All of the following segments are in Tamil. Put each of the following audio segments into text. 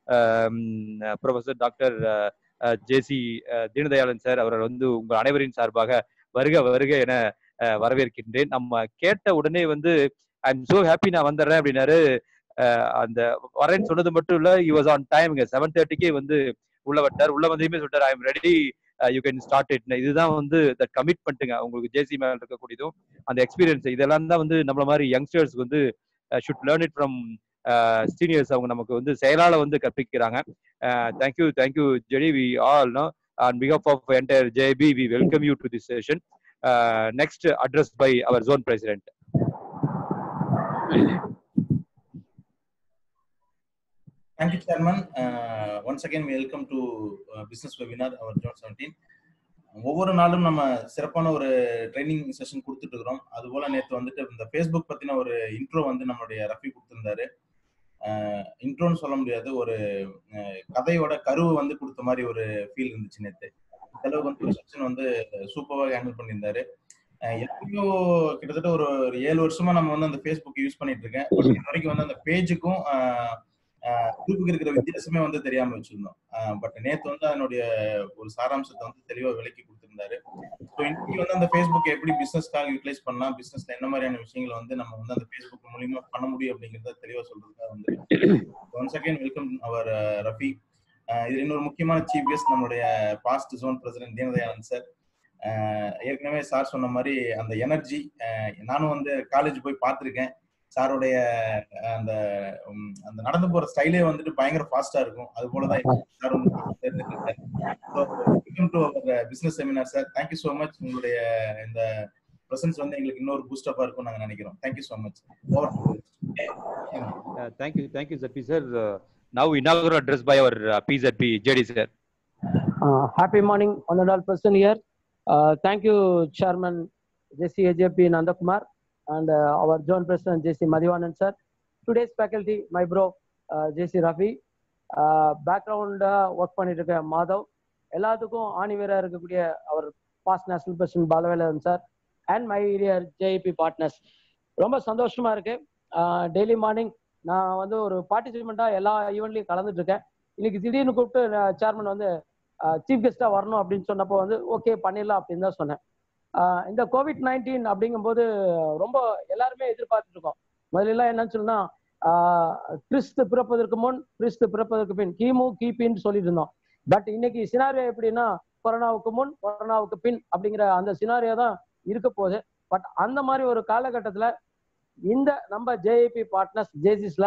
Professor doctor J C Deenadayalan sir அவர்கள் வந்து உங்கள் அனைவரின் சார்பாக வருக வருக என அஹ், வரவேற்கின்றேன் நம்ம கேட்ட உடனே வந்து ஐ எம் சோ ஹாப்பி நான் வந்துடுறேன் அப்படின்னாரு அஹ், அந்த வரேன்னு சொன்னது மட்டும் இல்ல he was on time seven தேர்ட்டிக்கே வந்து உள்ள வட்டார் உள்ள வந்ததுமே சொல்லிட்டார் I am ready you can start it இதுதான் வந்து தட் கமிட்மெண்ட்டுங்க உங்களுக்கு ஜேசி மேல இருக்கக்கூடியதும் அந்த எக்ஸ்பீரியன்ஸ் இதெல்லாம் தான் வந்து நம்மள மாதிரி யங்ஸ்டர்ஸ் வந்து should learn it from seniors அவங்க நமக்கு வந்து செயலால வந்து கற்பிக்கிறாங்க thank you thank you J D we all know on behalf of entire JB, we welcome you to this session. Uh, next, addressed by our zone president. Thank you, Chairman. Uh, once again, welcome to uh, business webinar, our June 17. ஒவ்வொரு நாளும் நம்ம சிறப்பான ஒரு ட்ரைனிங் செஷன் கொடுத்துட்டு இருக்கிறோம் அது போல நேற்று வந்துட்டு இந்த ஃபேஸ்புக் பத்தின ஒரு இன்ட்ரோ வந்து நம்மளுடைய ரஃபி கொடுத்திருந்தாரு இன்ட்ரோன்னு சொல்ல முடியாது ஒரு அஹ், கதையோட கருவு வந்து கொடுத்த மாதிரி ஒரு ஃபீல் இருந்துச்சு நேற்று அந்த அளவுக்கு வந்து ஒரு செக்ஷன் வந்து சூப்பராக ஹேண்டில் பண்ணியிருந்தாரு அஹ், எப்படியோ கிட்டத்தட்ட ஒரு ஒரு ஏழு வருஷமா நம்ம வந்து அந்த ஃபேஸ்புக் யூஸ் பண்ணிட்டு இருக்கேன் பட் இது வரைக்கும் வந்து அந்த பேஜுக்கும் குரூப்புக்கு இருக்கிற வித்தியாசமே வந்து தெரியாம வச்சிருந்தோம் பட் நேத்து வந்து அதனுடைய ஒரு சாராம்சத்தை வந்து தெளிவா விளக்கி கொடுத்திருந்தாரு ஸோ இன்னைக்கு வந்து அந்த ஃபேஸ்புக் எப்படி பிசினஸ்க்காக யூட்டிலைஸ் பண்ணலாம் பிசினஸ்ல என்ன மாதிரியான விஷயங்களை வந்து நம்ம வந்து அந்த ஃபேஸ்புக் மூலியமா பண்ண முடியும் அப்படிங்கறத தெளிவா சொல்றதுக்காக வந்து once again welcome our Rafi ah இதுல இன்னொரு முக்கியமான சீஃப் கெஸ்ட் நம்மளுடைய past zone president Deenadayalan sir ஏற்கனவே சார் சொன்ன மாதிரி அந்த எனர்ஜி நானும் வந்து காலேஜ் போய் பார்த்திருக்கேன் சாருடைய அந்த உம், அந்த நடந்து போற ஸ்டைலே வந்துட்டு பயங்கர ஃபாஸ்டா இருக்கும் அது போலதான் சார் வந்து welcome to our business seminar sir thank you so much உங்களுடைய இந்த பிரசன்ஸ் வந்து எங்களுக்கு இன்னொரு பூஸ்டப்பா இருக்கும் நாங்க நினைக்கிறோம் thank you so much over Uh, thank you, thank you, ZP sir. Uh, now inaugural address by our uh, PZP JD sir. Uh, happy morning, honorable person here. Uh, thank you, Chairman JCAJP Nandakumar and uh, our Joint President JC Madhivanan sir. Today's faculty, my bro uh, JC Rafi. Uh, background uh, work பண்ணிட்டு இருக்க மாதவ் எல்லாத்துக்கும் ஆணிவேரா இருக்கக்கூடிய our past national president Balavelan sir and my area J P partners ரொம்ப சந்தோஷமா இருக்கு டெய்லி மார்னிங் நான் வந்து ஒரு பார்ட்டிசிபெண்டா எல்லா ஈவெண்ட்லையும் கலந்துட்டு இருக்கேன் இன்னைக்கு திடீர்னு கூப்பிட்டு சேர்மன் வந்து சீஃப் கெஸ்டா வரணும் அப்படின்னு சொன்னப்போ வந்து ஓகே பண்ணிடலாம் அப்படின்னு தான் சொன்னேன் ஆஹ் இந்த கோவிட் நைன்டீன் அப்படிங்கும்போது ரொம்ப எல்லாருமே எதிர்பார்த்துட்டு இருக்கோம் முதல்ல எல்லாம் என்னன்னு சொன்னா ஆஹ் கிறிஸ்து பிறப்பதற்கு முன் கிறிஸ்து பிறப்பதற்கு பின் கிமு கிபின்னு சொல்லிட்டு இருந்தோம் பட் இன்னைக்கு சினாரியோ எப்படின்னா கொரோனாவுக்கு முன் கொரோனாவுக்கு பின் அப்படிங்கிற அந்த சினாரியோ தான் இருக்க போகுது பட் அந்த மாதிரி ஒரு காலகட்டத்துல இந்த நம்ம ஜேஏபி பார்ட்னர்ஸ் ஜேசிஸ்ல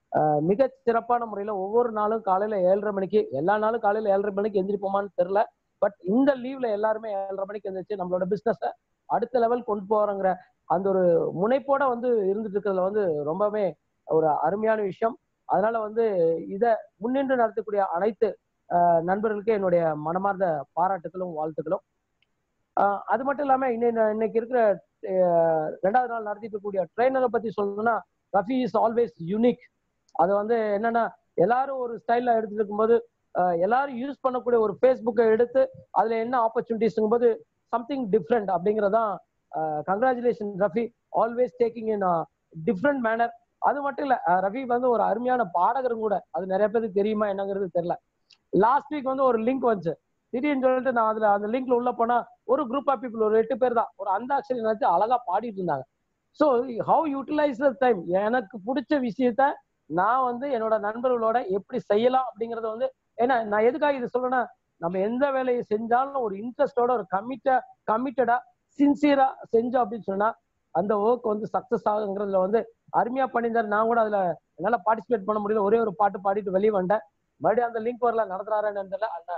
மிக சிறப்பான முறையில ஒவ்வொரு நாளும் காலையில ஏழரை மணிக்கு எல்லா நாளும் காலையில ஏழரை மணிக்கு எந்திரிப்போமான்னு தெரியல பட் இந்த லீவ்ல எல்லாருமே ஏழரை மணிக்கு எந்திரிச்சு நம்மளோட பிசினஸ அடுத்த லெவல் கொண்டு போறோங்கிற அந்த ஒரு முனைப்போட வந்து இருந்துட்டு இருக்கிறதுல வந்து ரொம்பவே ஒரு அருமையான விஷயம் அதனால வந்து இத முன்னின்று நடத்தக்கூடிய அனைத்து அஹ், நண்பர்களுக்கு என்னுடைய மனமார்ந்த பாராட்டுகளும் வாழ்த்துக்களும் அஹ், அது மட்டும் இல்லாம இன்னை- இன்னைக்கு இருக்கிற அஹ், ரெண்டாவது நாள் நடத்திட்டு இருக்கக்கூடிய ட்ரெயினரை பத்தி சொல்லணும்னா ரஃபி இஸ் ஆல்வேஸ் யூனிக் அது வந்து என்னன்னா எல்லாரும் ஒரு ஸ்டைல்ல எடுத்துட்டு இருக்கும்போது அஹ், எல்லாரும் யூஸ் பண்ணக்கூடிய ஒரு ஃபேஸ்புக்கை எடுத்து அதுல என்ன ஆப்பர்ச்சுனிட்டிஸ்ங்கும் போது சம்திங் டிஃப்ரெண்ட் அப்படிங்கறதான் congratulation Rafi always taking in different manner அது மட்டும் இல்ல அஹ், ரஃபி வந்து ஒரு அருமையான பாடகரும் கூட அது நிறைய பேருக்கு தெரியுமா என்னங்கிறது தெரியல லாஸ்ட் வீக் வந்து ஒரு லிங்க் வந்துச்சு திடீர்னு சொல்லிட்டு நான் அதுல அந்த லிங்க்ல உள்ள போனா ஒரு குரூப் ஆஃப் பீப்புள் ஒரு எட்டு பேர் தான் ஒரு அந்தாட்சரி நினைச்சு அழகா பாடிட்டு இருந்தாங்க so how utilise the time எனக்கு பிடிச்ச விஷயத்த நான் வந்து என்னோட நண்பர்களோட எப்படி செய்யலாம் அப்படிங்கறத வந்து ஏன்னா நான் எதுக்காக இது சொல்றேன்னா நம்ம எந்த வேலையை செஞ்சாலும் ஒரு இன்ட்ரெஸ்டோட ஒரு கமிட்ட கமிட்டடா சின்சியரா செஞ்சோம் அப்படின்னு சொன்னா அந்த ஒர்க் வந்து சக்சஸ் ஆகுங்கிறதுல வந்து அருமையா பண்ணியிருந்தாரு நான் கூட அதுல என்னால பார்ட்டிசிபேட் பண்ண முடியல ஒரே ஒரு பாட்டு பாடிட்டு வெளியே வந்தேன் மறுபடியும் அந்த லிங்க் வரல நடத்துறாருன்னு தெரியல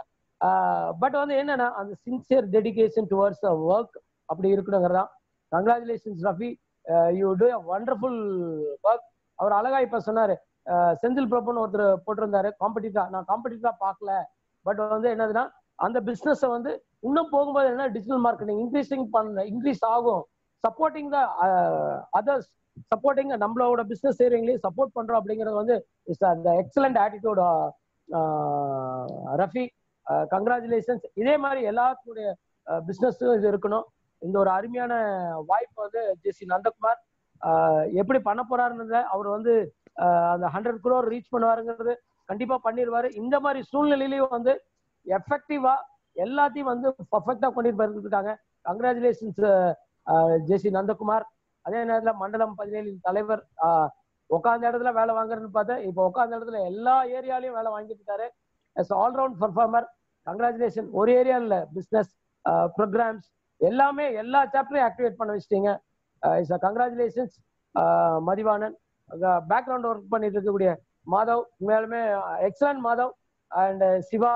பட் வந்து என்னன்னா அந்த சின்சியர் டெடிகேஷன் டுவர்ட்ஸ் ஒர்க் அப்படி இருக்கணுங்கிறதா congratulations Rafi you do a wonderful work அவர் அழகா இப்ப சொன்னாரு அஹ் செந்தில் பிரபுன்னு ஒருத்தர் போட்டிருந்தாரு காம்படிட்டா நான் காம்படிட்டா பார்க்கல பட் வந்து என்னதுன்னா அந்த பிசினஸ் வந்து இன்னும் போகும்போது என்ன டிஜிட்டல் மார்க்கெட்டிங் இன்க்ரீசிங் பண்ண இன்க்ரீஸ் ஆகும் சப்போர்ட்டிங் த அதர்ஸ் சப்போர்ட்டிங் நம்மளோட பிசினஸ் செய்யறவங்களையும் சப்போர்ட் பண்றோம் அப்படிங்கிறது வந்து இஸ் அந்த எக்ஸலண்ட் ஆட்டிடியூட் ரஃபி கங்க்ராச்சுலேஷன்ஸ் இதே மாதிரி எல்லாத்துடைய பிசினஸ் இது இருக்கணும் இந்த ஒரு அருமையான வாய்ப்பு வந்து ஜெசி நந்தகுமார் ஆஹ் எப்படி பண்ண போறாருன்னு அவர் வந்து ஆஹ் அந்த ஹண்ட்ரட் குரோர் ரீச் பண்ணுவாருங்கிறது கண்டிப்பா பண்ணிடுவாரு இந்த மாதிரி சூழ்நிலையிலையும் வந்து எஃபெக்டிவா எல்லாத்தையும் வந்து பர்ஃபெக்டா கொண்டுட்டு போயிருக்காங்க கங்க்ராச்சுலேஷன்ஸ் ஜேசி நந்தகுமார் அதே நேரத்தில் மண்டலம் பதினேழின் தலைவர் ஆஹ், உட்கார்ந்த இடத்துல வேலை வாங்குறேன்னு பார்த்தா இப்போ உட்கார்ந்த இடத்துல எல்லா ஏரியாலையும் வேலை வாங்கிட்டு இருக்காரு எஸ் ஆல்ரவுண்ட் பர்ஃபார்மர் கங்க்ராச்சுலேஷன் ஒரு ஏரியா இல்ல பிசினஸ் ப்ரோக்ராம்ஸ் எல்லாமே எல்லா சாப்டரையும் ஆக்டிவேட் பண்ண வச்சிட்டீங்க is congratulations Mathivanan background work பண்ணிட்டு இருக்கக்கூடிய மாதவ் உண்மையாலுமே excellent Madhav and Siva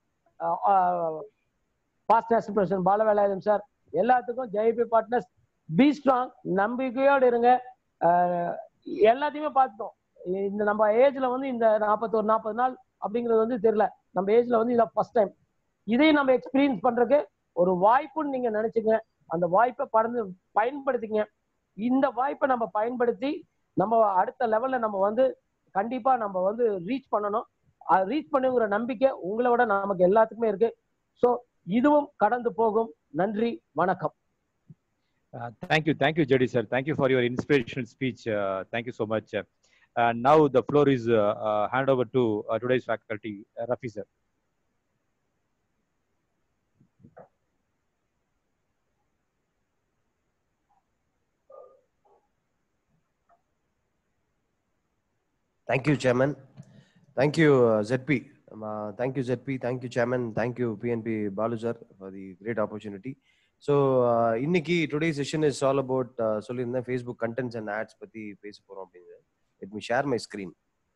past national president Balavelayutham sir எல்லாத்துக்கும் ஜேபி பார்ட்னர்ஸ் பி ஸ்ட்ராங் நம்பிக்கையோடு இருங்க அஹ், எல்லாத்தையுமே பார்த்துட்டோம் இந்த நம்ம ஏஜ்ல வந்து இந்த நாற்பத்தோரு நாற்பது நாள் அப்படிங்கிறது வந்து தெரியல நம்ம ஏஜ்ல வந்து இதான் ஃபர்ஸ்ட் டைம் இதையும் நம்ம எக்ஸ்பீரியன்ஸ் பண்றதுக்கு ஒரு வாய்ப்புன்னு நீங்க நினைச்சுங்க அந்த வாய்ப்பை படந்து பயன்படுத்திங்க இந்த வாய்ப்பை நம்ம பயன்படுத்தி நம்ம அடுத்த லெவல்ல நம்ம வந்து கண்டிப்பா நம்ம வந்து ரீச் பண்ணணும் ரீச் பண்ணுங்கிற நம்பிக்கை உங்களை விட நமக்கு எல்லாத்துக்குமே இருக்கு ஸோ இதுவும் கடந்து போகும் நன்றி வணக்கம் Uh, thank you, thank you, Jody sir. Thank you for your inspirational speech. Uh, thank you so much. Uh, and now the floor is uh, uh, hand over to uh, today's faculty, uh, Rafi sir. Thank you, Chairman. Thank you, uh, ZP. Um, uh, thank you, ZP. Thank you, Chairman. Thank you, PNP Balu sir, for the great opportunity. So இன்னைக்கு today session is all about சொல்லியிருந்தேன் ஃபேஸ்புக் கண்டென்ட்ஸ் அண்ட் ஆட்ஸ் பற்றி பேச போகிறோம் அப்படின்னு let me share my screen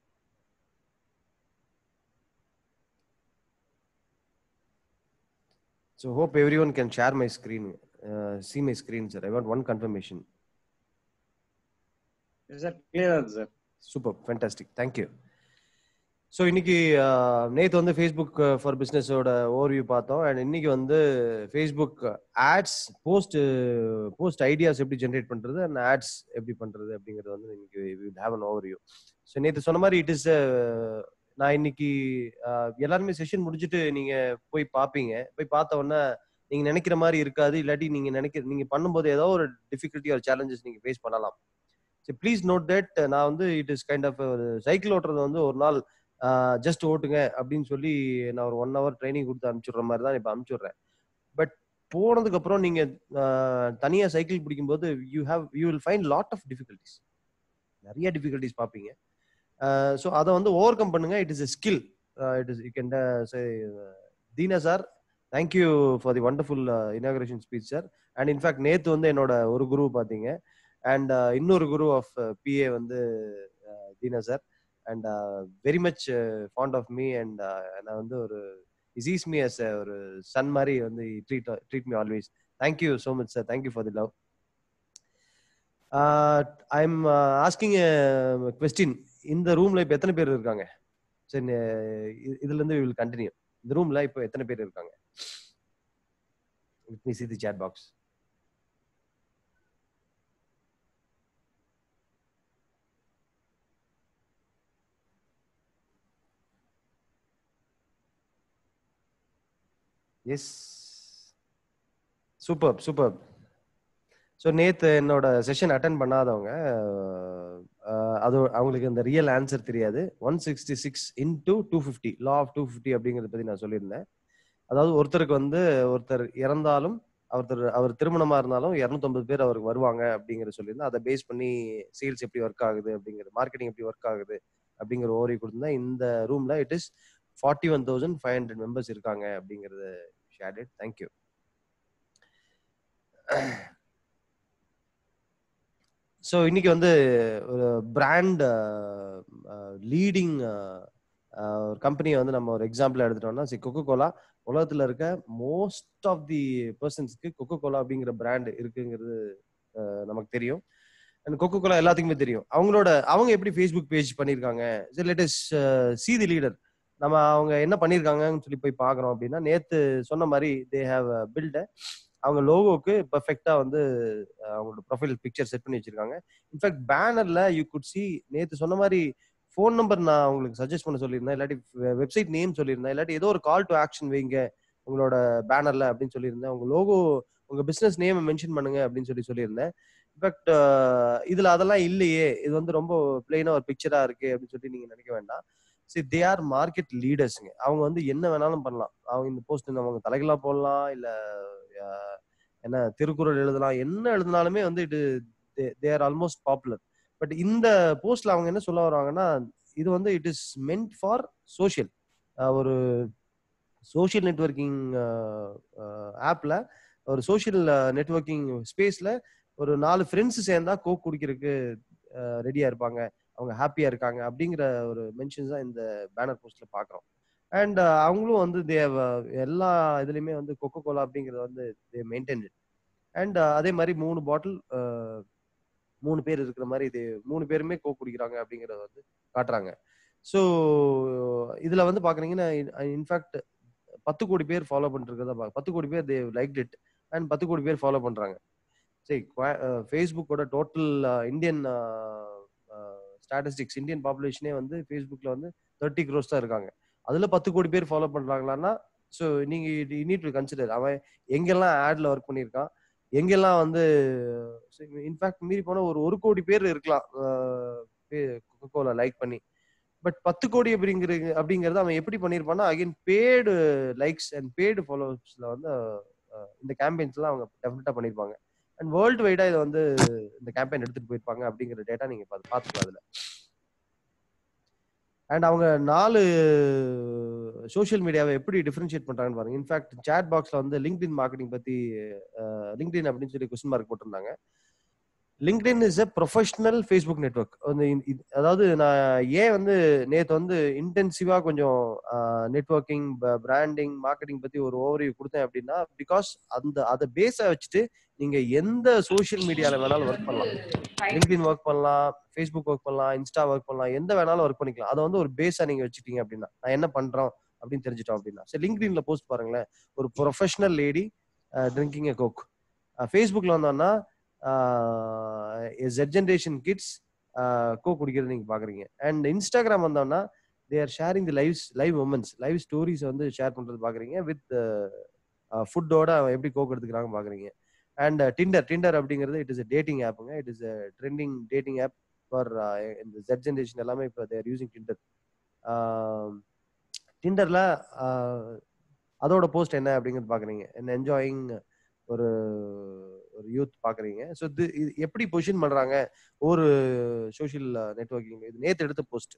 so hope everyone can share my screen see my screen sir I want one confirmation sir கிளியரா இருக்கு sir super fantastic thank you so இன்னைக்கு நேற்று வந்து ஃபேஸ்புக் ஃபார் பிஸ்னஸோட ஓவர்வியூ பார்த்தோம் அண்ட் இன்னைக்கு வந்து Facebook ads post post ideas எப்படி ஜென்ரேட் பண்ணுறது அண்ட் ஆட்ஸ் எப்படி பண்ணுறது அப்படிங்கிறது வந்து இன்னைக்கு will have an overview so நேற்று சொன்ன மாதிரி இட் இஸ் நான் இன்னைக்கு அஹ், எல்லாருமே செஷன் முடிச்சுட்டு நீங்க போய் பார்ப்பீங்க போய் பார்த்த உடனே நீங்க நினைக்கிற மாதிரி இருக்காது இல்லாட்டி நீங்க நினைக்கிற நீங்க பண்ணும்போது ஏதோ ஒரு டிஃபிகல்ட்டி ஒரு சேலஞ்சஸ் நீங்க ஃபேஸ் பண்ணலாம் சரி ப்ளீஸ் நோட் தட் நான் வந்து இட் இஸ் கைண்ட் ஆஃப் ஒரு சைக்கிள் ஓட்டுறது வந்து ஒரு நாள் ஜஸ்ட் ஓட்டுங்க அப்படின்னு சொல்லி நான் ஒரு ஒன் ஹவர் ட்ரைனிங் கொடுத்து அனுப்பிச்சுடுற மாதிரி தான் இப்போ அனுப்பிச்சுடுறேன் பட் போனதுக்கு அப்புறம் நீங்க ஆஹ், தனியா சைக்கிள் பிடிக்கும்போது you have you will find lot of difficulties நிறைய டிஃபிகல்டிஸ் பார்ப்பீங்க ஸோ அதை வந்து ஓவர் கம் பண்ணுங்க it is a skill it is you can Deena sir thank you for the wonderful inauguration speech sir and in fact நேத்து வந்து என்னோட ஒரு குரு பார்த்தீங்க அண்ட் இன்னொரு குரு ஆஃப் பிஏ வந்து uh, Deena sir and very much fond of me and நான் வந்து ஒரு இசீஸ் மீ அஸ் ஒரு சன் மாதிரி வந்து treat treat me always thank you so much sir thank you for the love I am asking question இந்த ரூம்ல இப்போ எத்தனை பேர் இருக்காங்க சரி நே- இதுல இருந்து வில் கண்டினியூ இந்த ரூம்ல இப்போ எத்தனை பேர் இருக்காங்க Let me see the chat box. Yes super super so நேத்து என்னோட செஷன் அட்டன் பண்ணாதவங்க அஹ், அது அவங்களுக்கு இந்த ரியல் ஆன்சர் தெரியாது one sixty six into two fifty law of two fifty அப்படிங்கிறத பத்தி நான் சொல்லியிருந்தேன் அதாவது ஒருத்தருக்கு வந்து ஒருத்தர் இறந்தாலும் ஒருத்தர் அவர் திருமணமா இருந்தாலும் இரநூத்தொம்பது பேர் அவருக்கு வருவாங்க அப்படிங்கிற சொல்லியிருந்தேன் அதை பேஸ் பண்ணி சேல்ஸ் எப்படி ஒர்க் ஆகுது அப்படிங்கிற மார்க்கெட்டிங் எப்படி ஒர்க் ஆகுது அப்படிங்கிற ஓரி கொடுத்திருந்தேன் இந்த ரூம்ல it is forty one thousand five hundred members இருக்காங்க அப்படிங்கிறத ஷேர்டட் தேங்க்யூ ஸோ இன்னைக்கு வந்து ஒரு பிராண்ட் லீடிங் ஒரு கம்பெனியை வந்து நம்ம ஒரு எக்ஸாம்பிள் எடுத்துட்டோம்னா சரி கொக்கோ கோலா உலகத்துல இருக்க மோஸ்ட் ஆஃப் தி பர்சன்ஸ்க்கு கொக்கோ கோலா அப்படிங்கிற பிராண்ட் இருக்குங்கிறது அஹ், நமக்கு தெரியும் அண்ட் கொக்கோ கோலா எல்லாத்துக்குமே தெரியும் அவங்களோட அவங்க எப்படி ஃபேஸ்புக் பேஜ் பண்ணியிருக்காங்க சரி லேட்டஸ்ட் சி தி லீடர் நம்ம அவங்க என்ன பண்ணியிருக்காங்கன்னு சொல்லி போய் பார்க்குறோம் அப்படின்னா நேத்து சொன்ன மாதிரி தே ஹாவ் பில்ட அவங்க லோகோக்கு பெர்ஃபெக்டா வந்து அஹ், அவங்களோட ப்ரொஃபைல் பிக்சர் செட் பண்ணி வச்சிருக்காங்க இன்ஃபேக்ட் பேனர்ல யூ குட் சி நேத்து சொன்ன மாதிரி ஃபோன் நம்பர் நான் உங்களுக்கு சஜஸ்ட் பண்ண சொல்லியிருந்தேன் இல்லாட்டி வெப்சைட் நேம் சொல்லியிருந்தேன் இல்லாட்டி ஏதோ ஒரு கால் டு ஆக்ஷன் வைங்க உங்களோட பேனர்ல அப்படின்னு சொல்லியிருந்தேன் உங்க லோகோ உங்க பிசினஸ் நேம் மென்ஷன் பண்ணுங்க அப்படின்னு சொல்லி சொல்லியிருந்தேன் இன்ஃபேக்ட் இதுல அதெல்லாம் இல்லையே இது வந்து ரொம்ப பிளெயினா ஒரு பிக்சரா இருக்கு அப்படின்னு சொல்லி நீங்க நினைக்க வேண்டாம் சரி தே ஆர் மார்க்கெட் லீடர்ஸுங்க அவங்க வந்து என்ன வேணாலும் பண்ணலாம் அவங்க இந்த போஸ்ட் அவங்க தலைகளா போடலாம் இல்ல அஹ், என்ன திருக்குறள் எழுதலாம் என்ன எழுதினாலுமே வந்து இது they are almost popular but இந்த போஸ்ட்ல அவங்க என்ன சொல்ல வராங்கன்னா இது வந்து it is meant for social ஒரு சோஷியல் நெட்வொர்க்கிங் ஆப்ல ஒரு சோஷியல் நெட்வொர்க்கிங் ஸ்பேஸ்ல ஒரு நாலு ஃப்ரெண்ட்ஸ் சேர்ந்தா கோக் குடிக்கிறதுக்கு ரெடியா இருப்பாங்க அவங்க ஹாப்பியா இருக்காங்க அப்படிங்கிற ஒரு மென்ஷன்ஸ் தான் இந்த பேனர் போஸ்ட்ல பாக்குறோம் அண்ட் அவங்களும் வந்து தே எல்லா இதுலயுமே வந்து கொக்கோ கோலா அப்படிங்கறது வந்து தே மெயின்டைன் அண்ட் அதே மாதிரி மூணு பாட்டில் மூணு பேர் இருக்கிற மாதிரி இது மூணு பேருமே கோக் குடிக்கிறாங்க அப்படிங்கறத வந்து காட்டுறாங்க ஸோ இதுல வந்து பாக்குறீங்கன்னா இன்ஃபேக்ட் பத்து கோடி பேர் ஃபாலோ பண்ணிட்டு இருக்கிறதா பா- பத்து கோடி பேர் தே லைக் இட் அண்ட் பத்து கோடி பேர் ஃபாலோ பண்றாங்க சரி ஃபேஸ்புக்கோட டோட்டல் இந்தியன் ஸ்டாட்டிஸ்டிக்ஸ் இந்தியன் பாப்புலேஷனே வந்து ஃபேஸ்புக்ல வந்து தேர்ட்டி க்ரோஸ் தான் இருக்காங்க அதுல பத்து கோடி பேர் ஃபாலோ பண்றாங்களான்னா ஸோ நீங்க நீட் டு கன்சிடர் அவன் எங்கெல்லாம் ஆட்ல ஒர்க் பண்ணியிருக்கான் எங்கெல்லாம் வந்து இன்ஃபேக்ட் மீறி போனா ஒரு ஒரு கோடி பேர் இருக்கலாம் கோலா லைக் பண்ணி பட் பத்து கோடி அப்படிங்கிற அப்படிங்கறது அவன் எப்படி பண்ணியிருப்பான்னா again paid likes and paid ஃபாலோவர்ஸ்ல வந்து அஹ், இந்த கேம்பெயின்ஸ்லாம் அவங்க டெஃபினட்டா பண்ணியிருப்பாங்க அண்ட் வேர்ல்டு வைடா இதை வந்து இந்த கேம்பெயின் எடுத்துட்டு போயிருப்பாங்க அப்படிங்கிற டேட்டா நீங்க பாத்து- பாத்துக்கலாம் அதுல அண்ட் அவங்க நாலு சோஷியல் மீடியாவை எப்படி டிஃபரன்ஷியேட் பண்றாங்கன்னு பாருங்க இன்ஃபேக்ட் சேட் பாக்ஸ்ல வந்து லிங்க்டின் மார்க்கெட்டிங் பத்தி லிங்க்டின் அப்படின்னு சொல்லி கொஸ்டின் மார்க் போட்டிருந்தாங்க LinkedIn is a professional Facebook network வந்து இந்த- இது- அதாவது நான் ஏன் வந்து நேத்து வந்து இன்டென்சிவா கொஞ்சம் நெட்ஒர்க்கிங் பிராண்டிங் மார்க்கெட்டிங் பத்தி ஒரு ஓவர்வியூ கொடுத்தேன் அப்படின்னா பிகாஸ் அந்த அதை பேஸை வச்சுட்டு நீங்க எந்த சோஷியல் மீடியால வேணாலும் ஒர்க் பண்ணலாம் லிங்க்டின் ஒர்க் பண்ணலாம் ஃபேஸ்புக் ஒர்க் பண்ணலாம் இன்ஸ்டா ஒர்க் பண்ணலாம் எந்த வேணாலும் ஒர்க் பண்ணிக்கலாம் அதை வந்து ஒரு பேஸா நீங்க வச்சுட்டீங்க அப்படின்னா நான் என்ன பண்றோம் அப்படின்னு தெரிஞ்சிட்டோம் அப்படின்னா சரி லிங்க்டின்ல போஸ்ட் பாருங்களேன் ஒரு professional lady drinking a Coke ஃபேஸ்புக்ல வந்தோம்னா ஜெட் ஜென்ரேஷன் கிட்ஸ் கோ குடிக்கிறது நீங்க பாக்குறீங்க அண்ட் இன்ஸ்டாகிராம் வந்தோம்னா they are sharing the live live moments live stories வந்து ஷேர் பண்றது பாக்குறீங்க வித் ஃபுட்டோட எப்படி கோக் எடுத்துக்கிறாங்க பாக்குறீங்க அண்ட் டிண்டர் டிண்டர் அப்படிங்கிறது இட் இஸ் டேட்டிங் ஆப்புங்க it is trending dating app for இந்த ஜெட் ஜென்ரேஷன் எல்லாமே இப்போ தேர் யூசிங் டிண்டர் டிண்டர்ல அதோட போஸ்ட் என்ன அப்படிங்கிறது பாக்குறீங்க என்ன என்ஜாயிங் ஒரு ஒரு யூத் பாக்குறீங்க ஸோ இது இது எப்படி பொசிஷன் பண்றாங்க ஒரு சோஷியல் நெட்வொர்க்கிங் இது நேத்து எடுத்த போஸ்ட்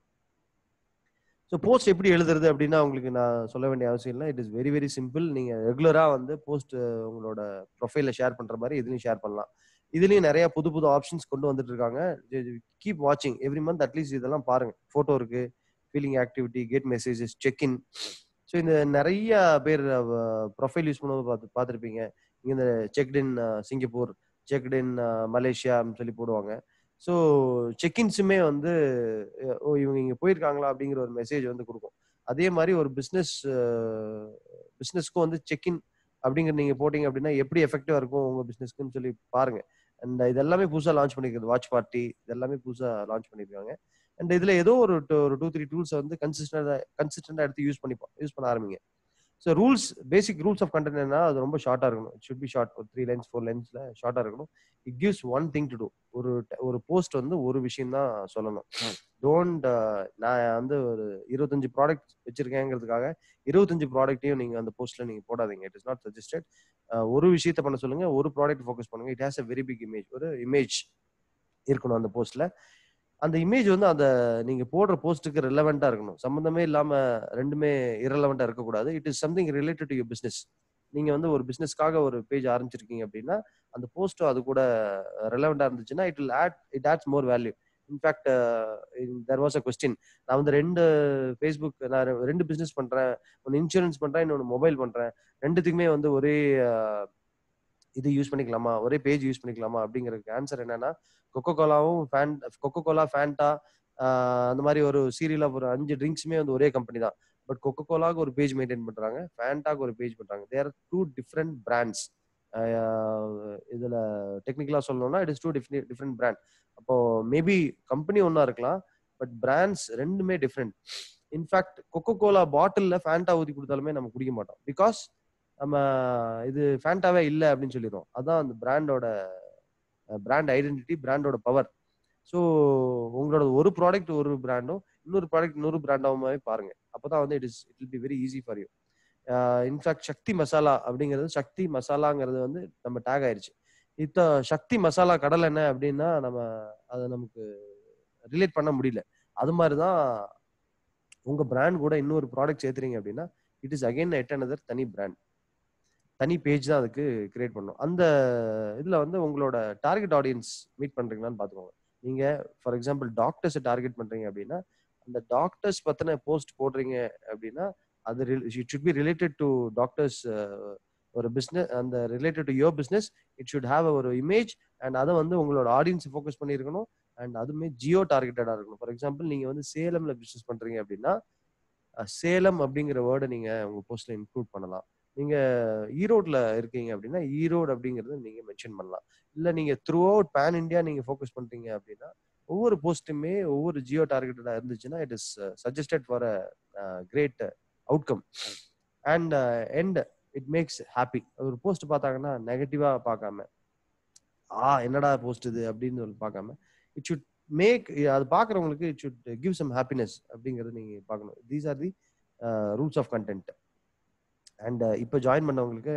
ஸோ போஸ்ட் எப்படி எழுதுறது அப்படின்னா உங்களுக்கு நான் சொல்ல வேண்டிய அவசியம் இல்லை it is very very simple நீங்க ரெகுலரா வந்து போஸ்ட் உங்களோட ப்ரொஃபைல ஷேர் பண்ற மாதிரி இதுலயும் ஷேர் பண்ணலாம் இதுலயும் நிறைய புது புது ஆப்ஷன்ஸ் கொண்டு வந்துட்டு இருக்காங்க கீப் வாட்சிங் எவ்ரி மந்த் அட்லீஸ்ட் இதெல்லாம் பாருங்க போட்டோ இருக்கு feeling activity get messages check in so இந்த நிறைய பேர் ப்ரொஃபைல் யூஸ் பண்ணும்போது பார்த்து பார்த்துருப்பீங்க இங்கே இந்த checked in Singapore checked in Malaysia அப்படின்னு சொல்லி போடுவாங்க ஸோ செக்இன்ஸுமே வந்து அஹ், ஓ இவங்க இங்கே போயிருக்காங்களா அப்படிங்கிற ஒரு மெசேஜ் வந்து கொடுக்கும் அதே மாதிரி ஒரு பிஸ்னஸ் பிஸ்னஸ்க்கும் வந்து செக்இன் அப்படிங்கிற நீங்கள் போட்டீங்க அப்படின்னா எப்படி எஃபெக்டிவா இருக்கும் உங்கள் பிஸ்னஸ்க்குன்னு சொல்லி பாருங்க அண்ட் இது எல்லாமே புதுசாக லான்ச் பண்ணிருக்கிறது வாட்ச் பார்ட்டி இது எல்லாமே புதுசாக லான்ச் பண்ணியிருக்காங்க அண்ட் இதுல ஏதோ ஒரு two- ஒரு டூ த்ரீ டூல்ஸ் வந்து கன்சிஸ்டன்டா கன்சிஸ்டன்டா எடுத்து யூஸ் பண்ணிப்போம் யூஸ் பண்ண ஆரம்பிங்க so rules basic rules of content என்ன அது ரொம்ப ஷார்ட்டா இருக்கணும் இட் ஷுட் பி ஷார்ட் ஒரு த்ரீ லைன்ஸ் ஃபோர் லைன்ஸ்ல ஷார்ட்டா இருக்கணும் it gives one thing to do ஒரு t- ஒரு போஸ்ட் வந்து ஒரு விஷயம் தான் சொல்லணும் டோன்ட் நான் வந்து ஒரு இருபத்தஞ்சு ப்ராடக்ட் வச்சிருக்கேங்கிறதுக்காக இருபத்தஞ்சு ப்ராடக்ட்டையும் நீங்க அந்த போஸ்ட்ல நீங்க போடாதீங்க இட் இஸ் நாட் சஜஸ்டட் ஒரு விஷயத்த பண்ண சொல்லுங்க ஒரு ப்ராடக்ட் ஃபோக்கஸ் பண்ணுங்க it has a very big image ஒரு இமேஜ் இருக்கணும் அந்த போஸ்ட்ல அந்த இமேஜ் வந்து அந்த நீங்க போடுற போஸ்ட்டுக்கு ரிலவெண்டா இருக்கணும் சம்பந்தமே இல்லாம ரெண்டுமே இரலவெண்டா இருக்கக்கூடாது it is something related to your business நீங்க வந்து ஒரு பிசினஸ்க்காக ஒரு பேஜ் ஆரம்பிச்சிருக்கீங்க அப்படின்னா அந்த போஸ்ட்டும் அது கூட ரெலவெண்டா இருந்துச்சுன்னா it will add it adds more value in fact there was a question நான் வந்து ரெண்டு ஃபேஸ்புக் நான் ரெ- ரெண்டு பிசினஸ் பண்றேன் ஒன்று இன்சூரன்ஸ் பண்றேன் இன்னொன்று மொபைல் பண்றேன் ரெண்டுத்துக்குமே வந்து ஒரே அஹ், இது யூஸ் பண்ணிக்கலாமா ஒரே பேஜ் யூஸ் பண்ணிக்கலாமா அப்படிங்கிறதுக்கு ஆன்சர் என்னன்னா கொக்கோ கோலாவும் ஃபேன் கொக்கோ கோலா ஃபேண்டா அந்த மாதிரி ஒரு சீரியல் ஒரு அஞ்சு ட்ரிங்க்ஸுமே வந்து ஒரே கம்பெனி தான் பட் கொக்கோ கோலாக்கு ஒரு பேஜ் மெயின்டைன் பண்றாங்க ஃபேண்டாக்கு ஒரு பேஜ் பண்றாங்க தேர் டூ டிஃப்ரெண்ட் பிராண்ட்ஸ் இதுல டெக்னிக்கலா சொல்லணும்னா it is two different brand அப்போ மேபி கம்பெனி ஒன்னா இருக்கலாம் பட் பிராண்ட்ஸ் ரெண்டுமே டிஃப்ரெண்ட் இன்ஃபேக்ட் கொக்கோ கோலா பாட்டில்ல ஃபேண்டா ஊத்தி கொடுத்தாலுமே நம்ம குடிக்க மாட்டோம் பிகாஸ் நம்ம இது ஃபேண்டாவே இல்லை அப்படின்னு சொல்லிடுவோம் அதான் அந்த பிராண்டோட பிராண்ட் ஐடென்டிட்டி பிராண்டோட பவர் ஸோ உங்களோட ஒரு ப்ராடக்ட் ஒரு பிராண்டும் இன்னொரு ப்ராடக்ட் இன்னொரு பிராண்டாகவே பாருங்க அப்பதான் வந்து it is it will be very easy for you in fact Sakthi Masala அப்படிங்கிறது சக்தி மசாலாங்கிறது வந்து நம்ம டேக் ஆயிருச்சு இத்த சக்தி மசாலா கடல் என்ன அப்படின்னா நம்ம அதை நமக்கு ரிலேட் பண்ண முடியல அது மாதிரி தான் உங்க பிராண்ட் கூட இன்னொரு ப்ராடக்ட் சேர்த்துறீங்க அப்படின்னா it is again yet another தனி பிராண்ட் தனி பேஜ் தான் அதுக்கு கிரியேட் பண்ணும் அந்த இதுல வந்து உங்களோட டார்கெட் ஆடியன்ஸ் மீட் பண்றீங்களான்னு பாத்துக்கோங்க நீங்க ஃபார் எக்ஸாம்பிள் டாக்டர்ஸ் டார்கெட் பண்றீங்க அப்படின்னா அந்த டாக்டர்ஸ் பத்தின போஸ்ட் போடுறீங்க அப்படின்னா அது it should be related to doctors ஒரு பிஸ்னஸ் அந்த related to your business it should have ஒரு இமேஜ் அண்ட் அதை வந்து உங்களோட ஆடியன்ஸ் ஃபோக்கஸ் பண்ணியிருக்கணும் அண்ட் அதுவுமே ஜியோ டார்கெட்டடாக இருக்கணும் ஃபார் எக்ஸாம்பிள் நீங்க வந்து சேலம்ல பிஸ்னஸ் பண்றீங்க அப்படின்னா அஹ், சேலம் அப்படிங்கிற வேர்டை நீங்க உங்க போஸ்ட்ல இன்க்ளூட் பண்ணலாம் நீங்க ஈரோட்ல இருக்கீங்க அப்படின்னா ஈரோடு அப்படிங்கறத நீங்க மென்ஷன் பண்ணலாம் இல்ல நீங்க த்ரூ அவுட் பேன் இந்தியா நீங்க ஃபோக்கஸ் பண்றீங்க அப்படின்னா ஒவ்வொரு போஸ்ட்டுமே ஒவ்வொரு ஜியோ டார்கெட்டடா இருந்துச்சுன்னா it is suggested for a great outcome and end it makes happy ஒரு போஸ்ட் பார்த்தாங்கன்னா நெகட்டிவா பார்க்காம ஆ என்னடா போஸ்ட் இது அப்படின்னு சொல்லி பார்க்காம இட் சுட் மேக் அது பார்க்குறவங்களுக்கு it should give some happiness அப்படிங்கறது நீங்க பார்க்கணும் these are the rules of content and இப்போ ஜாயின் பண்ணவங்களுக்கு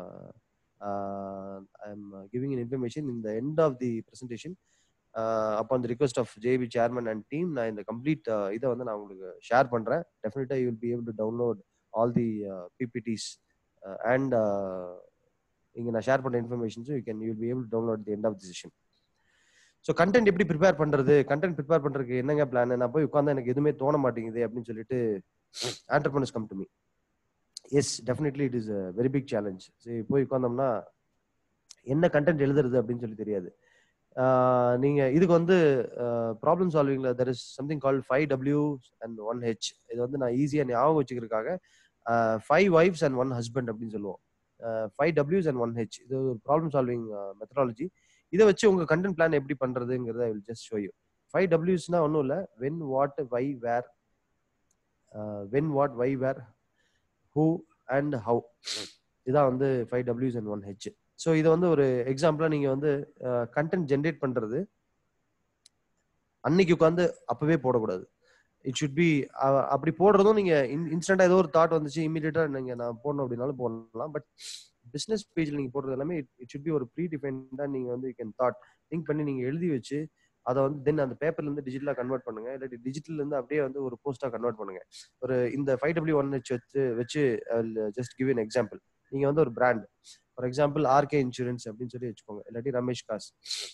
ஐம் கிவிங் இன் இன்ஃபர்மேஷன் இந்த end of the presentation upon the request of JV chairman and team நான் இந்த கம்ப்ளீட் இதை வந்து நான் உங்களுக்கு ஷேர் பண்றேன் definitely you will be able to download all the PPTs and இங்க நான் ஷேர் பண்ண இன்ஃபர்மேஷன்ஸும் you can you be able download the end of the session so content எப்படி ப்ரிப்பேர் பண்றது கண்டென்ட் ப்ரிப்பேர் பண்றதுக்கு என்னங்க பிளான் நான் போய் உட்காந்து எனக்கு எதுவுமே தோண மாட்டேங்குது அப்படின்னு சொல்லிட்டு entrepreneurs come to me yes definitely it is a very big challenge சரி போய் உட்காந்தோம்னா என்ன கண்டென்ட் எழுதுறது அப்படின்னு சொல்லி தெரியாது ஆஹ் நீங்க இதுக்கு வந்து ப்ராப்ளம் சால்விங்ல there is something call five W and one H இது வந்து நான் ஈஸியாக ஞாபகம் வச்சுக்கிறதுக்காக five wives and one husband அப்படின்னு சொல்லுவோம் ஃபைவ் டபிள்யூஸ் அண்ட் ஒன் ஹெச் இது ஒரு ப்ராப்ளம் சால்விங் மெத்தடாலஜி இதை வச்சு உங்க கண்டென்ட் பிளான் எப்படி பண்றதுங்கிறத I will just show you five டபிள்யூஸ்னா ஒன்றும் இல்லை when what why where when what why where who and how இதான் வந்து ஃபைவ் டபிள்யூஸ் அண்ட் ஒன் ஹெச் ஸோ இதை வந்து ஒரு எக்ஸாம்பிளா நீங்க வந்து கண்டென்ட் ஜென்ரேட் பண்றது அன்னைக்கு உட்காந்து அப்பவே போடக்கூடாது இட் ஷுட் பி அப்படி போடுறதும் நீங்க இன்ஸ்டன்டா ஏதோ ஒரு தாட் வந்துச்சு இமீடியட்டா நீங்க நான் போடணும் அப்படின்னாலும் போடலாம் பட் பிசினஸ் பேஜ்ல நீங்க போடுறது எல்லாமே இட் ஷுட் பி ஒரு ப்ரீ டிஃபைன்டா நீங்க வந்து கேன் தாட் திங்க் பண்ணி நீங்க எழுதி வச்சு அதை வந்து தென் அந்த பேப்பர்ல இருந்து டிஜிட்டலா கன்வெர்ட் பண்ணுங்க இல்லாட்டி டிஜிட்டல் இருந்து அப்படியே வந்து ஒரு போஸ்டா கன்வெர்ட் பண்ணுங்க ஒரு இந்த ஃபைவ் டபிள்யூ ஒன் ஹெச் வச்சு வச்சு ஜஸ்ட் கிவ் an எக்ஸாம்பிள் நீங்க வந்து ஒரு brand for example RK insurance அப்படின்னு சொல்லி வச்சுக்கோங்க இல்லாட்டி ரமேஷ் காஸ்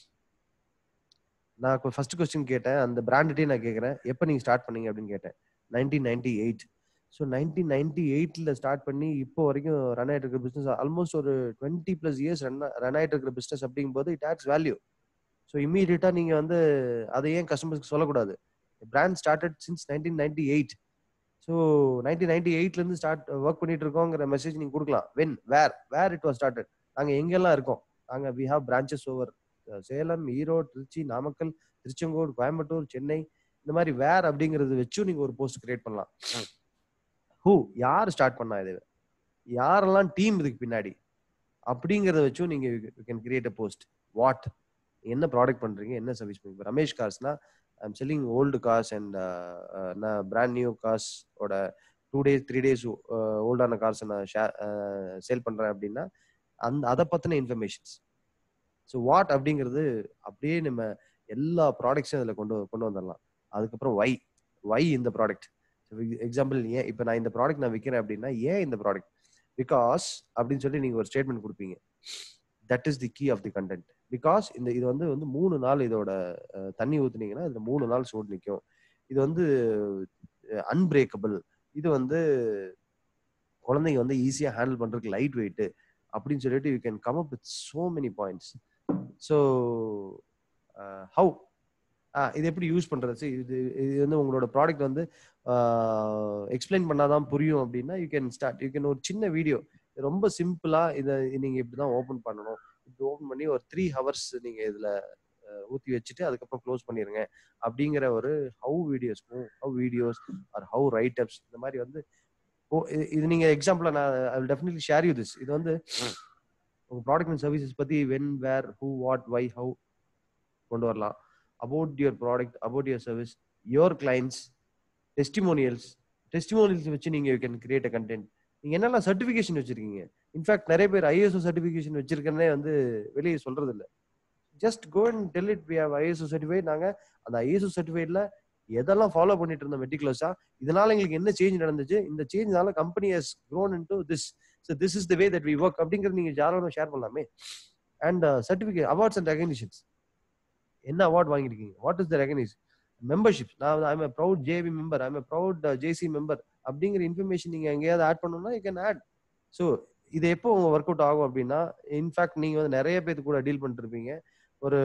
நான் ஃபர்ஸ்ட் கொஸ்டின் கேட்டேன் அந்த பிராண்ட்டே நான் கேட்கறேன் எப்போ நீங்க ஸ்டார்ட் பண்ணீங்க அப்படின்னு கேட்டேன் nineteen ninety eight so nineteen ninety எயிட்ல ஸ்டார்ட் பண்ணி இப்போ வரைக்கும் ரன் ஆயிட்டு இருக்கிற பிசினஸ் ஆல்மோஸ்ட் ஒரு twenty plus years run run ஆயிட்டு இருக்கிற பிசினஸ் அப்படிங்கும்போது it adds value so immediately நீங்க வந்து அதை ஏன் கஸ்டமர்ஸ்க்கு சொல்லக்கூடாது brand started since nineteen ninety eight so nineteen ninety எயிட்ல இருந்து ஸ்டார்ட் ஒர்க் பண்ணிட்டு இருக்கோங்கிற மெசேஜ் நீங்க கொடுக்கலாம் when where where it was started நாங்க எங்கெல்லாம் இருக்கோம் நாங்க we have branches over Salem Erode Trichy Namakkal Tiruchengode Coimbatore Chennai இந்த மாதிரி வேர் அப்படிங்கறது வச்சும் நீங்க ஒரு போஸ்ட் கிரியேட் பண்ணலாம் ஹூ யார் ஸ்டார்ட் பண்ணா இது யாரெல்லாம் டீம் இதுக்கு பின்னாடி அப்படிங்கறத வச்சும் நீங்க can create a post what என்ன ப்ராடக்ட் பண்றீங்க என்ன சர்வீஸ் பண்றீங்க ரமேஷ் கார்ஸ்னா I'm selling old cars and நான் பிராண்ட் நியூ கார்ஸ் ஓட டூ டேஸ் த்ரீ டேஸ் ஓல்டான கார்ஸ் நான் சேல் பண்றேன் அப்படின்னா அந்த அதை பத்தின இன்ஃபர்மேஷன்ஸ் ஸோ வாட் அப்படிங்கிறது அப்படியே நம்ம எல்லா ப்ராடக்ட்ஸும் அதில் கொண்டு கொண்டு வந்துடலாம் அதுக்கப்புறம் வை வை இந்த ப்ராடக்ட் எக்ஸாம்பிள் ஏன் இப்போ நான் இந்த ப்ராடக்ட் நான் விற்கிறேன் அப்படின்னா ஏன் இந்த ப்ராடக்ட் பிகாஸ் அப்படின்னு சொல்லி நீங்கள் ஒரு ஸ்டேட்மெண்ட் கொடுப்பீங்க that is the key of the content because இந்த இது வந்து வந்து மூணு நாள் இதோட தண்ணி ஊத்துனீங்கன்னா இதுல மூணு நாள் சூடு நிற்கும் இது வந்து அன்பிரேக்கபிள் இது வந்து குழந்தைங்க வந்து ஈஸியாக ஹேண்டில் பண்றதுக்கு லைட் வெயிட் அப்படின்னு சொல்லிட்டு you can come up with so many points so how இது எப்படி யூஸ் பண்றது இது இது வந்து உங்களோட ப்ராடக்ட் வந்து எக்ஸ்பிளைன் பண்ணாதான் புரியும் அப்படின்னா you can start you can ஒரு சின்ன வீடியோ ரொம்ப சிம்பிளா இதை நீங்க இப்படிதான் ஓபன் பண்ணணும் இப்படி ஓபன் பண்ணி ஒரு த்ரீ ஹவர்ஸ் நீங்க இதுல ஊத்தி வச்சுட்டு அதுக்கப்புறம் க்ளோஸ் பண்ணிருங்க அப்படிங்கிற ஒரு how videos how videos are how write ups இந்த மாதிரி வந்து இது நீங்க எக்ஸாம்பிளா நான் I will definitely share you this இது வந்து உங்க ப்ராடக்ட் அண்ட் சர்வீசஸ் பத்தி when where who what why how கொண்டு வரலாம் about your product about your service your clients testimonials testimonials வச்சு நீங்க you can create a content நீங்க என்னெல்லாம் சர்டிபிகேஷன் வச்சிருக்கீங்க இன்ஃபேக்ட் நிறைய பேர் ஐஎஸ்ஓ சர்டிபிகேஷன் வச்சிருக்கேன்னே வந்து வெளியே சொல்றது இல்ல just go and tell it we have ISO certified நாங்க அந்த ஐஎஸ்ஓ சர்டிஃபைட்ல எதெல்லாம் ஃபாலோ பண்ணிட்டு இருந்தோம் மெட்டிகுலஸா இதனால எங்களுக்கு என்ன சேஞ்ச் நடந்துச்சு இந்த சேஞ்ச்னால company has grown in to this so this is the way that we work அப்படிங்கிறது நீங்க யாரோட ஷேர் பண்ணலாமே and certificate awards and recognitions என்ன அவார்ட் வாங்கியிருக்கீங்க what is the recognise membership நான் I'm a proud JV member I'm a proud JC member அப்படிங்கிற இன்ஃபர்மேஷன் நீங்க எங்கேயாவது ஆட் பண்ணணும்னா யூ கேன் ஆட் ஸோ இது எப்போ உங்க ஒர்க் அவுட் ஆகும் அப்படின்னா இன்ஃபேக்ட் நீங்க வந்து நிறைய பேர் கூட டீல் பண்ணிட்டு இருப்பீங்க ஒரு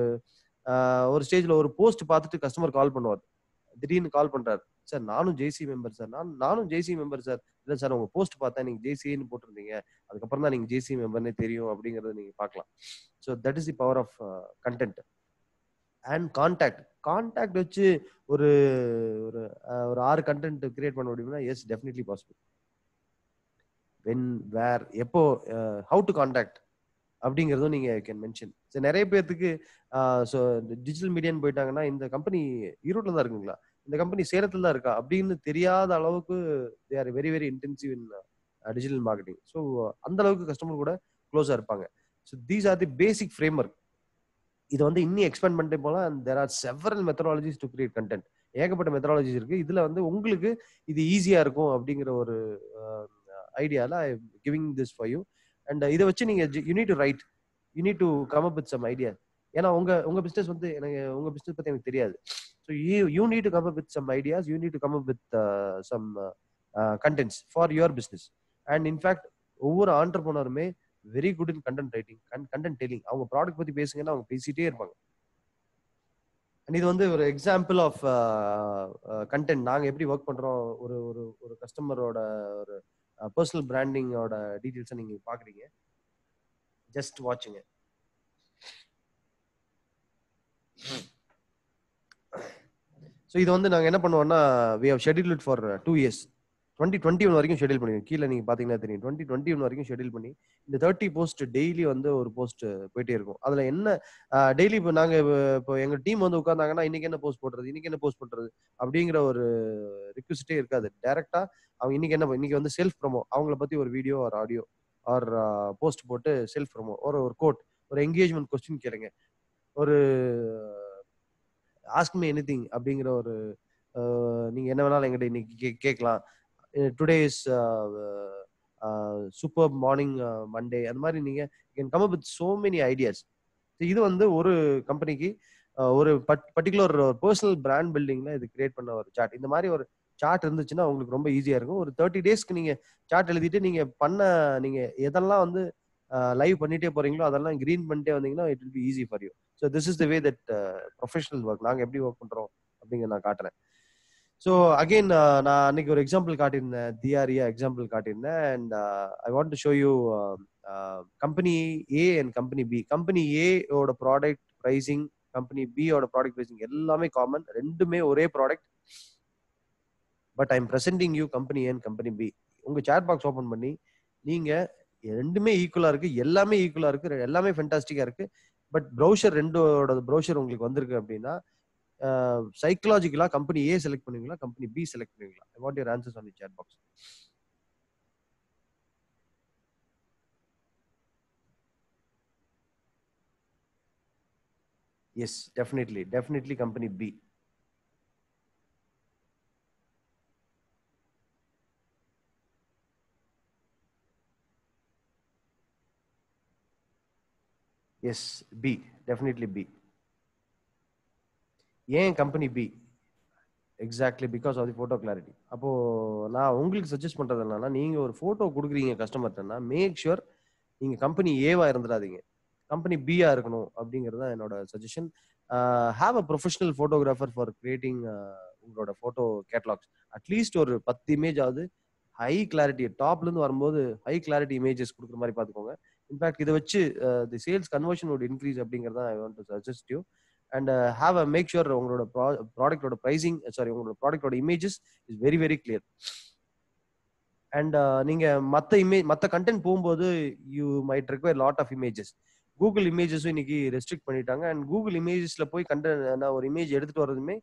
ஒரு ஸ்டேஜ்ல ஒரு போஸ்ட் பார்த்துட்டு கஸ்டமர் கால் பண்ணுவார் திடீர்னு கால் பண்றாரு சார் நானும் ஜேசி மெம்பர் சார் நான் நானும் ஜேசி மெம்பர் சார் இல்ல சார் உங்க போஸ்ட் பார்த்தா நீங்க ஜேசின்னு போட்டிருந்தீங்க அதுக்கப்புறம் தான் நீங்க ஜேசி மெம்பர்னே தெரியும் அப்படிங்கறத நீங்க பார்க்கலாம் so that is the power of content and contact contact வச்சு ஒரு ஒரு ஒரு ஆறு கண்டென்ட் கிரியேட் பண்ண முடியும்னா yes definitely possible when where எப்போ ஹவு டு கான்டாக்ட் அப்படிங்கிறதும் நீங்க கேன் மென்ஷன் ஸோ நிறைய பேர்த்துக்கு ஸோ டிஜிட்டல் மீடியான்னு போயிட்டாங்கன்னா இந்த கம்பெனி ஈரோட்டில் தான் இருக்குங்களா இந்த கம்பெனி சேலத்தில் தான் இருக்கா அப்படின்னு தெரியாத அளவுக்கு they are very very intensive in digital marketing so அந்த அளவுக்கு கஸ்டமர் கூட க்ளோஸாக இருப்பாங்க so these are the basic framework இதை வந்து இன்னும் எக்ஸ்பேண்ட் பண்ணிட்டே போகலாம் and there are several methodologies to create content ஏகப்பட்ட மெத்தடாலஜிஸ் இருக்கு இதுல வந்து உங்களுக்கு இது ஈஸியா இருக்கும் அப்படிங்கிற ஒரு ஐடியால I giving this for you and இதை வச்சு நீங்க you need to write you need to come up with some idea ஏன்னா உங்க உங்க பிசினஸ் வந்து எனக்கு உங்க பிசினஸ் பத்தி எனக்கு தெரியாது so you you need to come up with some ideas you need to come up with some contents for your business and in fact ஒவ்வொரு ஆண்டர்போனருமே very good in content writing content tailing அவங்க ப்ராடக்ட் பத்தி பேசுங்கன்னா அவங்க பேசிட்டே இருப்பாங்க இது வந்து ஒரு எக்ஸாம்பிள் ஆஃப் கண்டென்ட் நாங்க எப்படி ஒர்க் பண்றோம் ஒரு ஒரு ஒரு கஸ்டமரோட ஒரு பர்சனல் பிராண்டிங்கோட டீட்டெயில்ஸை நீங்க பாக்குறீங்க ஜஸ்ட் வாட்சுங்க ஸோ இது வந்து நாங்கள் என்ன பண்ணுவோம்னா we have schedule it for two years twenty twenty one வரைக்கும் ஷெடியூல் பண்ணி கீழே நீங்கள் பார்த்தீங்கன்னா தெரியும் டுவெண்ட்டி டுவெண்ட்டி ஒன் வரைக்கும் ஷெடியூல் பண்ணி இந்த தேர்ட்டி போஸ்ட் டெய்லி வந்து ஒரு போஸ்ட் போயிட்டே இருக்கும் அதில் என்ன டெய்லி இப்போ நாங்கள் இப்போ எங்கள் டீம் வந்து உட்காந்தாங்கன்னா இன்னைக்கு என்ன போஸ்ட் போடுறது இன்னைக்கு என்ன போஸ்ட் பண்ணுறது அப்படிங்கிற ஒரு ரிக்வஸ்டே இருக்காது டேரெக்டாக அவங்க இன்னைக்கு என்ன இன்னைக்கு வந்து செல்ஃப் ப்ரொமோ அவங்கள பற்றி ஒரு வீடியோ ஒரு ஆடியோ ஆர் போஸ்ட் போட்டு செல்ஃப் ப்ரொமோ ஒரு ஒரு கோட் ஒரு என்கேஜ்மெண்ட் கொஸ்டின் கேளுங்க ஒரு ஆஸ்க் மீ எனி திங் அப்படிங்கிற ஒரு நீங்க என்ன வேணாலும் எங்கிட்ட இன்னைக்கு கேட்கலாம் today is super morning Monday அந்த மாதிரி நீங்க can come up with so many ideas இது வந்து ஒரு கம்பெனிக்கு ஒரு பர்டிகுலர் பர்சனல் பிராண்ட் பில்டிங்ல இது கிரியேட் பண்ண ஒரு சார்ட் இந்த மாதிரி ஒரு சார்ட் இருந்துச்சுன்னா உங்களுக்கு ரொம்ப ஈஸியா இருக்கும் ஒரு தேர்ட்டி டேஸ்க்கு நீங்க சார்ட் எழுதிட்டு நீங்க பண்ண நீங்க எதெல்லாம் வந்து லைவ் பண்ணிட்டே போறீங்களோ அதெல்லாம் கிரீன் பண்ணிட்டே வந்தீங்கன்னா it will be easy for you so this is the way that professional work நாங்கள் எப்படி ஒர்க் பண்றோம் அப்படிங்கிற நான் காட்டுறேன் ஸோ அகெயின் நான் அன்னைக்கு ஒரு எக்ஸாம்பிள் காட்டியிருந்தேன் தியாரியா எக்ஸாம்பிள் காட்டியிருந்தேன் and I want to show you company A and company B company ஏயோட ப்ராடக்ட் ப்ரைசிங் கம்பெனி பியோட ப்ராடக்ட் ப்ரைசிங் எல்லாமே காமன் ரெண்டுமே ஒரே product but I'm presenting you company A and company B உங்க சேட் பாக்ஸ் ஓப்பன் பண்ணி நீங்க ரெண்டுமே ஈக்குவலா இருக்கு எல்லாமே ஈக்குவலா இருக்கு எல்லாமே ஃபென்டாஸ்டிக்கா இருக்கு பட் ப்ரௌசர் ரெண்டோட ப்ரௌசர் உங்களுக்கு வந்திருக்கு அப்படின்னா சைக்கலாஜிக்கலா கம்பெனி ஏ செலக்ட் பண்ணுவீங்களா கம்பெனி பி செலக்ட் பண்ணுவீங்களா I want your answers on chat box yes definitely definitely company B yes B definitely B ஏன் company B exactly because of the photo clarity அப்போ நான் உங்களுக்கு சஜஸ்ட் பண்றது என்னன்னா நீங்க ஒரு ஃபோட்டோ கொடுக்குறீங்க கஸ்டமர்ட்டனா மேக் ஷுர் நீங்க கம்பெனி ஏவா இருந்துடாதீங்க கம்பெனி பியா இருக்கணும் அப்படிங்கிறது தான் என்னோட suggestion have a professional photographer for creating உங்களோட ஃபோட்டோ கேட்லாக்ஸ் அட்லீஸ்ட் ஒரு பத்து இமேஜ் ஆகுது ஹை கிளாரிட்டி டாப்ல இருந்து வரும்போது ஹை கிளாரிட்டி இமேஜஸ் கொடுக்குற மாதிரி பார்த்துக்கோங்க இன்ஃபேக்ட் இதை வச்சு the sales conversion would increase அப்படிங்கிறத I want to suggest you and have a make sure உங்களோட ப்ராடக்டோட ப்ரைசிங் சாரி உங்களோட ப்ராடக்டோட images is very very clear and நீங்க மத்த இமேஜ் மத்த கண்டென்ட் போகும்போது you might require lot of images Google இமேஜஸும் இன்னைக்கு ரெஸ்ட்ரிக்ட் பண்ணிட்டாங்க அண்ட் கூகுள் இமேஜஸ்ல போய் கண்டென்ட் நான் ஒரு இமேஜ் எடுத்துட்டு வரதுமே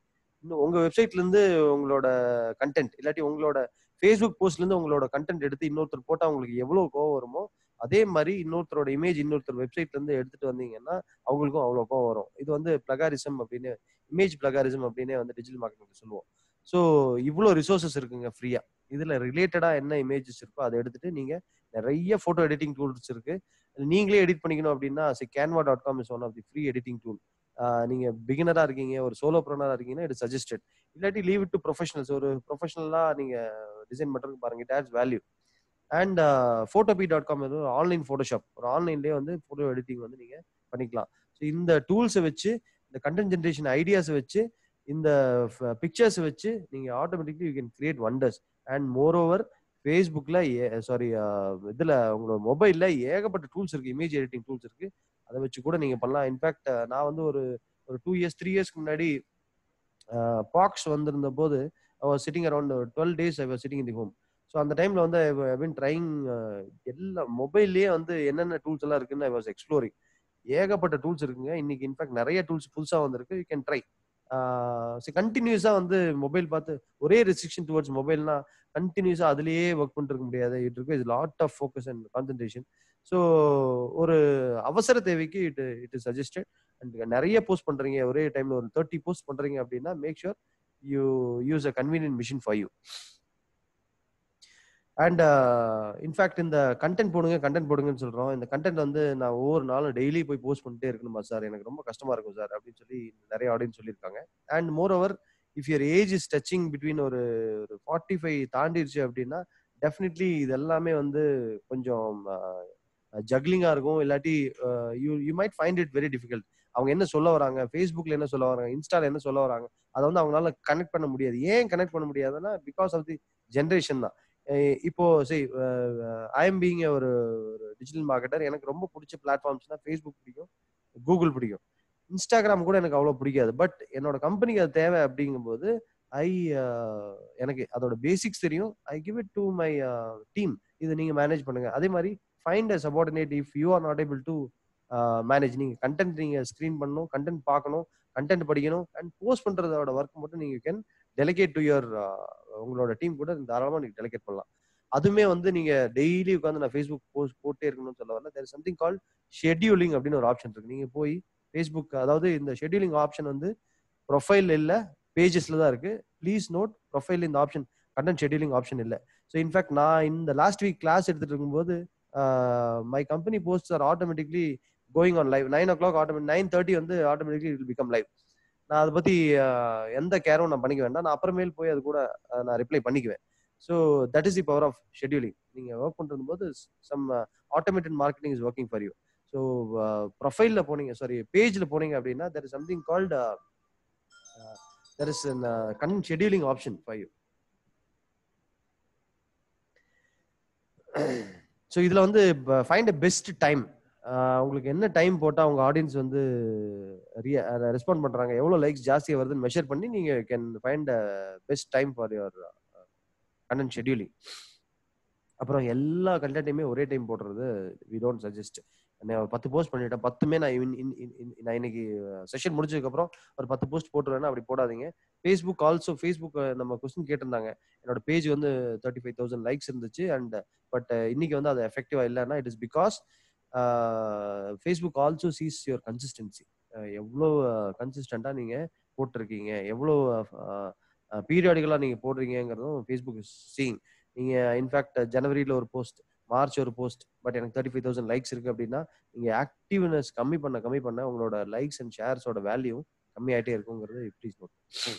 இன்னும் உங்க வெப்சைட்ல இருந்து உங்களோட கண்டென்ட் இல்லாட்டி உங்களோட ஃபேஸ்புக் போஸ்ட்ல இருந்து உங்களோட கண்டென்ட் எடுத்து இன்னொருத்தர் போட்டா உங்களுக்கு எவ்வளவு கோவம் வருமோ அதே மாதிரி இன்னொருத்தரோட இமேஜ் இன்னொருத்தர் வெப்சைட்ல இருந்து எடுத்துட்டு வந்தீங்கன்னா அவங்களுக்கும் அவ்வளோ கோவம் வரும் இது வந்து பிளகாரிசம் அப்படின்னு இமேஜ் பிளகாரிசம் அப்படின்னே வந்து டிஜிட்டல் மார்க்கெட்டிங் சொல்லுவோம் ஸோ இவ்வளோ ரிசோர்சஸ் இருக்குங்க ஃப்ரீயா இதுல ரிலேட்டடா என்ன இமேஜஸ் இருக்கோ அதை எடுத்துட்டு நீங்க நிறைய போட்டோ எடிட்டிங் டூல்ஸ் இருக்கு நீங்களே எடிட் பண்ணிக்கணும் அப்படின்னா Canva dot com is one of the free editing tool நீங்க பிகினரா இருக்கீங்க ஒரு சோலோ ப்ரோனரா இருக்கீங்கன்னா இட் சஜஸ்டட் இல்லாட்டி லீவ் இட் டு ப்ரொஃபஷனல்ஸ் ஒரு ப்ரொஃபஷனலா நீங்க டிசைன் பண்றதுக்கு பாருங்க it has value and Photopea dot com ஒரு ஆன்லைன் ஃபோட்டோஷாப் ஒரு ஆன்லைன்லேயே வந்து ஃபோட்டோ எடிட்டிங் வந்து நீங்க பண்ணிக்கலாம் ஸோ இந்த டூல்ஸை வச்சு இந்த கண்டென்ட் ஜென்ரேஷன் ஐடியாஸை வச்சு இந்த பிக்சர்ஸ் வச்சு நீங்க automatically you can create wonders and moreover ஃபேஸ்புக்ல சாரி இதுல உங்களோட மொபைல்ல ஏகப்பட்ட டூல்ஸ் இருக்கு இமேஜ் எடிட்டிங் டூல்ஸ் இருக்கு அதை வச்சு கூட நீங்க பண்ணலாம் இன்ஃபேக்ட் நான் வந்து ஒரு ஒரு டூ இயர்ஸ் த்ரீ இயர்ஸ்க்கு முன்னாடி பாக்ஸ் வந்திருந்த போது sitting around twelve days I was sitting in the home so அந்த டைம்ல வந்து ஐ பின் ட்ரைங் எல்லா மொபைல்லேயே வந்து என்னென்ன டூல்ஸ் எல்லாம் இருக்குன்னு ஐ வாஸ் எக்ஸ்ப்ளோரிங் ஏகப்பட்ட டூல்ஸ் இருக்குங்க இன்னைக்கு இன்ஃபேக்ட் நிறைய டூல்ஸ் புதுசா வந்திருக்கு யூ கேன் ட்ரை கண்டினியூஸா வந்து மொபைல் பார்த்து ஒரே ரெஸ்ட்ரிக்ஷன் டுவர்ட்ஸ் மொபைல்னா கண்டினியூஸா அதுலயே ஒர்க் பண்ணிட்டு இருக்க முடியாது இட் இருக்கு is lot of focus and concentration so ஒரு அவசர தேவைக்கு it it is suggested and நிறைய போஸ்ட் பண்றீங்க ஒரே டைம்ல ஒரு தேர்ட்டி போஸ்ட் பண்றீங்க அப்படின்னா make sure you use a convenient machine for you and in fact இந்த கண்டென்ட் போடுங்க கண்டென்ட் போடுங்கன்னு சொல்றோம் இந்த கண்டென்ட் வந்து நான் ஒவ்வொரு நாளும் டெய்லி போய் போஸ்ட் பண்ணிட்டே இருக்கணுமா சார் எனக்கு ரொம்ப கஷ்டமா இருக்கும் சார் அப்படின்னு சொல்லி நிறைய ஆடியன்ஸ் சொல்லியிருக்காங்க and moreover if your age is touching between ஒரு ஒரு ஃபார்ட்டி ஃபைவ் தாண்டிடுச்சு அப்படின்னா டெஃபினெட்லி இது எல்லாமே வந்து கொஞ்சம் ஜக்லிங்கா இருக்கும் இல்லாட்டி you you might find it very difficult அவங்க என்ன சொல்ல வராங்க ஃபேஸ்புக்ல என்ன சொல்ல வராங்க இன்ஸ்டால என்ன சொல்ல வராங்க அதை வந்து அவங்களால கனெக்ட் பண்ண முடியாது ஏன் கனெக்ட் பண்ண முடியாதுன்னா பிகாஸ் ஆஃப் தி ஜென்ரேஷன் தான் இப்போ சரி ஐ எம் பீங் ஒரு டிஜிட்டல் மார்க்கெட்டர் எனக்கு ரொம்ப பிடிச்ச பிளாட்ஃபார்ம்ஸ்னா ஃபேஸ்புக் பிடிக்கும் கூகுள் பிடிக்கும் இன்ஸ்டாகிராம் கூட எனக்கு அவ்வளோ பிடிக்காது பட் என்னோட கம்பெனிக்கு அது தேவை அப்படிங்கும்போது ஐ எனக்கு அதோட பேசிக்ஸ் தெரியும் I give it to my team இதை நீங்க மேனேஜ் பண்ணுங்க அதே மாதிரி find a subordinate if you are not able to manage நீங்க கண்டென்ட் நீங்க ஸ்கிரீன் பண்ணணும் கண்டென்ட் பார்க்கணும் கண்டென்ட் படிக்கணும் அண்ட் போஸ்ட் பண்றதோட ஒர்க் மட்டும் நீங்க கேன் டெலிகேட் டு யுவர் உங்களோட டீம் கூட தாராளமா நீங்க டெலிகேட் பண்ணலாம் அதுவுமே வந்து நீங்க டெய்லி உட்காந்து நான் ஃபேஸ்புக் போஸ்ட் போட்டே இருக்கணும்னு சொல்ல வரல தேர் சம்திங் கால் ஷெட்யூலிங் அப்படின்னு ஒரு ஆப்ஷன் இருக்கு நீங்க போய் ஃபேஸ்புக் அதாவது இந்த ஷெட்யூலிங் ஆப்ஷன் வந்து ப்ரொஃபைல் இல்ல பேஜஸ்ல தான் இருக்கு ப்ளீஸ் நோட் ப்ரொஃபைல் இந்த ஆப்ஷன் கண்டென்ட் ஷெட்யூலிங் ஆப்ஷன் இல்லை ஸோ இன்ஃபேக்ட் நான் இந்த லாஸ்ட் வீக் கிளாஸ் எடுத்துட்டு இருக்கும்போது my company post are automatically going on live nine o'clock automatic nine thirty வந்து ஆட்டோமேட்டிக்லி வில் பிகம் லைவ் நான் அதை பத்தி எந்த கேரும் நான் பண்ணிக்க வேண்டாம் நான் அப்புறமேல் போய் அது கூட நான் ரிப்ளை பண்ணிக்குவேன் so that is the power of scheduling நீங்க ஒர்க் பண்றது போது some automated marketing is working for you so ப்ரொஃபைல்ல போனீங்க சாரி பேஜ்ல போனீங்க அப்படின்னா there is something called there is கன் scheduling option for you so இதுல வந்து ஃபைண்ட் அ பெஸ்ட் டைம் உங்களுக்கு என்ன டைம் போட்டால் உங்க ஆடியன்ஸ் வந்து ரெஸ்பாண்ட் பண்றாங்க எவ்வளோ லைக்ஸ் ஜாஸ்தியாக வருதுன்னு மெஷர் பண்ணி நீங்க can find a best time for your content scheduling அப்புறம் எல்லா கண்டென்ட்டையுமே ஒரே டைம் போடுறது வி டோன்ட் சஜஸ்ட் நான் பத்து போஸ்ட் பண்ணிட்டேன் பத்துமே நான் நான் இன்னைக்கு செஷன் முடிஞ்சதுக்கு அப்புறம் ஒரு பத்து போஸ்ட் போட்டுருவேன்னா அப்படி போடாதீங்க ஃபேஸ்புக் ஆல்சோ ஃபேஸ்புக் நம்ம கொஸ்டின் கேட்டிருந்தாங்க என்னோட பேஜ் வந்து தேர்ட்டி ஃபைவ் தௌசண்ட் லைக்ஸ் இருந்துச்சு அண்ட் பட் இன்னைக்கு வந்து அது எஃபெக்டிவா இல்லைன்னா it is because Facebook also sees your consistency எவ்வளோ கன்சிஸ்டண்டா நீங்க போட்டிருக்கீங்க எவ்வளோ பீரியாடிக்கலா நீங்க போடுறீங்கிறதும் ஃபேஸ்புக் சீங் நீங்க இன்ஃபேக்ட் ஜனவரியில ஒரு போஸ்ட் மார்ச் ஒரு போஸ்ட் பட் எனக்கு தேர்ட்டி ஃபைவ் தௌசண்ட் லைக்ஸ் இருக்கு அப்படின்னா நீங்க ஆக்டிவ்னஸ் கம்மி பண்ண கம்மி பண்ண உங்களோட லைக்ஸ் அண்ட் ஷேர்ஸோட வேல்யூ கம்மி ஆயிட்டே இருக்குங்கிறது ப்ளீஸ் நோட்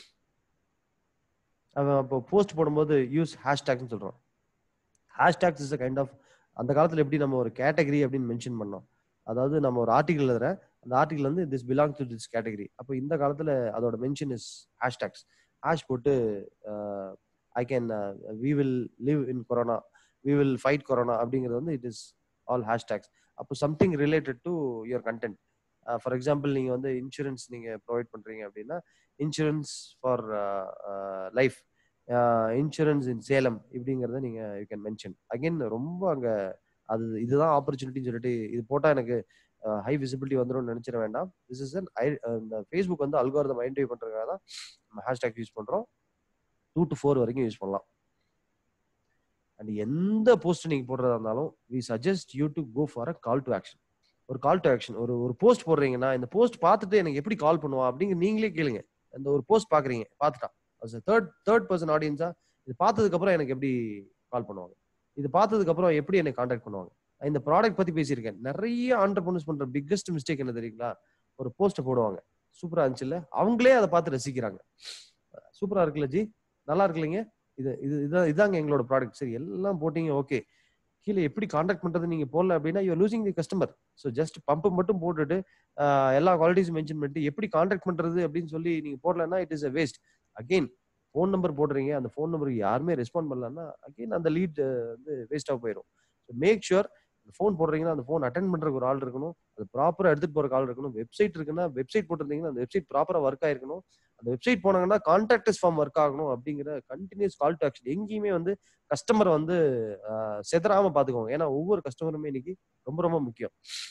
அவன் இப்போ போஸ்ட் போடும்போது யூஸ் ஹேஷ்டேக்னு சொல்றோம் hashtags is a kind of அந்த காலத்துல எப்படி நம்ம ஒரு கேட்டகரி அப்படின்னு மென்ஷன் பண்ணோம் அதாவது நம்ம ஒரு ஆர்டிகல் எழுதுறேன் அந்த ஆர்டிகல் வந்து this belong to this category அப்போ இந்த காலத்துல அதோட மென்ஷன் இஸ் ஹேஷ்டேக்ஸ் ஹேஷ் போட்டு I can we will live in corona we will fight corona அப்படிங்கிறது வந்து இட் இஸ் ஆல் ஹேஷ்டேக்ஸ் அப்போ something related to your content for example நீங்க வந்து இன்சூரன்ஸ் நீங்க ப்ரொவைட் பண்றீங்க அப்படின்னா insurance for life insurance in Salem இப்படிங்கிறத நீங்க யூ கேன் மென்ஷன் அகைன் ரொம்ப அங்க அது இதுதான் ஆப்பர்ச்சுனிட்டின்னு சொல்லிட்டு இது போட்டா எனக்கு ஹை விசிபிலிட்டி வந்துடும் நினைச்சிட வேண்டாம் திஸ் இஸ் அன் இந்த ஃபேஸ்புக் வந்து அல்காரதம் ஐடென்டிஃபை பண்றதுக்காக தான் நம்ம ஹேஷ்டேக் யூஸ் பண்றோம் டூ டு ஃபோர் வரைக்கும் யூஸ் பண்ணலாம் அண்ட் எந்த போஸ்ட் நீங்க போடுறதா இருந்தாலும் we suggest you to go for a call to action ஒரு கால் டு ஆக்ஷன் ஒரு ஒரு போஸ்ட் போடுறீங்கன்னா இந்த போஸ்ட் பார்த்துட்டு எனக்கு எப்படி கால் பண்ணுவா அப்படிங்க நீங்களே கேளுங்க அந்த ஒரு போஸ்ட் பாக்குறீங்க பார்த்துட்டா அஸ் தேர்ட் தேர்ட் பர்சன் ஆடியன்ஸா இது பார்த்ததுக்கு அப்புறம் எனக்கு எப்படி கால் பண்ணுவாங்க இது பார்த்ததுக்கு அப்புறம் எப்படி என்னை காண்டாக்ட் பண்ணுவாங்க இந்த ப்ராடக்ட் பத்தி பேசியிருக்கேன் நிறைய ஆண்டர்பனர்ஸ் பண்ற பிக்கஸ்ட் மிஸ்டேக் என்ன தெரியுங்களா ஒரு போஸ்ட் போடுவாங்க சூப்பரா இருந்துச்சுல்ல அவங்களே அதை பார்த்து ரசிக்கிறாங்க சூப்பரா இருக்குல்ல ஜி நல்லா இருக்குல்லைங்க இது இது இதான் இதாங்க எங்களோட ப்ராடக்ட் சரி எல்லாம் போட்டீங்க ஓகே கீழே எப்படி காண்டாக்ட் பண்றது நீங்க போடல அப்படின்னா you losing the customer so just bump மட்டும் போட்டுட்டு ஆஹ், எல்லா குவாலிட்டிஸும் மென்ஷன் பண்ணிட்டு எப்படி காண்டாக்ட் பண்றது அப்படின்னு சொல்லி நீங்க போடலன்னா it is a waste again phone number போடுறீங்க அந்த ஃபோன் நம்பருக்கு யாருமே ரெஸ்பாண்ட் பண்ணலன்னா அகெயின் அந்த லீட் வந்து வேஸ்டாக போயிடும் ஸோ மேக் ஷுர் ஃபோன் போடுறீங்கன்னா அந்த ஃபோன் அட்டன் பண்றதுக்கு ஒரு ஆள் இருக்கணும் அது ப்ராப்பரா எடுத்துட்டு போற ஆள் இருக்கணும் வெப்சைட் இருக்குன்னா வெப்சைட் போட்டிருந்தீங்கன்னா அந்த வெப்சைட் ப்ராப்பரா ஒர்க் ஆயிருக்கணும் அந்த வெப்சைட் போனாங்கன்னா கான்டாக்டஸ் ஃபார்ம் ஒர்க் ஆகணும் அப்படிங்கிற கண்டினியூஸ் கால் டு ஆக்ஷன் எங்கேயுமே வந்து கஸ்டமர் வந்து ஆஹ், செதறாம பாத்துக்கோங்க ஏன்னா ஒவ்வொரு கஸ்டமருமே இன்னைக்கு ரொம்ப ரொம்ப முக்கியம்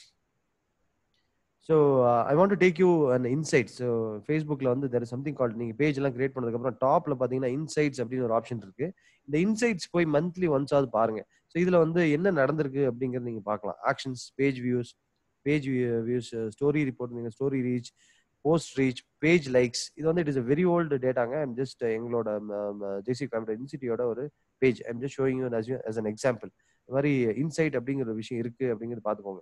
so I want to take you an insight so ஃபேஸ்புக்கில் வந்து தெர் சம்திங் கால் நீங்கள் பேஜ் எல்லாம் கிரியேட் பண்ணதுக்கப்புறம் டாப்பில் பார்த்தீங்கன்னா இன்சைட்ஸ் அப்படின்னு ஒரு ஆப்ஷன் இருக்கு இந்த இன்சைட்ஸ் போய் மந்த்லி ஒன்ஸாவது பாருங்க ஸோ இதில் வந்து என்ன நடந்திருக்கு அப்படிங்கிறது நீங்கள் பார்க்கலாம் actions page views page views story report நீங்கள் story reach post reach page likes இது வந்து இட் இஸ் வெரி ஓல்டு டேட்டாங்க ஐம் ஜஸ்ட் எங்களோட ஜேசி கம்ப்யூட்டர் இன்ஸ்டியூட்டோட ஒரு page I'm just showing you as an example இந்த மாதிரி இன்சைட் அப்படிங்கிற ஒரு விஷயம் இருக்கு அப்படிங்கிறது பார்த்துக்கோங்க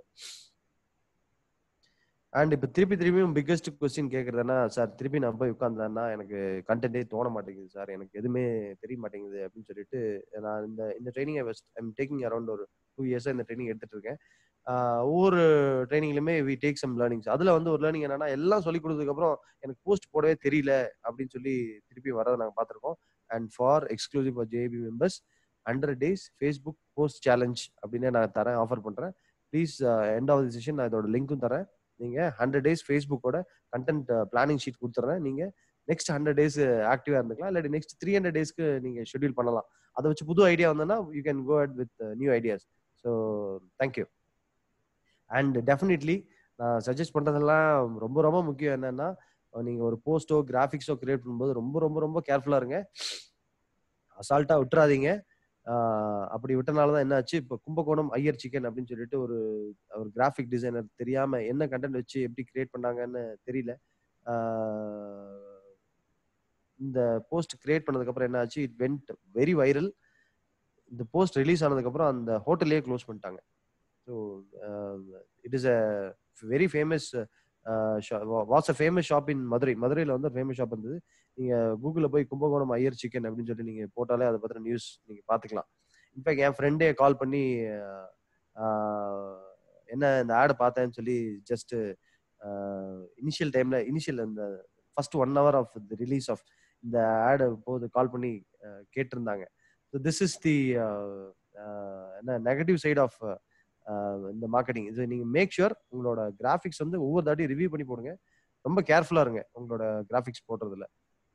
அண்ட் இப்போ திருப்பி திருப்பியும் பிக்கஸ்ட் கொஸ்டின் கேட்கறதுனா சார் திருப்பி நான் போய் உட்காந்தேன்னா எனக்கு கண்டென்ட்டே தோண மாட்டேங்குது சார் எனக்கு எதுவுமே தெரிய மாட்டேங்குது அப்படின்னு சொல்லிட்டு நான் இந்த இந்த training I I'm taking around ஒரு டூ இயர்ஸாக இந்த ட்ரைனிங் எடுத்துட்டு இருக்கேன் ஆஹ் ஒவ்வொரு ட்ரைனிங்லையுமே வி டேக் சம் லேர்னிங்ஸ் அதில் வந்து ஒரு லேர்னிங் என்னன்னா எல்லாம் சொல்லி கொடுத்ததுக்கப்புறம் எனக்கு போஸ்ட் போடவே தெரியல அப்படின்னு சொல்லி திருப்பி வரதை நாங்கள் பார்த்துருக்கோம் and for exclusive for JP members hundred days Facebook post challenge அப்படின்னு நான் தரேன் ஆஃபர் பண்ணுறேன் please end of the session நான் இதோட லிங்க்கும் தரேன் நீங்க ஹண்ட்ரட் டேஸ் ஃபேஸ்புக்கோட கண்டென்ட் பிளானிங் ஷீட் கொடுத்துறேன் நீங்க நெக்ஸ்ட் ஹண்ட்ரட் டேஸ் ஆக்டிவா இருந்துக்கலாம் இல்லாட்டி நெக்ஸ்ட் த்ரீ ஹண்ட்ரட் டேஸ்க்கு நீங்க ஷெட்யூல் பண்ணலாம் அதை வச்சு புது ஐடியா வந்ததுன்னா you can go at with new ideas so thank you and definitely நான் சஜஸ்ட் பண்றதெல்லாம் ரொம்ப ரொம்ப முக்கியம் என்னன்னா நீங்க ஒரு போஸ்டோ கிராஃபிக்ஸோ கிரியேட் பண்ணும்போது ரொம்ப ரொம்ப ரொம்ப கேர்ஃபுல்லா இருங்க அசால்ட்டா விட்டுறாதீங்க ஆஹ் அப்படி விட்டனால தான் என்ன ஆச்சு இப்போ கும்பகோணம் ஐயர் சிக்கன் அப்படின்னு சொல்லிட்டு ஒரு ஒரு கிராஃபிக் டிசைனர் தெரியாம என்ன கண்டென்ட் வச்சு எப்படி கிரியேட் பண்ணாங்கன்னு தெரியல ஆஹ் இந்த போஸ்ட் கிரியேட் பண்ணதுக்கு அப்புறம் என்ன ஆச்சு இட் வெண்ட் வெரி வைரல் இந்த போஸ்ட் ரிலீஸ் ஆனதுக்கு அப்புறம் அந்த ஹோட்டலே க்ளோஸ் பண்ணிட்டாங்க so it is a very famous what's a famous shop in Madurai மதுரையில் வந்து ஃபேமஸ் ஷாப் இருந்தது நீங்க கூகுளில் போய் கும்பகோணம் ஐயர் சிக்கன் அப்படின்னு சொல்லி நீங்க போட்டாலே அதை பத்தின நியூஸ் நீங்க பாத்துக்கலாம் இன்ஃபேக்ட் என் ஃப்ரெண்டே கால் பண்ணி ஆஹ், என்ன இந்த ஆடை பார்த்தேன்னு சொல்லி ஜஸ்ட் இனிஷியல் டைம்ல இனிஷியல் இந்த first one hour of the release of இந்த ஆடை போது கால் பண்ணி ஆஹ், கேட்டிருந்தாங்க ஸோ திஸ் இஸ் தி என்ன நெகட்டிவ் சைட் ஆஃப் இந்த மார்க்கெட்டிங் இது நீங்க மேக் ஷுர் உங்களோட கிராஃபிக்ஸ் வந்து ஒவ்வொரு தாட்டி ரிவ்யூ பண்ணி போடுங்க ரொம்ப கேர்ஃபுல்லா இருங்க உங்களோட கிராஃபிக்ஸ் போடுறதுல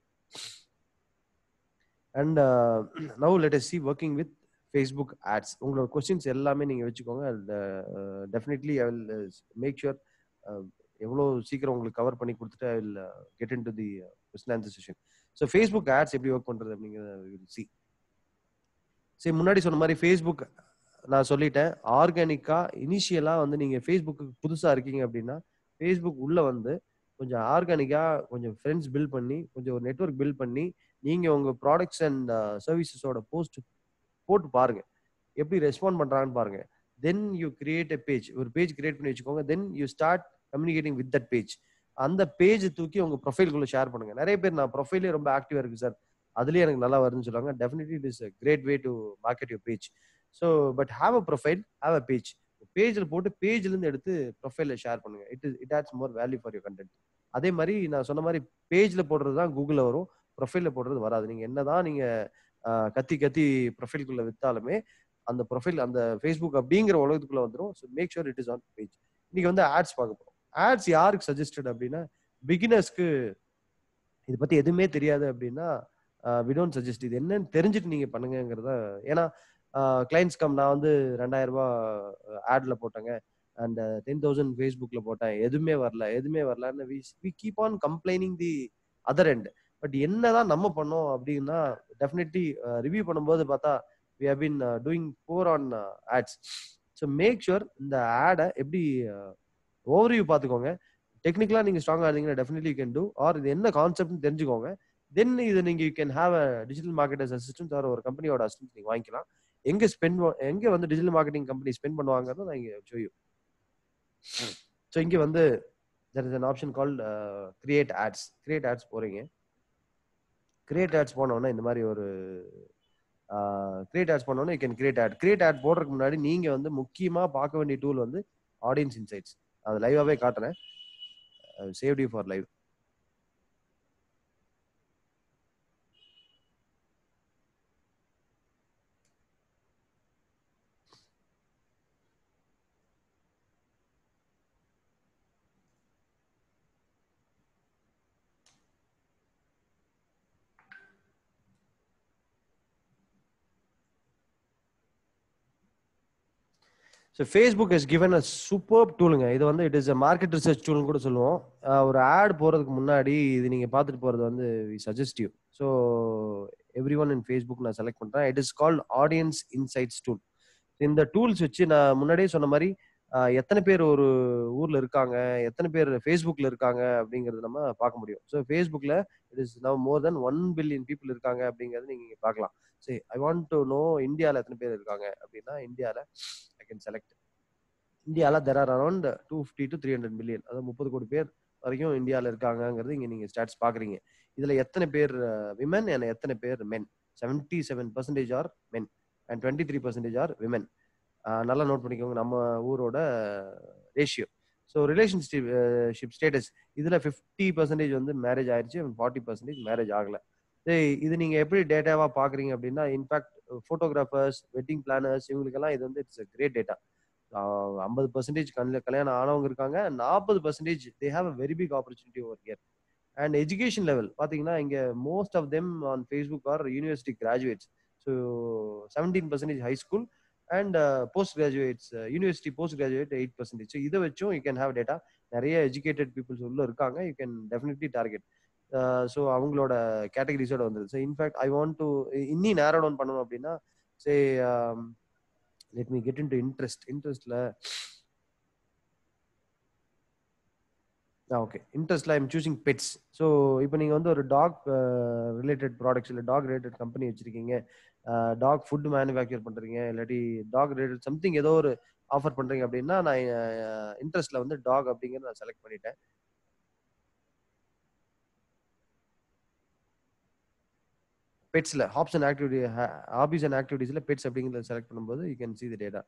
and now let's see working with Facebook ads உங்களோட கொஸ்டின்ஸ் எல்லாமே நீங்க வச்சுக்கோங்க definitely I will make sure எவ்வளோ சீக்கிரம் உங்களுக்கு கவர் பண்ணி கொடுத்துட்டு I will get in into the question answer session so Facebook ads எப்படி ஒர்க் பண்றது அப்படிங்கிறத சி சரி முன்னாடி சொன்ன மாதிரி ஃபேஸ்புக் நான் சொல்லிட்டேன் ஆர்கானிக்கா இனிஷியலா வந்து நீங்க ஃபேஸ்புக்கு புதுசா இருக்கீங்க அப்படின்னா ஃபேஸ்புக் உள்ள வந்து கொஞ்சம் ஆர்கானிக்கா கொஞ்சம் ஃப்ரெண்ட்ஸ் பில்ட் பண்ணி கொஞ்சம் ஒரு நெட்ஒர்க் பில்ட் பண்ணி நீங்க உங்க ப்ராடக்ட்ஸ் அண்ட் சர்வீசஸோட போஸ்ட் போட்டு பாருங்க எப்படி ரெஸ்பாண்ட் பண்றாங்கன்னு பாருங்க then you create a page ஒரு பேஜ் கிரியேட் பண்ணி வச்சுக்கோங்க then you start communicating with that page அந்த பேஜ் தூக்கி உங்க ப்ரொஃபைல்குள்ள ஷேர் பண்ணுங்க நிறைய பேர் நான் ப்ரொஃபைலே ரொம்ப ஆக்டிவா இருக்கு சார் அதுலயே எனக்கு நல்லா வருதுன்னு சொல்லுவாங்க definitely it is great way to market your page so but have a profile have a page பேஜ்ல போட்டு பேஜ்ல இருந்து எடுத்து ப்ரொஃபைல ஷேர் பண்ணுங்க it is it adds more value for your content அதே மாதிரி நான் சொன்ன மாதிரி பேஜ்ல போடுறது தான் கூகுள்ல வரும் ப்ரொஃபைல்ல போடுறது வராது நீங்க என்னதான் நீங்க ஆஹ், கத்தி கத்தி ப்ரொஃபைல்குள்ள வித்தாலுமே அந்த ப்ரொஃபைல் அந்த ஃபேஸ்புக் அப்படிங்கிற உலகத்துக்குள்ள வந்துடும் so make sure it is on page இன்னைக்கு வந்து ஆட்ஸ் பார்க்க போறோம் ஆட்ஸ் யாருக்கு சஜஸ்டட் அப்படின்னா பிகினர்ஸ்க்கு இதை பத்தி எதுவுமே தெரியாது அப்படின்னா வி டோன்ட் சஜஸ்ட் இது என்னன்னு தெரிஞ்சுட்டு நீங்க பண்ணுங்கிறத ஏன்னா கிளைண்ட்ஸ் கம் நான் வந்து ரெண்டாயிரம் ரூபாய் ஆட்ல போட்டேங்க அண்ட் டென் தௌசண்ட் ஃபேஸ்புக்கில் போட்டேன் எதுவுமே வரல எதுவுமே வரலன்னு we we keep on complaining the other end but என்னதான் நம்ம பண்ணோம் அப்படின்னா டெஃபினெட்லி ரிவ்யூ பண்ணும்போது பார்த்தா we have been doing poor on ads so make sure இந்த ஆடை எப்படி ஓவர்வியூ பார்த்துக்கோங்க டெக்னிக்கலாக நீங்கள் ஸ்ட்ராங்காக இருந்தீங்கன்னா டெஃபினெட்லி கேன் டூ ஆர் இது என்ன கான்செப்ட்னு தெரிஞ்சுக்கோங்க தென் இது நீங்கள் you can have a digital marketers assistance or ஒரு கம்பெனியோட அசிஸ்டன்ஸ் நீங்கள் வாங்கிக்கலாம் எங்கே ஸ்பெண்ட் எங்கே வந்து டிஜிட்டல் மார்க்கெட்டிங் கம்பெனி ஸ்பெண்ட் பண்ணுவாங்கிறத நான் இங்கே ஷோயூ ஸோ இங்கே வந்து there is an option call create ads create ads போகிறீங்க கிரியேட் ஆட்ஸ் போனோன்னா இந்த மாதிரி ஒரு கிரியேட் ஆட்ஸ் பண்ணோன்னா you can create ad create ad போடுறதுக்கு முன்னாடி நீங்கள் வந்து முக்கியமாக பார்க்க வேண்டிய டூல் வந்து ஆடியன்ஸ் இன்சைட்ஸ் அது லைவாகவே காட்டுறேன் save you for live so Facebook is given a super டூலுங்க இது வந்து it is a market research டூல்னு கூட சொல்லுவோம் ஒரு ஆட் போகிறதுக்கு முன்னாடி இது நீங்கள் பார்த்துட்டு போகிறது வந்து we suggest you so everyone in Facebook நான் செலக்ட் பண்ணுறேன் it is called audience insights tool இந்த டூல்ஸ் வச்சு நான் முன்னாடியே சொன்ன மாதிரி எத்தனை பேர் ஒரு ஊர்ல இருக்காங்க எத்தனை பேர் ஃபேஸ்புக்ல இருக்காங்க அப்படிங்கறது நம்ம பார்க்க முடியும் ஸோ ஃபேஸ்புக்ல it is now more than one billion people இருக்காங்க அப்படிங்கறது நீங்க பார்க்கலாம் சரி ஐ வாண்ட் டு நோ இந்தியாவில் எத்தனை பேர் இருக்காங்க அப்படின்னா இந்தியாவில் ஐ கேன் செலக்ட் இந்தியாவில் there are around two fifty to three hundred million அதாவது முப்பது கோடி பேர் வரைக்கும் இந்தியாவில் இருக்காங்கிறது இங்கே நீங்கள் ஸ்டாட்ஸ் பார்க்குறீங்க இதில் எத்தனை பேர் விமன் அண்ட் எத்தனை பேர் men seventy seven percentage are men and twenty three percentage are women நல்லா நோட் பண்ணிக்கோங்க நம்ம ஊரோட ratio so relationship ship status இதில் ஃபிஃப்டி பர்சன்டேஜ் வந்து மேரேஜ் ஆயிடுச்சு ஃபார்ட்டி பர்சன்டேஜ் மேரேஜ் ஆகலை இது நீங்கள் எப்படி டேட்டாவாக பார்க்குறீங்க அப்படின்னா இன்ஃபேக்ட் ஃபோட்டோகிராஃபர்ஸ் வெட்டிங் பிளானர்ஸ் இவங்களுக்கெல்லாம் இது வந்து இட்ஸ் கிரேட் டேட்டா ஐம்பது பர்சன்டேஜ் கல்யாணம் ஆனவங்க இருக்காங்க நாற்பது percentage they have a very big opportunity over year and education level பார்த்தீங்கன்னா இங்கே most of them on Facebook are university graduates so seventeen percentage high school and post graduates university post graduate eight percentage so இதை வச்சும் யூ கேன் ஹேவ் டேட்டா நிறைய எஜுகேட்டட் பீப்புள்ஸ் உள்ள இருக்காங்க you can definitely target so அவங்களோட கேட்டகரிஸோட வந்துருது so in fact I want to இன்னி நேரோ டவுன் பண்ணணும் அப்படின்னா சே லெட் மீ கெட் இன் டு இன்ட்ரெஸ்ட் இன்ட்ரெஸ்ட்ல ஓகே இன்ட்ரெஸ்ட்ல ஐம் சூசிங் பெட்ஸ் ஸோ இப்போ நீங்கள் வந்து ஒரு டாக் ரிலேட்டட் ப்ராடக்ட்ஸ் இல்லை டாக் ரிலேட்டட் கம்பெனி வச்சிருக்கீங்க டாக் ஃபுட் மேனுஃபேக்சர் பண்ணுறீங்க இல்லாட்டி டாக் ரிலேட்டட் சம்திங் ஏதோ ஒரு ஆஃபர் பண்ணுறீங்க அப்படின்னா நான் இன்ட்ரெஸ்ட்ல வந்து டாக் அப்படிங்கிறத நான் செலக்ட் பண்ணிட்டேன் பெட்ஸ்ல hobbies and activity hobbies and ஆக்டிவிட்டிஸ்ல பெட்ஸ் அப்படிங்கிறத செலக்ட் பண்ணும்போது you can see the data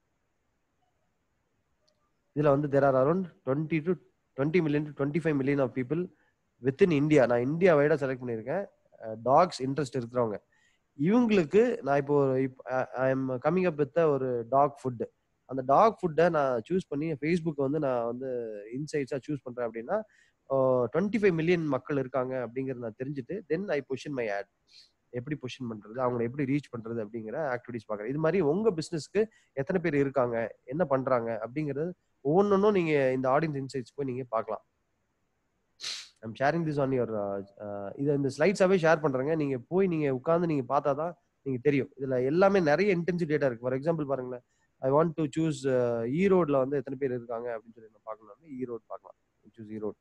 இதுல வந்து there are around twenty two twenty million to twenty five million of people within India நான் இந்தியா வைடா செலக்ட் பண்ணியிருக்கேன் டாக்ஸ் இன்ட்ரெஸ்ட் இருக்கிறவங்க இவங்களுக்கு நான் இப்போ I am coming up with ஒரு டாக் ஃபுட் அந்த டாக் ஃபுட்டை நான் சூஸ் பண்ணி ஃபேஸ்புக் வந்து நான் வந்து இன்சைட்ஸா சூஸ் பண்றேன் அப்படின்னா டுவெண்ட்டி ஃபைவ் மில்லியன் மக்கள் இருக்காங்க அப்படிங்கறத நான் தெரிஞ்சுட்டு then I position my ad எப்படி பொசிஷன் பண்றது அவங்களை எப்படி ரீச் பண்றது அப்படிங்கிற ஆக்டிவிட்டிஸ் பாக்குறேன் இது மாதிரி உங்க பிசினஸ்க்கு எத்தனை பேர் இருக்காங்க என்ன பண்றாங்க அப்படிங்கறது ஒவ்வொன்றும் நீங்க இந்த ஆடியன்ஸ் இன்சைட்ஸ் போய் நீங்க பார்க்கலாம் I'm sharing this on your இதை இந்த ஸ்லைட்ஸாவே ஷேர் பண்றேங்க நீங்க போய் நீங்க உட்காந்து நீங்க பார்த்தா தான் நீங்க தெரியும் இதுல எல்லாமே நிறைய இன்டென்சிவ் டேட்டா இருக்கு ஃபார் எக்ஸாம்பிள் பாருங்களேன் ஐ வாண்ட் டு சூஸ் ஈரோட்ல வந்து எத்தனை பேர் இருக்காங்க அப்படின்னு சொல்லி நான் பார்க்கணும் ஈரோடு பார்க்கலாம் choose Erode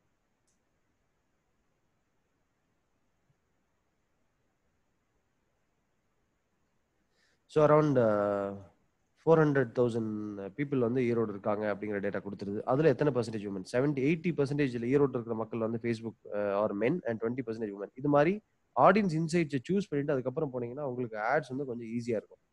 so around four hundred thousand people வந்து ஈரோடு இருக்காங்க அப்படிங்கிற டேட்டா கொடுத்துருது அதில் எத்தனை பர்சன்டேஜ் உமன் செவன்டி எயிட்டி பர்சன்டேஜில் ஈரோடு இருக்கிற மக்கள் வந்து Facebook are men and twenty percentage women இது மாதிரி ஆடியன்ஸ் இன்சைட்ஸை சூஸ் பண்ணிட்டு அதுக்கப்புறம் போனீங்கன்னா உங்களுக்கு ஆட்ஸ் வந்து கொஞ்சம் ஈஸியாக இருக்கும்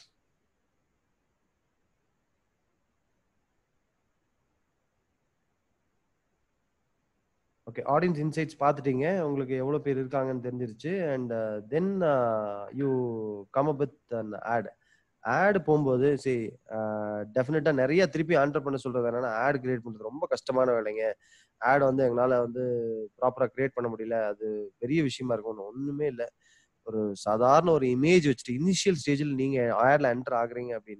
ஓகே ஆடியன்ஸ் இன்சைட்ஸ் பார்த்துட்டீங்க உங்களுக்கு எவ்வளோ பேர் இருக்காங்கன்னு தெரிஞ்சிருச்சு and then you come up with an ad ad போகும்போது சரி டெஃபினட்டா நிறைய திருப்பி ஆன்டர் பண்ண சொல்றது என்னன்னா ஆட் கிரியேட் பண்றது ரொம்ப கஷ்டமான வேலைங்க ஆட் வந்து எங்களால வந்து ப்ராப்பரா கிரியேட் பண்ண முடியல அது பெரிய விஷயமா இருக்கும் ஒண்ணுமே இல்லை ஒரு சாதாரண ஒரு இமேஜ் வச்சுட்டு இனிஷியல் ஸ்டேஜில் நீங்க ஆட்ல என்டர் ஆகுறீங்க அப்படின்னா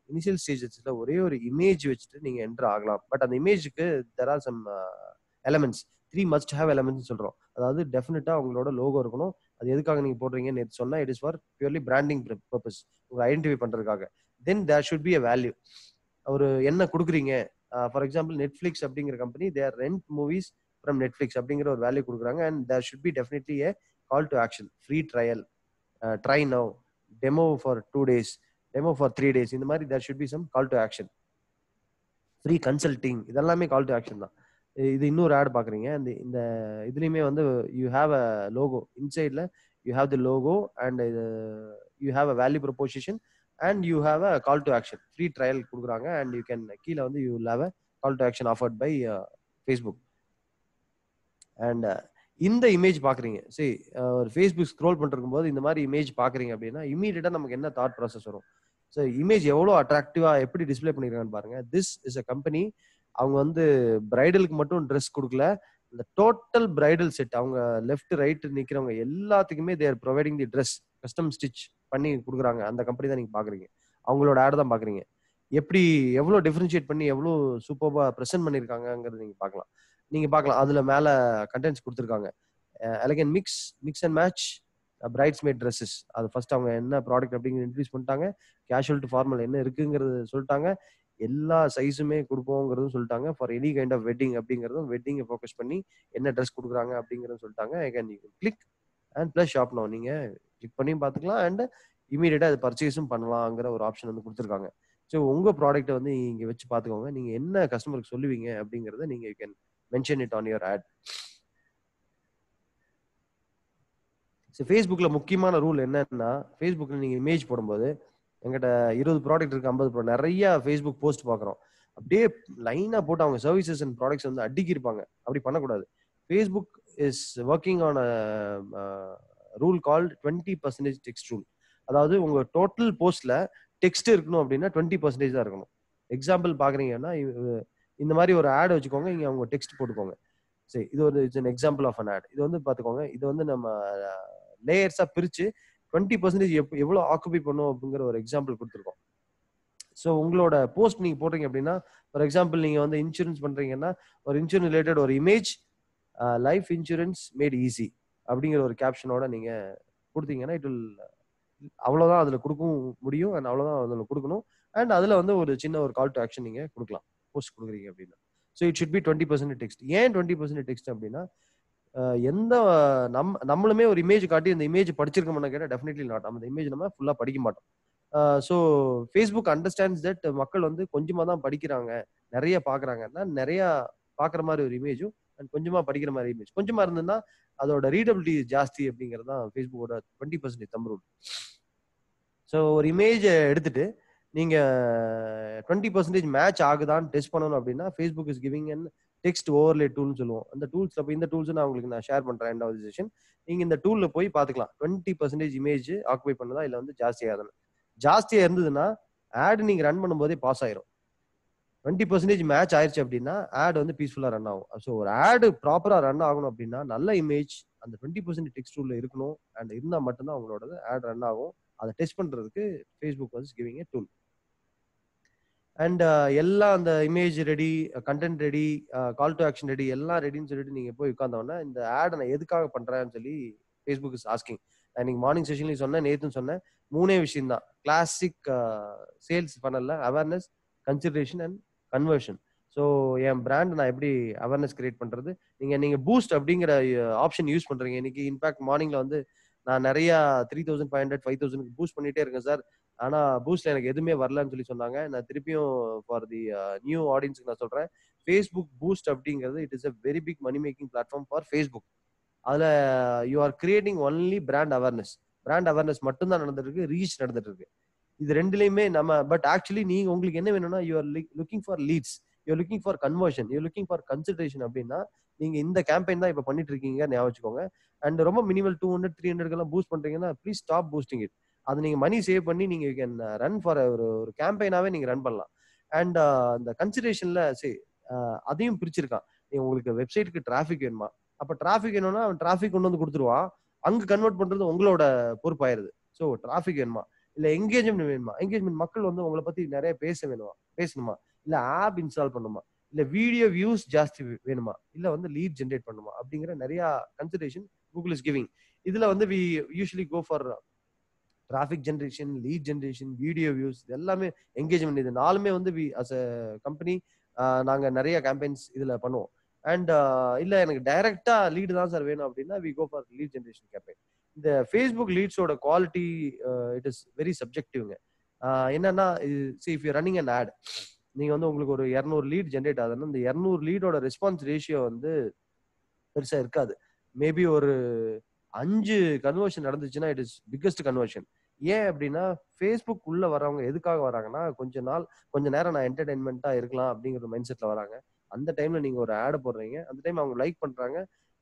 இனிஷியல் ஸ்டேஜஸ்ல ஒரே ஒரு இமேஜ் வச்சுட்டு நீங்க என்டர் ஆகலாம் பட் அந்த இமேஜுக்கு there are some elements three must have elements சொல்றோம் அதாவது டெஃபினட்டா உங்களோட லோகோ இருக்கணும் அது எதுக்காக நீங்க போடுறீங்கன்னு நேத்து சொன்னா it is for purely branding purpose உங்க ஐடென்டிஃபை பண்றதுக்காக then there should be a value ஒரு என்ன கொடுக்குறீங்க ஃபார் எக்ஸாம்பிள் நெட்ஃபிளிக்ஸ் அப்படிங்கிற company there rent movies from Netflix அப்படிங்கிற ஒரு வேல்யூ கொடுக்குறாங்க and there should be definitely a call to action free trial try now demo for two days demo for three days இந்த மாதிரி there should be some call to action free consulting இதெல்லாமே கால் டு ஆக்ஷன் தான் இது இன்னொரு ஆட் பாக்குறீங்க இந்த இந்த இதுலயுமே வந்து யூ ஹாவ் அ லோகோ இன்சைட்ல you have the logo and you have a value proposition and you have a call to action free trial கொடுக்குறாங்க அண்ட் யூ கேன் கீழே வந்து you have a call to action offered by Facebook and இந்த இமேஜ் பாக்குறீங்க சரி ஒரு ஃபேஸ்புக் ஸ்க்ரோல் பண்ணிருக்கும் போது இந்த மாதிரி இமேஜ் பாக்குறீங்க அப்படின்னா இமீடியட்டா நமக்கு என்ன தாட் ப்ராசஸ் வரும் ஸோ இமேஜ் எவ்வளோ அட்ராக்டிவா எப்படி டிஸ்பிளே பண்ணிருக்காங்கன்னு பாருங்க திஸ் இஸ் அ கம்பெனி அவங்க வந்து பிரைடலுக்கு மட்டும் ட்ரெஸ் கொடுக்கல இந்த டோட்டல் பிரைடல் செட் அவங்க லெஃப்ட் ரைட் நிக்கிறவங்க எல்லாத்துக்குமே they're providing the dress custom stitch பண்ணி கொடுக்குறாங்க அந்த கம்பெனி தான் நீங்க பாக்குறீங்க அவங்களோட ஆட் தான் பாக்குறீங்க எப்படி எவ்வளோ டிஃபரன்ஷியேட் பண்ணி எவ்வளோ சூப்பர்பா ப்ரெசென்ட் பண்ணிருக்காங்கிறது நீங்க பார்க்கலாம் நீங்க பார்க்கலாம் அதுல மேல கண்டென்ட்ஸ் கொடுத்துருக்காங்க elegant mix mix and match brides made dresses அது ஃபர்ஸ்ட் அவங்க என்ன ப்ராடக்ட் அப்படிங்கிறது இன்ட்ரடியூஸ் பண்ணிட்டாங்க கேஷுவல் டு ஃபார்மல் என்ன இருக்குங்கிறது சொல்லிட்டாங்க எல்லா சைஸுமே கொடுப்போங்கிறதும் சொல்லிட்டாங்க for any kind of wedding அப்படிங்கிறதும் வெட்டிங்கை ஃபோக்கஸ் பண்ணி என்ன ட்ரெஸ் கொடுக்குறாங்க அப்படிங்கிறதும் சொல்லிட்டாங்க can you click and plus shop now நீங்க கிளிக் பண்ணியும் பார்த்துக்கலாம் அண்ட் இமீடியட்டா அது பர்ச்சேஸும் பண்ணலாங்கிற ஒரு ஆப்ஷன் வந்து கொடுத்துருக்காங்க ஸோ உங்க ப்ராடக்ட்டை வந்து இங்க வச்சு பார்த்துக்கோங்க நீங்க என்ன கஸ்டமருக்கு சொல்லுவீங்க அப்படிங்கறத நீங்க you can mention it on your ad so ஃபேஸ்புக்கில் முக்கியமான ரூல் என்னன்னா ஃபேஸ்புக்கில் நீங்கள் இமேஜ் போடும்போது எங்கிட்ட இருபது ப்ராடக்ட் இருக்கு ஐம்பது ப்ராடக்ட் நிறைய ஃபேஸ்புக் போஸ்ட் பார்க்குறோம் அப்படியே லைனாக போட்டு அவங்க சர்வீசஸ் அண்ட் ப்ராடக்ட்ஸ் வந்து அடிக்கிருப்பாங்க அப்படி பண்ணக்கூடாது Facebook is working on rule called twenty percentage text rule அதாவது உங்க டோட்டல் போஸ்ட்ல டெக்ஸ்ட் இருக்கணும் அப்படின்னா டுவெண்ட்டி பர்சன்டேஜ் தான் இருக்கணும் எக்ஸாம்பிள் பாக்குறீங்கன்னா இந்த மாதிரி ஒரு ஆட் வச்சுக்கோங்க இங்க அவங்க டெக்ஸ்ட் போட்டுக்கோங்க சரி இது ஒரு it's an example of an ad இது வந்து பாத்துக்கோங்க இது வந்து நம்ம லேயர்ஸா பிரிச்சு டுவெண்ட்டி பர்சன்டேஜ் எவ்வளவு ஆக்குபை பண்ணும் அப்படிங்கிற ஒரு எக்ஸாம்பிள் கொடுத்துருக்கோம் ஸோ உங்களோட போஸ்ட் நீங்க போடுறீங்க அப்படின்னா ஃபார் எக்ஸாம்பிள் நீங்க வந்து இன்சூரன்ஸ் பண்றீங்கன்னா ஒரு இன்சூரன்ஸ் ரிலேட்டட் ஒரு image life insurance made easy அப்படிங்கிற ஒரு கேப்ஷனோட நீங்க கொடுத்தீங்கன்னா இட் வில் அவ்வளவுதான் அதுல கொடுக்கவும் முடியும் அண்ட் அவ்வளவுதான் அதுல கொடுக்கணும் அண்ட் அதுல வந்து ஒரு சின்ன ஒரு கால் டு ஆக்ஷன் நீங்க கொடுக்கலாம் போஸ்ட் கொடுக்குறீங்க அப்படின்னா so it should be twenty percent text ஏன் டுவெண்ட்டி பர்சன்ட் டெக்ஸ்ட் அப்படின்னா எந்த நம் நம்மளுமே ஒரு இமேஜ் காட்டி அந்த இமேஜ் படிச்சிருக்கோம்னு கேட்டால் டெஃபினெட்லி நாட் அந்த இமேஜ் நம்ம ஃபுல்லாக படிக்க மாட்டோம் ஸோ ஃபேஸ்புக் அண்டர்ஸ்டாண்ட்ஸ் தட் மக்கள் வந்து கொஞ்சமாக தான் படிக்கிறாங்க நிறைய பார்க்குறாங்கன்னா நிறைய பார்க்குற மாதிரி ஒரு இமேஜும் அண்ட் கொஞ்சமாக படிக்கிற மாதிரி இமேஜ் கொஞ்சமாக இருந்ததுன்னா அதோட ரீடபிலிட்டி ஜாஸ்தி அப்படிங்கிறது தான் ஃபேஸ்புக்கோட twenty percentage thumb rule so ஒரு இமேஜை எடுத்துட்டு நீங்க டுவெண்ட்டி பர்சன்டேஜ் மேட்ச் ஆகுதான்னு டெஸ்ட் பண்ணணும் அப்படின்னா Facebook is giving and text overlay டூல்னு சொல்லுவோம் அந்த டூல்ஸ்ல போய் இந்த டூல்ஸ் நான் உங்களுக்கு நான் ஷேர் பண்றேன் ரெண்டாவது செஷன் நீங்க இந்த டூல்ல போய் பாத்துக்கலாம் டுவெண்ட்டி பர்சன்டேஜ் இமேஜ் ஆக்குபை பண்ணதா இல்ல வந்து ஜாஸ்தியா இருந்தா ஜாஸ்தியா இருந்ததுன்னா ஆட் நீங்க ரன் பண்ணும்போதே பாஸ் ஆயிரும் டுவெண்ட்டி பர்சன்டேஜ் மேட்ச் ஆயிருச்சு அப்படின்னா ஆட் வந்து பீஸ்ஃபுல்லா ரன் ஆகும் ஸோ ஒரு ஆடு ப்ராப்பரா ரன் ஆகணும் அப்படின்னா நல்ல இமேஜ் அந்த டுவெண்ட்டி பர்சன்ட் டெக்ஸ்ட் டூல்ல இருக்கணும் அண்ட் இருந்தா மட்டும்தான் அவங்களோட ஆட் ரன் ஆகும் அதை டெஸ்ட் பண்றதுக்கு ஃபேஸ்புக் வந்து கிவிங் ஏ டூல் அண்ட் எல்லாம் அந்த image ready content ready call to action ready எல்லாம் ரெடின்னு சொல்லிட்டு நீங்க போய் உட்காந்தோன்னா இந்த ஆட் நான் எதுக்காக பண்றேன்னு சொல்லி ஃபேஸ்புக் இஸ் ஆஸ்கிங் நான் இன்னைக்கு மார்னிங் செஷன்லயும் சொன்னேன் நேத்தும் சொன்னேன் மூணே விஷயம் தான் கிளாசிக் சேல்ஸ் பண்ணல awareness consideration and conversion so என் பிராண்ட் நான் எப்படி அவேர்னஸ் கிரியேட் பண்றது நீங்க நீங்க பூஸ்ட் அப்படிங்கிற ஆப்ஷன் யூஸ் பண்றீங்க இன்னைக்கு இன்ஃபேக்ட் மார்னிங்ல வந்து நான் நிறைய three thousand five hundred five thousand boost பண்ணிட்டே இருக்கேன் சார் ஆனா பூஸ்ட்ல எனக்கு எதுவுமே வரலன்னு சொல்லி சொன்னாங்க நான் திருப்பியும் ஃபார் தி நியூ ஆடியன்ஸ்க்கு நான் சொல்றேன் ஃபேஸ்புக் பூஸ்ட் அப்படிங்கிறது it is a very big money making platform for Facebook அதுல you are creating only brand awareness brand awareness மட்டும்தான் நடந்துட்டு இருக்கு ரீச் நடந்துட்டு இருக்கு இது ரெண்டுலயுமே நம்ம பட் ஆக்சுவலி நீங்க உங்களுக்கு என்ன வேணும்னா you are looking for leads you looking for conversion you looking for consideration அப்படின்னா நீங்க இந்த கேம்பெயின் தான் இப்ப பண்ணிட்டு இருக்கீங்க ஞாபகம் வச்சுக்கோங்க அண்ட் ரொம்ப மினிமல் டூ ஹண்ட்ரட் த்ரீ ஹண்ட்ரட்லாம் பூஸ்ட் பண்றீங்கன்னா ப்ளீஸ் ஸ்டாப் பூஸ்டிங் இட் அது நீங்க மணி சேவ் பண்ணி நீங்க கேன் ரன் ஃபார் ஒரு ஒரு கேம்பெயினாவே நீங்க ரன் பண்ணலாம் அண்ட் அந்த கன்சிடரேஷன்ல சரி அதையும் பிரிச்சிருக்கான் நீ உங்களுக்கு வெப்சைட்டுக்கு டிராஃபிக் வேணுமா அப்ப டிராஃபிக் வேணும்னா அவன் டிராஃபிக் கொண்டு வந்து கொடுத்துருவான் அங்க கன்வெர்ட் பண்றது உங்களோட பொறுப்பாயிருது ஸோ டிராஃபிக் வேணுமா இல்ல என்கேஜ்மெண்ட் வேணுமா என்கேஜ்மெண்ட் மக்கள் வந்து உங்களை பத்தி நிறைய பேச வேணுமா பேசணுமா இல்ல ஆப் இன்ஸ்டால் பண்ணுமா இல்ல வீடியோ வியூஸ் ஜாஸ்தி வே- வேணுமா இல்ல வந்து லீட் ஜென்ரேட் பண்ணுமா அப்படிங்கிற நிறைய கன்சிடரேஷன் கூகுள் இஸ் கிவிங் இதுல வந்து we usually go for traffic generation lead generation video views இது எல்லாமே என்கேஜ்மெண்ட் இது நாலுமே வந்து வி அஸ் அ கம்பெனி நாங்க நிறைய கேம்பெயின்ஸ் இதுல பண்ணுவோம் அண்ட் இல்ல எனக்கு டைரக்டா லீடு தான் சார் வேணும் அப்படின்னா we go for lead generation campaign இந்த ஃபேஸ்புக் லீட்ஸோட குவாலிட்டி இட் இஸ் வெரி சப்ஜெக்டிவ்ங்க என்னன்னா see if you running and ad நீங்க வந்து உங்களுக்கு ஒரு இரநூறு லீட் ஜென்ரேட் ஆகுதுன்னா இந்த இரநூறு லீடோட ரெஸ்பான்ஸ் ரேஷியோ வந்து பெருசா இருக்காது மேபி ஒரு அஞ்சு கன்வர்ஷன் நடந்துச்சுன்னா இட் இஸ் பிக்கஸ்ட் கன்வர்ஷன் ஏன் அப்படின்னா ஃபேஸ்புக் உள்ள வரவங்க எதுக்காக வராங்கன்னா கொஞ்ச நாள் கொஞ்ச நேரம் நான் என்டர்டைன்மெண்ட்டா இருக்கலாம் அப்படிங்கிற மைண்ட் செட்ல வராங்க அந்த டைம்ல நீங்க ஒரு ஆடை போடுறீங்க அந்த டைம் அவங்க லைக் பண்றாங்க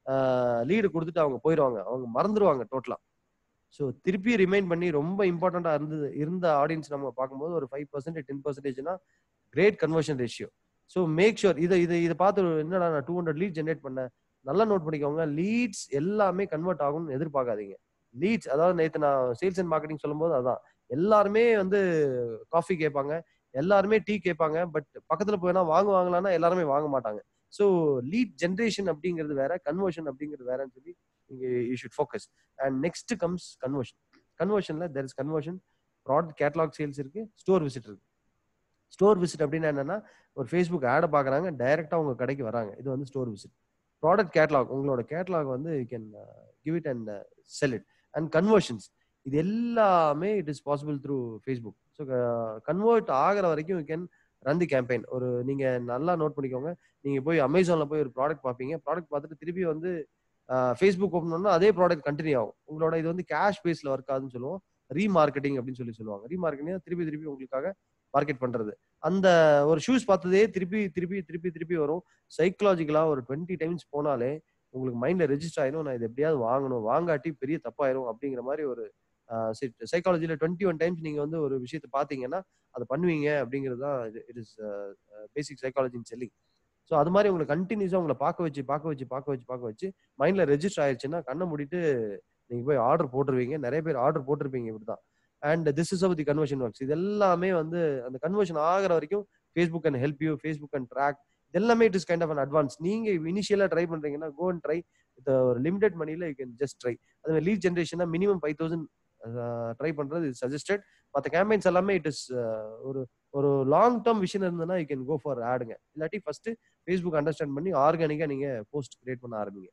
லீடு கொடுத்துட்டு அவங்க போயிடுவாங்க அவங்க மறந்துடுவாங்க டோட்டலா ஸோ திருப்பி ரிமைண்ட் பண்ணி ரொம்ப இம்பார்ட்டண்டா இருந்தது இருந்த ஆடியன்ஸ் நம்ம பார்க்கும்போது ஒரு ஃபைவ் பர்சன்டேஜ் டென் பர்சன்டேஜ்னா great conversion ratio so make sure இதை இதை இதை பார்த்து என்னடா நான் டூ ஹண்ட்ரட் லீட் ஜென்ரேட் பண்ணேன் நல்லா நோட் பண்ணிக்கோங்க லீட்ஸ் எல்லாமே கன்வெர்ட் ஆகும்னு எதிர்பார்க்காதீங்க லீட்ஸ் அதாவது நேற்று நான் சேல்ஸ் அண்ட் மார்க்கெட்டிங் சொல்லும்போது அதான் எல்லாருமே வந்து காஃபி கேட்பாங்க எல்லாருமே டீ கேட்பாங்க பட் பக்கத்துல போயினா வாங்குவாங்களான்னா எல்லாருமே வாங்க மாட்டாங்க ஸோ லீட் ஜென்ரேஷன் அப்படிங்கிறது வேற கன்வர்ஷன் அப்படிங்கிறது வேறன்னு சொல்லி நீங்க you should focus and next comes conversion கன்வர்ஷன்ல there is conversion product catalogue sales இருக்கு ஸ்டோர் விசிட் இருக்கு ஸ்டோர் விசிட் அப்படின்னா என்னன்னா ஒரு ஃபேஸ்புக் ஆடை பாக்குறாங்க டைரக்டா உங்க கடைக்கு வராங்க இது வந்து ஸ்டோர் விசிட் ப்ராடக்ட் கேட்டலாக் உங்களோட கேட்டலாக் வந்து you can give it and sell it and conversions இது எல்லாமே it is possible through Facebook so convert ஆகிற வரைக்கும் you can run the campaign ஒரு நீங்க நல்லா நோட் பண்ணிக்கோங்க நீங்க போய் அமேசான்ல போய் ஒரு ப்ராடக்ட் பார்ப்பீங்க ப்ராடக்ட் பார்த்துட்டு திருப்பி வந்து ஃபேஸ்புக் ஓப்பன் பண்ணா அதே ப்ராடக்ட் கண்டினியூ ஆகும் உங்களோட இது வந்து கேஷ் பேஸ்ல ஒர்க் ஆகுதுன்னு சொல்லுவோம் ரீமார்க்கெட்டிங் அப்படின்னு சொல்லி சொல்லுவாங்க ரீமார்க்கெட்டிங் திருப்பி திருப்பி உங்களுக்காக மார்க்கெட் பண்றது அந்த ஒரு ஷூஸ் பார்த்ததே திருப்பி திருப்பி திருப்பி திருப்பி வரும் சைக்கலாஜிக்கலா ஒரு டுவெண்ட்டி டைம்ஸ் போனாலே உங்களுக்கு மைண்ட்ல ரெஜிஸ்டர் ஆயிரும் நான் இது எப்படியாவது வாங்கணும் வாங்காட்டி பெரிய தப்பாயிரும் அப்படிங்கிற மாதிரி ஒரு சைக்காலஜில டுவெண்ட்டி ஒன் டைம்ஸ் நீங்க வந்து ஒரு விஷயத்தை பாத்தீங்கன்னா அதை பண்ணுவீங்க அப்படிங்கிறது தான் it is basic psychology in selling so அது மாதிரி உங்களை கண்டினியூஸா உங்களை பார்க்க வச்சு பார்க்க வச்சு பார்க்க வச்சு பார்க்க வச்சு மைண்ட்ல ரெஜிஸ்டர் ஆயிடுச்சுன்னா கண்ணை மூடிட்டு நீங்க போய் ஆர்டர் போட்டுருவீங்க நிறைய பேர் ஆர்டர் போட்டிருப்பீங்க இப்படிதான் and this is of the conversion works இது எல்லாமே வந்து அந்த கன்வர்ஷன் ஆகிற வரைக்கும் Facebook and help you Facebook and track எல்லாமே it is kind of an advance நீங்க இனிஷியலா ட்ரை பண்றீங்கன்னா கோ அண்ட் ட்ரை வித் ஒரு லிமிடெட் மணில யூ கேன் ஜஸ்ட் ட்ரை அது மாதிரி லீட் ஜென்ரேஷனா மினிமம் ஃபைவ் தௌசண்ட் ட்ரை பண்றது இது சஜஸ்டட் மற்ற கேம்பெயின்ஸ் எல்லாமே இட் இஸ் ஒரு ஒரு லாங் டேர்ம் விஷயம் இருந்ததுன்னா யூ கேன் கோ ஃபார் ஆடுங்க இல்லாட்டி ஃபர்ஸ்ட் ஃபேஸ்புக் அண்டர்ஸ்டாண்ட் பண்ணி ஆர்கானிக்கா நீங்க போஸ்ட் கிரியேட் பண்ண ஆரம்பிங்க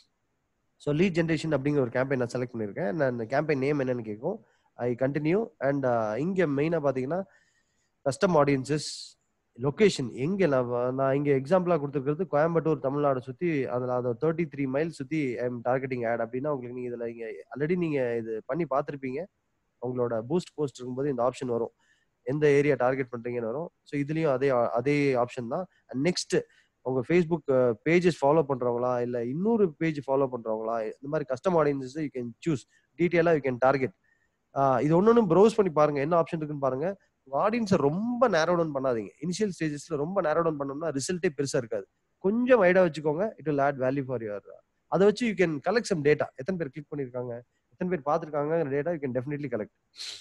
ஸோ லீட் ஜென்ரேஷன் அப்படிங்கிற ஒரு கேம்பெயின் நான் செலக்ட் பண்ணியிருக்கேன் நான் அந்த கேம்பெயின் நேம் என்னன்னு கேட்கும் ஐ கண்டினியூ அண்ட் இங்க மெயினா பாத்தீங்கன்னா கஸ்டம் ஆடியன்சஸ் லொகேஷன் எங்க நான் நான் இங்க எக்ஸாம்பிளா கொடுத்துருக்கிறது கோயம்புத்தூர் தமிழ்நாடு சுத்தி அதுல அதை தேர்ட்டி த்ரீ மைல் சுத்தி ஐ எம் டார்கெட்டிங் ஆட் அப்படின்னா உங்களுக்கு நீங்க இதுல இங்க ஆல்ரெடி நீங்க இது பண்ணி பார்த்துருப்பீங்க உங்களோட பூஸ்ட் போஸ்ட் இருக்கும்போது இந்த ஆப்ஷன் வரும் எந்த ஏரியா டார்கெட் பண்றீங்கன்னு வரும் ஸோ இதுலயும் அதே அதே ஆப்ஷன் தான் நெக்ஸ்ட் உங்க ஃபேஸ்புக் பேஜஸ் ஃபாலோ பண்றவங்களா இல்ல இன்னொரு பேஜ் ஃபாலோ பண்றவங்களா இந்த மாதிரி custom audiences you can choose டீட்டெயிலா யூ கேன் டார்கெட் இது ஒன்னொன்னு ப்ரௌஸ் பண்ணி பாருங்க என்ன ஆப்ஷன் இருக்குன்னு பாருங்க உங்க ஆடியன்ஸை ரொம்ப நேரோ டவுன் பண்ணாதீங்க இனிஷியல் ஸ்டேஜஸ்ல ரொம்ப நேரோ டவுன் பண்ணோம்னா ரிசல்ட்டே பெருசா இருக்காது கொஞ்சம் வைடா வச்சுக்கோங்க it will add value for your அதை வச்சு you can collect some data எத்தனை பேர் கிளிக் பண்ணிருக்காங்க எத்தனை பேர் பார்த்துருக்காங்க data you can definitely collect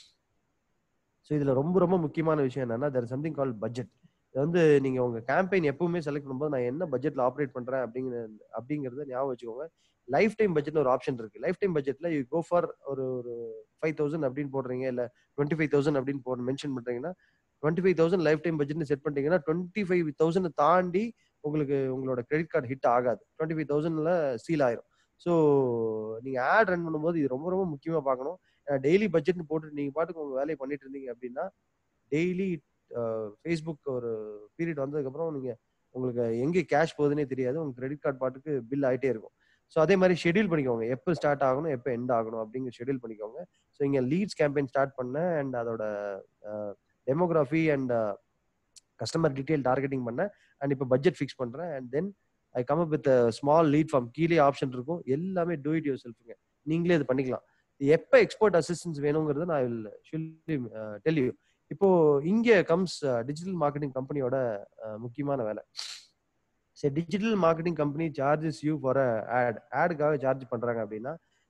so இதுல ரொம்ப ரொம்ப முக்கியமான விஷயம் என்னன்னா தெர் சம்திங் கால் பட்ஜெட் இது வந்து நீங்க உங்க கேம்பெயின் எப்பவுமே செலக்ட் பண்ணும்போது நான் என்ன பட்ஜெட்ல ஆப்ரேட் பண்றேன் அப்படிங்கிற அப்படிங்கறத ஞாபகம் வச்சுக்கோங்க லைஃப் டைம் பட்ஜெட்னு ஒரு ஆப்ஷன் இருக்கு லைஃப் டைம் பட்ஜெட்ல யூ கோ ஃபார் ஒரு ஒரு ஃபைவ் தௌசண்ட் அப்படின்னு போடுறீங்க இல்ல டுவெண்ட்டி ஃபைவ் தௌசண்ட் அப்படின்னு போட மென்ஷன் பண்றீங்கன்னா twenty five thousand life time பட்ஜெட்னு செட் பண்ணிட்டீங்கன்னா டுவெண்ட்டி ஃபைவ் தௌசண்ட் தாண்டி உங்களுக்கு உங்களோட கிரெடிட் கார்டு ஹிட் ஆகாது டுவெண்ட்டி ஃபைவ் தௌசண்ட்ல சீல் ஆயிரும் ஸோ நீங்க ஆட் ரன் பண்ணும்போது இது ரொம்ப ரொம்ப முக்கியமா பார்க்கணும் டெய்லி பட்ஜெட்னு போட்டு நீங்க பாட்டுக்கு உங்க வேலையை பண்ணிட்டு இருந்தீங்க அப்படின்னா டெய்லி ஃபேஸ்புக் ஒரு பீரியட் வந்ததுக்கப்புறம் நீங்க உங்களுக்கு எங்கே கேஷ் போகுதுன்னே தெரியாது உங்க கிரெடிட் கார்டு பாட்டுக்கு பில் ஆகிட்டே இருக்கும் ஸோ அதே மாதிரி ஷெடியூல் பண்ணிக்கோங்க எப்போ ஸ்டார்ட் ஆகணும் எப்போ எண்ட் ஆகணும் அப்படிங்கிற ஷெடியூல் பண்ணிக்கோங்க ஸோ இங்கே லீட்ஸ் கேம்பெயின் ஸ்டார்ட் பண்ணேன் அண்ட் அதோட demography and customer detail targeting பண்ணேன் அண்ட் இப்போ பட்ஜெட் ஃபிக்ஸ் பண்ணுறேன் and then I come up with small lead form கீழே ஆப்ஷன் இருக்கும் எல்லாமே டூ இட் யூர் செல்ஃபுங்க நீங்களே இது பண்ணிக்கலாம் எப்போ எக்ஸ்போர்ட் அசிஸ்டன்ஸ் வேணுங்கிறத நான் வில் ஷுல்லி டெல் யூ இப்போ இங்க கம்ஸ் டிஜிட்டல் மார்க்கெட்டிங் கம்பெனியோட முக்கியமான வேலை சரி digital marketing company charges you for ad ஆடுக்காக சார்ஜ் பண்றாங்க அப்படின்னா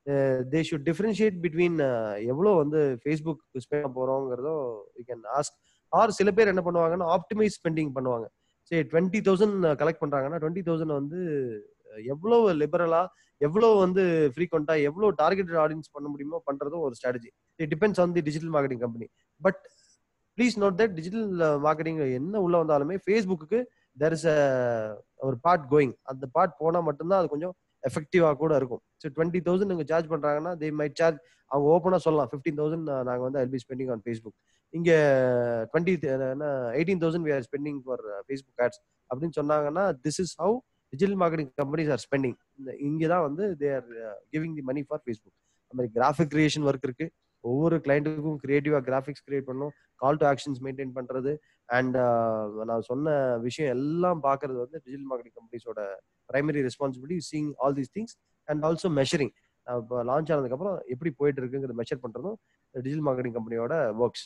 தே ஷுட் டிஃபரன்ஷியேட் பிட்வீன் எவ்வளோ வந்து ஃபேஸ்புக் ஸ்பெண்ட் போகிறோங்கிறதும் யூ கேன் ஆஸ்க் ஆர் சில பேர் என்ன பண்ணுவாங்கன்னா ஆப்டிமைஸ் ஸ்பெண்டிங் பண்ணுவாங்க சரி டுவெண்ட்டி தௌசண்ட் கலெக்ட் பண்ணுறாங்கன்னா டுவெண்ட்டி தௌசண்ட் வந்து எவ்வளோ லிபரலா எவ்வளோ வந்து ஃப்ரீக்வெண்டா எவ்வளோ டார்கெட்டட் ஆடியன்ஸ் பண்ண முடியுமோ பண்றதும் ஒரு strategy it depends on the digital marketing company but please note that digital marketing என்ன உள்ள வந்தாலுமே ஃபேஸ்புக்கு தெர் இஸ் ஒரு பார்ட் கோயிங் அந்த பார்ட் போனால் மட்டும்தான் அது கொஞ்சம் எஃபெக்டிவா கூட இருக்கும் ஸோ டுவெண்ட்டி தௌசண்ட் நீங்கள் சார்ஜ் பண்றாங்கன்னா தே மைட் சார்ஜ் அவங்க ஓப்பனாக சொல்லலாம் ஃபிஃப்டீன் தௌசண்ட் நாங்கள் வந்து I'll be spending on Facebook இங்கே twenty eighteen thousand we are spending for Facebook ads அப்படின்னு சொன்னாங்கன்னா this is how digital marketing companies are spending இந்த இங்கே தான் வந்து they are giving the money for Facebook அது மாதிரி கிராஃபிக் கிரியேஷன் ஒர்க் இருக்கு ஒவ்வொரு கிளைண்ட்டுக்கும் கிரியேட்டிவா கிராஃபிக்ஸ் கிரியேட் பண்ணும் கால் டு ஆக்ஷன்ஸ் மெயின்டைன் பண்றது அண்ட் நான் சொன்ன விஷயம் எல்லாம் பார்க்கறது வந்து டிஜிட்டல் மார்க்கெட்டிங் கம்பெனிஸோட primary responsibility seeing all these things and also measuring இப்போ லான்ச் ஆனதுக்கப்புறம் எப்படி போயிட்டு இருக்குங்கிறத மெஷர் பண்றதும் டிஜிட்டல் மார்க்கெட்டிங் கம்பெனியோட ஒர்க்ஸ்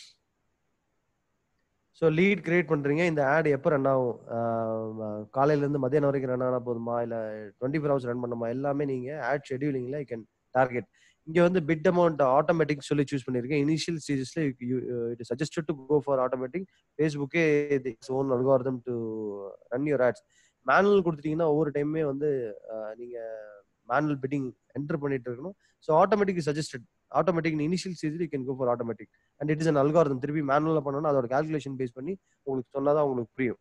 ஸோ லீட் கிரியேட் பண்றீங்க இந்த ஆட் எப்போ ரன் ஆகும் காலையில இருந்து மதியானம் வரைக்கும் ரன் ஆனா போதுமா இல்ல டுவெண்ட்டி ஃபோர் ஹவர்ஸ் ரன் பண்ணுமா எல்லாமே நீங்க ஆட் ஷெடியூலிங்ல யூ கேன் டார்கெட் இங்க வந்து பிட் அமௌண்ட் ஆட்டோமேட்டிக் சொல்லி சூஸ் பண்ணிருக்கேன் இனிஷியல் ஸ்டேஜஸ்ல it suggested to go for automatic ஃபேஸ்புக்கே own algorithm to run your ads manual கொடுத்துட்டீங்கன்னா ஒவ்வொரு டைமே வந்து நீங்க மேனுவல் பிட்டிங் என்டர் பண்ணிட்டு இருக்கணும் so automatic suggested automatic initial ஸ்டேஜில் you can go for automatic and it is an algorithm திருப்பி மேனுவலாக பண்ணணும் அதோட கால்குலேஷன் பேஸ் பண்ணி உங்களுக்கு சொன்னாதான் உங்களுக்கு புரியும்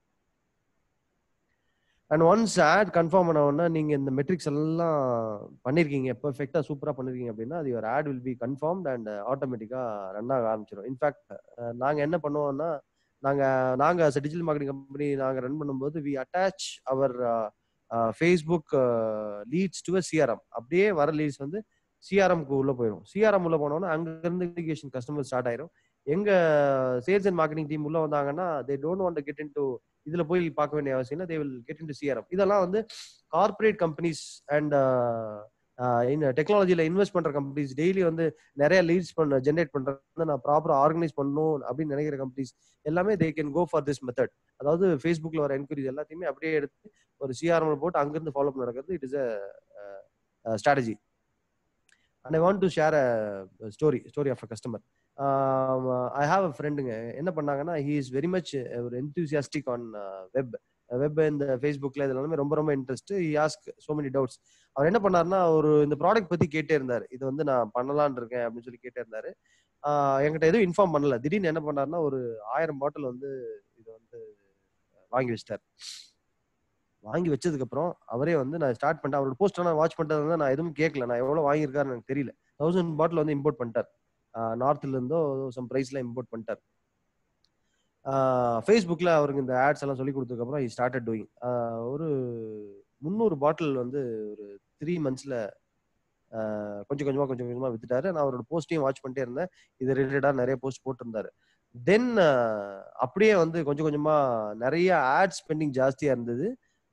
அண்ட் ஒன்ஸ் ஆட் கன்ஃபார்ம் பண்ண நீங்க இந்த மெட்ரிக்ஸ் எல்லாம் பண்ணிருக்கீங்க பெர்ஃபெக்டா சூப்பரா பண்ணிருக்கீங்க அப்படின்னா அது ஒரு ad will be confirmed and ஆட்டோமேட்டிக்கா ரன் ஆக ஆரம்பிச்சிடும் இன்ஃபேக்ட் நாங்க என்ன பண்ணுவோம்னா நாங்க நாங்க டிஜிட்டல் மார்க்கெட்டிங் கம்பெனி நாங்க ரன் பண்ணும்போது we attach our Facebook leads to CRM அப்படியே வர லீட்ஸ் வந்து சிஆர்எம்க்கு உள்ள போயிடும் சிஆர்எம் உள்ள போனோம்னா அங்க இருந்து இண்டிகேஷன் கஸ்டமர் ஸ்டார்ட் ஆயிரும் எங்க சேல்ஸ் அண்ட் மார்க்கெட்டிங் டீம் உள்ள வந்தாங்கன்னா they don't want get in to இதுல போய் பார்க்க வேண்டிய அவசியம் இல்லை they will get in to CRM இதெல்லாம் வந்து கார்பரேட் கம்பெனிஸ் அண்ட் டெக்னாலஜில இன்வெஸ்ட் பண்ற கம்பெனிஸ் டெய்லி வந்து நிறைய லீட்ஸ் பண்ண ஜென்ரேட் பண்றது நான் ப்ராப்பரா ஆர்கனைஸ் பண்ணணும் அப்படின்னு நினைக்கிற கம்பெனிஸ் எல்லாமே they can go for this method அதாவது ஃபேஸ்புக்ல வர என்கொயரிஸ் எல்லாத்தையுமே அப்படியே எடுத்து ஒரு சிஆர்எம் போட்டு அங்கிருந்து ஃபாலோ பண்ண நடக்கிறது it is a strategy and I want to share a story story of a customer I have a ஃப்ரெண்டுங்க என்ன பண்ணாங்கன்னா ஹி இஸ் வெரி மச் ஒரு என்தூசியாஸ்டிக் ஆன் வெப் வெப் இந்த ஃபேஸ்புக்ல இது எல்லாமே ரொம்ப ரொம்ப interest he ask so many doubts அவர் என்ன பண்ணாருன்னா ஒரு இந்த ப்ராடக்ட் பத்தி கேட்டே இருந்தார் இது வந்து நான் பண்ணலான் இருக்கேன் அப்படின்னு சொல்லி கேட்டே இருந்தாரு என்கிட்ட எதுவும் இன்ஃபார்ம் பண்ணல திடீர்னு என்ன பண்ணாருன்னா ஒரு ஆயிரம் பாட்டில் வந்து இது வந்து வாங்கி வச்சிட்டார் வாங்கி வச்சதுக்கு அப்புறம் அவரே வந்து நான் ஸ்டார்ட் பண்ணிட்டேன் அவரோட போஸ்ட் நான் வாட்ச் பண்ணிட்டது நான் எதுவும் கேட்கல நான் எவ்வளவு வாங்கியிருக்காருன்னு எனக்கு தெரியல தௌசண்ட் பாட்டில் வந்து இம்போர்ட் பண்ணிட்டார் நார்த்ல இருந்தோ சம் பிரைஸ்ல இம்போர்ட் பண்ணிட்டார் ஃபேஸ்புக்கில் அவருக்கு இந்த ஆட்ஸ் எல்லாம் சொல்லி கொடுத்ததுக்கப்புறம் ஹி ஸ்டார்டட் டூயிங் ஒரு முந்நூறு பாட்டில் வந்து ஒரு த்ரீ மந்த்ஸில் கொஞ்சம் கொஞ்சமாக கொஞ்சம் கொஞ்சமாக வித்துட்டாரு நான் அவரோட போஸ்ட்டையும் வாட்ச் பண்ணிட்டே இருந்தேன் இது ரிலேட்டடாக நிறைய போஸ்ட் போட்டிருந்தாரு தென் அப்படியே வந்து கொஞ்சம் கொஞ்சமாக நிறைய ஆட் ஸ்பெண்டிங் ஜாஸ்தியாக இருந்தது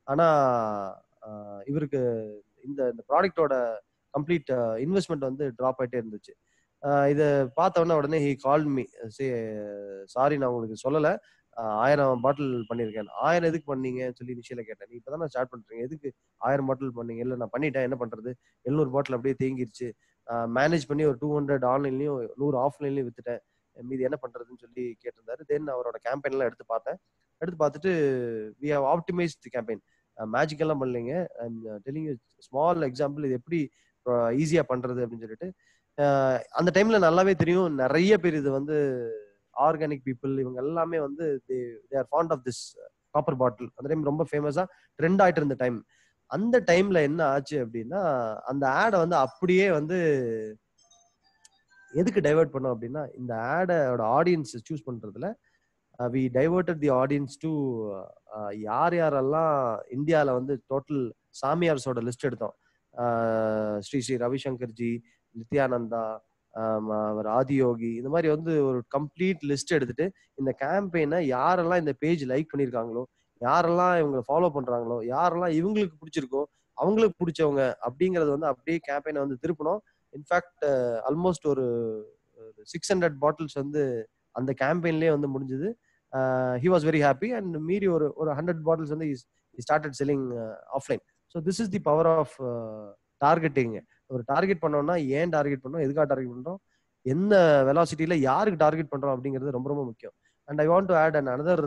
ஆனால் இவருக்கு இந்த இந்த ப்ராடக்டோட கம்ப்ளீட் இன்வெஸ்ட்மெண்ட் வந்து ட்ராப் ஆகிட்டே இருந்துச்சு இதை பார்த்த உடனே உடனே he call me say sorry நான் உங்களுக்கு சொல்லலை ஆயிரம் பாட்டில் பண்ணியிருக்கேன் ஆயிரம் எதுக்கு பண்ணீங்கன்னு சொல்லி இனிஷியல கேட்டேன் நீ இப்பதான் நான் ஸ்டார்ட் பண்றீங்க எதுக்கு ஆயிரம் பாட்டில் பண்ணீங்க இல்லை நான் பண்ணிட்டேன் என்ன பண்றது எழுநூறு பாட்டில் அப்படியே தேங்கிருச்சு மேனேஜ் பண்ணி ஒரு டூ ஹண்ட்ரட் ஆன்லைன்லயும் நூறு ஆஃப்லைன்லயும் வித்துட்டேன் மீது என்ன பண்றதுன்னு சொல்லி கேட்டிருந்தாரு தென் அவரோட கேம்பெயின் எல்லாம் எடுத்து பார்த்தேன் எடுத்து பார்த்துட்டு we have optimise the campaign magic எல்லாம் பண்ணலைங்க டெலிங் ஸ்மால் எக்ஸாம்பிள் இது எப்படி ஈஸியா பண்றது அப்படின்னு சொல்லிட்டு அந்த டைம்ல நல்லாவே தெரியும் நிறைய பேர் இது வந்து ஆர்கானிக் பீப்புள் இவங்க எல்லாமே வந்து they are fond of this copper bottle அந்த டைம் ரொம்ப ஃபேமஸா ட்ரெண்ட் ஆயிட்டு இருந்த டைம் அந்த டைம்ல என்ன ஆச்சு அப்படின்னா அந்த ஆடை வந்து அப்படியே வந்து எதுக்கு டைவெர்ட் பண்ணோம் அப்படின்னா இந்த ஆடோட ஆடியன்ஸ் சூஸ் பண்றதுல we diverted the audience to யார் யாரெல்லாம் இந்தியாவில் வந்து டோட்டல் சாமியார்ஸோட லிஸ்ட் எடுத்தோம் ஸ்ரீ ஸ்ரீ ரவிசங்கர்ஜி நித்யானந்தா அவர் ஆதியோகி இந்த மாதிரி வந்து ஒரு கம்ப்ளீட் லிஸ்ட் எடுத்துட்டு இந்த கேம்பெயினை யாரெல்லாம் இந்த பேஜ் லைக் பண்ணியிருக்காங்களோ யாரெல்லாம் இவங்க ஃபாலோ பண்றாங்களோ யாரெல்லாம் இவங்களுக்கு பிடிச்சிருக்கோ அவங்களுக்கு பிடிச்சவங்க அப்படிங்கறது வந்து அப்படியே கேம்பெயினை வந்து திருப்பணும் இன்ஃபேக்ட் ஆல்மோஸ்ட் ஒரு சிக்ஸ் ஹண்ட்ரட் பாட்டில்ஸ் வந்து அந்த கேம்பெயின்லேயே வந்து முடிஞ்சது he was very happy and மீறி ஒரு ஒரு ஹண்ட்ரட் பாட்டில்ஸ் வந்து started selling offline so this is the power of targeting ஒரு டார்கெட் பண்ணோம்னா ஏன் டார்கெட் பண்ணோம் எதுக்காக டார்கெட் பண்றோம் எந்த வெலாசிட்டியில யாருக்கு டார்கெட் பண்றோம் அப்படிங்கிறது ரொம்ப ரொம்ப முக்கியம் and I want to add and another